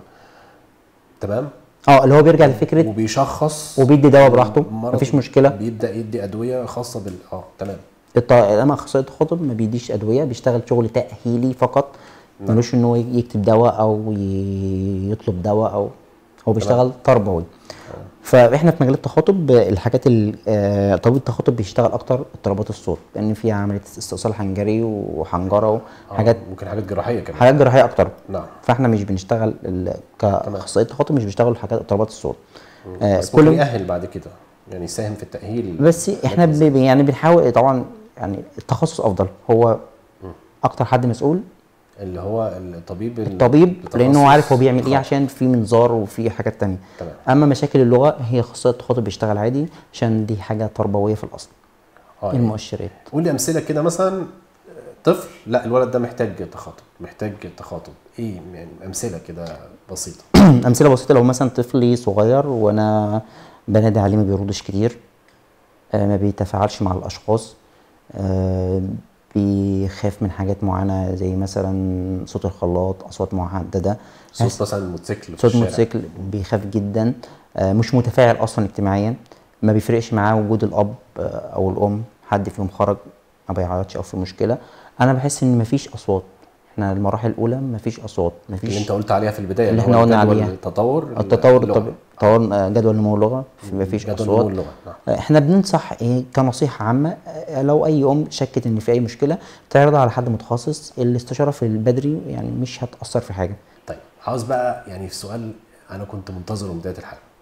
[SPEAKER 2] تمام
[SPEAKER 1] اه اللي هو بيرجع لفكره
[SPEAKER 2] وبيشخص
[SPEAKER 1] وبيدي دواء براحته
[SPEAKER 2] المرض.
[SPEAKER 1] مفيش مشكله
[SPEAKER 2] بيبدا يدي ادويه خاصه بال اه تمام
[SPEAKER 1] الط- اما اخصائي التخاطب ما بيديش ادويه بيشتغل شغل تاهيلي فقط ملوش ان هو يكتب دواء او ي- يطلب دواء او هو بيشتغل تربوي فاحنا في مجال التخاطب الحاجات ال- آه، طبيب التخاطب بيشتغل اكتر اضطرابات الصوت لان في عمليه استئصال حنجري وحنجره
[SPEAKER 2] آه،
[SPEAKER 1] وحاجات
[SPEAKER 2] ممكن حاجات جراحيه كمان
[SPEAKER 1] حاجات جراحيه اكتر
[SPEAKER 2] نعم
[SPEAKER 1] فاحنا مش بنشتغل ال- كاخصائي تخاطب مش بيشتغل حاجات اضطرابات الصوت آه
[SPEAKER 2] بس ممكن
[SPEAKER 1] كل
[SPEAKER 2] يأهل بعد كده يعني يساهم في التأهيل
[SPEAKER 1] بس احنا ب- ب- يعني بنحاول طبعا يعني التخصص افضل هو اكتر حد مسؤول
[SPEAKER 2] اللي هو الطبيب ال-
[SPEAKER 1] الطبيب لانه
[SPEAKER 2] التخصص
[SPEAKER 1] عارف هو بيعمل ايه
[SPEAKER 2] الخاص.
[SPEAKER 1] عشان في منظار وفي حاجات تانية
[SPEAKER 2] تمام.
[SPEAKER 1] اما مشاكل اللغه هي اخصائي التخاطب بيشتغل عادي عشان دي حاجه تربويه في الاصل
[SPEAKER 2] اه يعني
[SPEAKER 1] المؤشرات
[SPEAKER 2] قول لي امثله كده مثلا طفل لا الولد ده محتاج تخاطب محتاج تخاطب ايه يعني امثله كده بسيطه
[SPEAKER 1] امثله بسيطه لو مثلا طفلي صغير وانا بنادي عليه ما بيردش كتير آه، ما بيتفاعلش مع الاشخاص آه، بيخاف من حاجات معينه زي مثلا صوت الخلاط اصوات محدده
[SPEAKER 2] صوت مثلا الموتوسيكل في
[SPEAKER 1] صوت
[SPEAKER 2] الشارع.
[SPEAKER 1] موتوسيكل بيخاف جدا آه، مش متفاعل اصلا اجتماعيا ما بيفرقش معاه وجود الاب آه، او الام حد فيهم خرج ما بيعيطش او في مشكله انا بحس ان مفيش اصوات احنا المراحل الاولى مفيش اصوات
[SPEAKER 2] اللي
[SPEAKER 1] مفيش
[SPEAKER 2] انت قلت عليها في البدايه
[SPEAKER 1] اللي
[SPEAKER 2] هو
[SPEAKER 1] احنا قلنا
[SPEAKER 2] الجدول
[SPEAKER 1] عليها.
[SPEAKER 2] التطور
[SPEAKER 1] التطور
[SPEAKER 2] اللغة.
[SPEAKER 1] الطبيعي تطور آه، جدول نمو اللغه في- مفيش
[SPEAKER 2] جدول نمو
[SPEAKER 1] اصوات
[SPEAKER 2] اللغة، نعم.
[SPEAKER 1] آه، احنا بننصح ايه كنصيحه عامه آه، لو اي ام شكت ان في اي مشكله تعرضها على حد متخصص الاستشاره في البدري يعني مش هتاثر في حاجه
[SPEAKER 2] طيب عاوز بقى يعني في سؤال انا كنت منتظره من بدايه الحلقه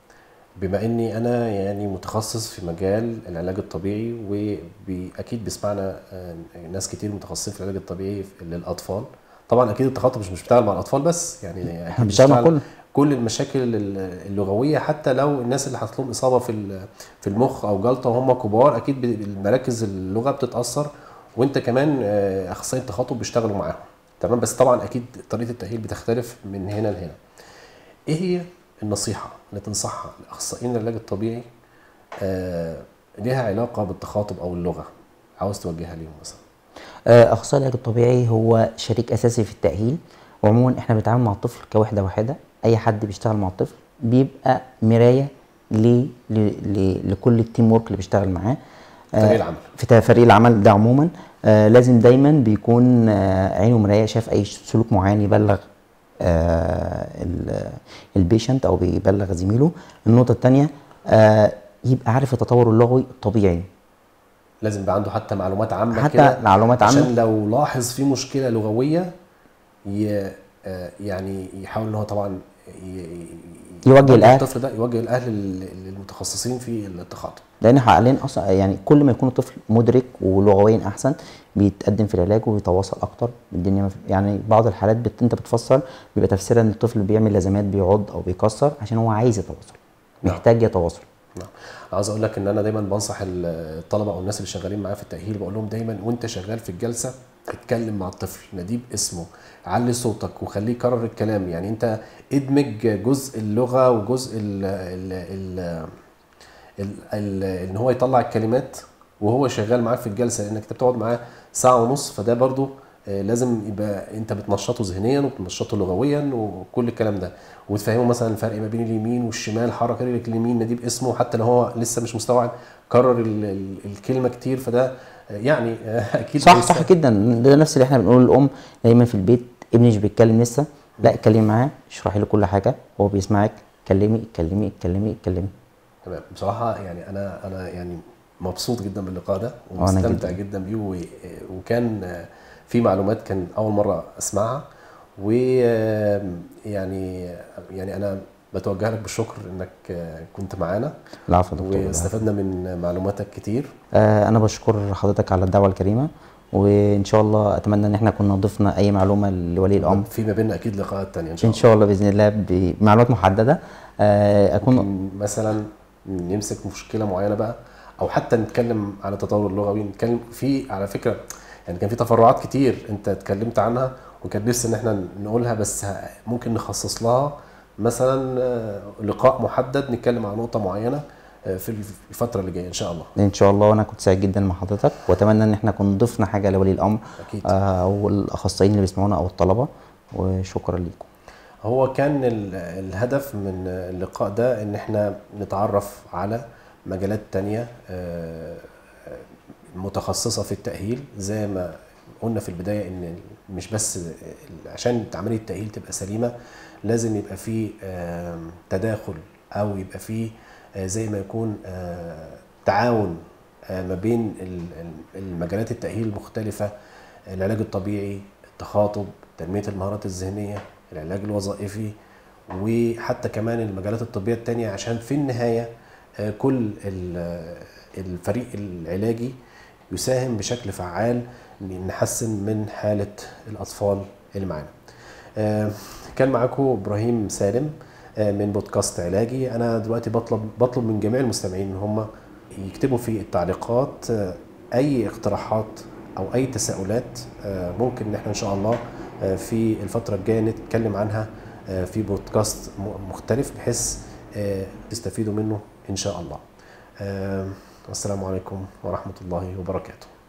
[SPEAKER 2] بما اني انا يعني متخصص في مجال العلاج الطبيعي واكيد بيسمعنا آه، ناس كتير متخصصين في العلاج الطبيعي للاطفال طبعا اكيد التخاطب مش بيشتغل مع الاطفال بس يعني اكيد
[SPEAKER 1] بيشتغل مع
[SPEAKER 2] بيشتغل
[SPEAKER 1] كله.
[SPEAKER 2] كل المشاكل اللغويه حتى لو الناس اللي حصل لهم اصابه في ال- في المخ او جلطه وهم كبار اكيد ب- المراكز اللغه بتتاثر وانت كمان آه، اخصائيين التخاطب بيشتغلوا معاهم تمام بس طبعا اكيد طريقه التاهيل بتختلف من هنا لهنا ايه هي النصيحه اللي تنصحها لاخصائيين العلاج الطبيعي آه ليها علاقه بالتخاطب او اللغه عاوز توجهها ليهم مثلا
[SPEAKER 1] آه، اخصائي العلاج الطبيعي هو شريك اساسي في التاهيل وعموما احنا بنتعامل مع الطفل كوحده واحده اي حد بيشتغل مع الطفل بيبقى مرايه ل... ل... ل... لكل التيم ورك اللي بيشتغل معاه آه،
[SPEAKER 2] فريق العمل.
[SPEAKER 1] في فريق العمل ده عموما آه لازم دايما بيكون آه عينه مرايه شاف اي سلوك معين يبلغ آه البيشنت او بيبلغ زميله النقطه الثانيه آه يبقى عارف التطور اللغوي الطبيعي
[SPEAKER 2] لازم يبقى عنده حتى معلومات عامه
[SPEAKER 1] حتى
[SPEAKER 2] كده
[SPEAKER 1] معلومات عامة.
[SPEAKER 2] عشان لو لاحظ في مشكله لغويه ي... آه، يعني يحاول ان هو طبعا ي... ي-
[SPEAKER 1] يوجه الأهل.
[SPEAKER 2] الطفل ده يوجه الاهل ال- المتخصصين في التخاطب
[SPEAKER 1] لان حاليا اصلا يعني كل ما يكون الطفل مدرك ولغويا احسن بيتقدم في العلاج ويتواصل اكتر الدنيا مف... يعني بعض الحالات بت... انت بتفسر بيبقى تفسيرها ان الطفل بيعمل لازمات بيعض او بيكسر عشان هو عايز يتواصل
[SPEAKER 2] نعم.
[SPEAKER 1] محتاج يتواصل
[SPEAKER 2] نعم عاوز اقول لك ان انا دايما بنصح الطلبه او الناس اللي شغالين معايا في التاهيل بقول لهم دايما وانت شغال في الجلسه اتكلم مع الطفل ناديه باسمه علي صوتك وخليه يكرر الكلام يعني انت ادمج جزء اللغه وجزء ال ال ال ال ال ان هو يطلع الكلمات وهو شغال معاك في الجلسه لانك انت بتقعد معاه ساعه ونص فده برضو آه، لازم يبقى انت بتنشطه ذهنيا وبتنشطه لغويا وكل الكلام ده وتفهمه مثلا الفرق ما بين اليمين والشمال حرك رجلك اليمين ناديه باسمه حتى لو هو لسه مش مستوعب كرر ال- ال- الكلمه كتير فده آه، يعني آه، اكيد
[SPEAKER 1] صح
[SPEAKER 2] بيست-
[SPEAKER 1] صح جدا ده نفس اللي احنا بنقوله للام دايما في البيت ابني مش بيتكلم لسه لا اتكلمي معاه اشرحي له كل حاجه هو بيسمعك اتكلمي اتكلمي اتكلمي اتكلمي
[SPEAKER 2] تمام بصراحة يعني أنا أنا يعني مبسوط جدا باللقاء ده
[SPEAKER 1] وأنا
[SPEAKER 2] ومستمتع
[SPEAKER 1] جداً.
[SPEAKER 2] جدا بيه و- وكان في معلومات كان أول مرة أسمعها ويعني يعني أنا بتوجه لك بالشكر إنك كنت معانا
[SPEAKER 1] العفو يا دكتور
[SPEAKER 2] واستفدنا من معلوماتك كتير
[SPEAKER 1] آه انا بشكر حضرتك على الدعوه الكريمه وان شاء الله اتمنى ان احنا كنا ضفنا اي معلومه لولي الامر
[SPEAKER 2] في ما بيننا أكيد لقاءات تانية إن شاء
[SPEAKER 1] ان
[SPEAKER 2] الله
[SPEAKER 1] شاء الله باذن الله بمعلومات محدده آه اكون
[SPEAKER 2] ممكن مثلا نمسك مشكله معينه بقى او حتى نتكلم عن التطور اللغوي نتكلم في على فكره يعني كان في تفرعات كتير انت اتكلمت عنها وكان نفسي ان احنا نقولها بس ه- ممكن نخصص لها مثلا آه، لقاء محدد نتكلم عن نقطه معينه آه، في الفتره اللي جايه ان شاء الله
[SPEAKER 1] ان شاء الله وانا كنت سعيد جدا مع حضرتك واتمنى ان احنا كنا ضفنا حاجه لولي الامر
[SPEAKER 2] أكيد.
[SPEAKER 1] آه او الاخصائيين اللي بيسمعونا او الطلبه وشكرا لكم
[SPEAKER 2] هو كان ال- الهدف من اللقاء ده ان احنا نتعرف على مجالات تانية آه، آه، متخصصة في التأهيل زي ما قلنا في البداية ان مش بس ال- عشان عملية التأهيل تبقى سليمة لازم يبقى في آه، تداخل او يبقى في آه، زي ما يكون آه، تعاون آه، ما بين ال- ال- المجالات التأهيل المختلفة العلاج الطبيعي التخاطب تنمية المهارات الذهنية العلاج الوظائفي وحتى كمان المجالات الطبية التانية عشان في النهاية آه، كل ال- الفريق العلاجي يساهم بشكل فعال إن نحسن من حالة الأطفال اللي معانا آه، كان معاكم إبراهيم سالم آه، من بودكاست علاجي أنا دلوقتي بطلب بطلب من جميع المستمعين إن هم يكتبوا في التعليقات آه، أي اقتراحات أو أي تساؤلات آه، ممكن إن إحنا إن شاء الله آه، في الفترة الجاية نتكلم عنها آه، في بودكاست م- مختلف بحيث آه، تستفيدوا منه إن شاء الله آه، والسلام عليكم ورحمة الله وبركاته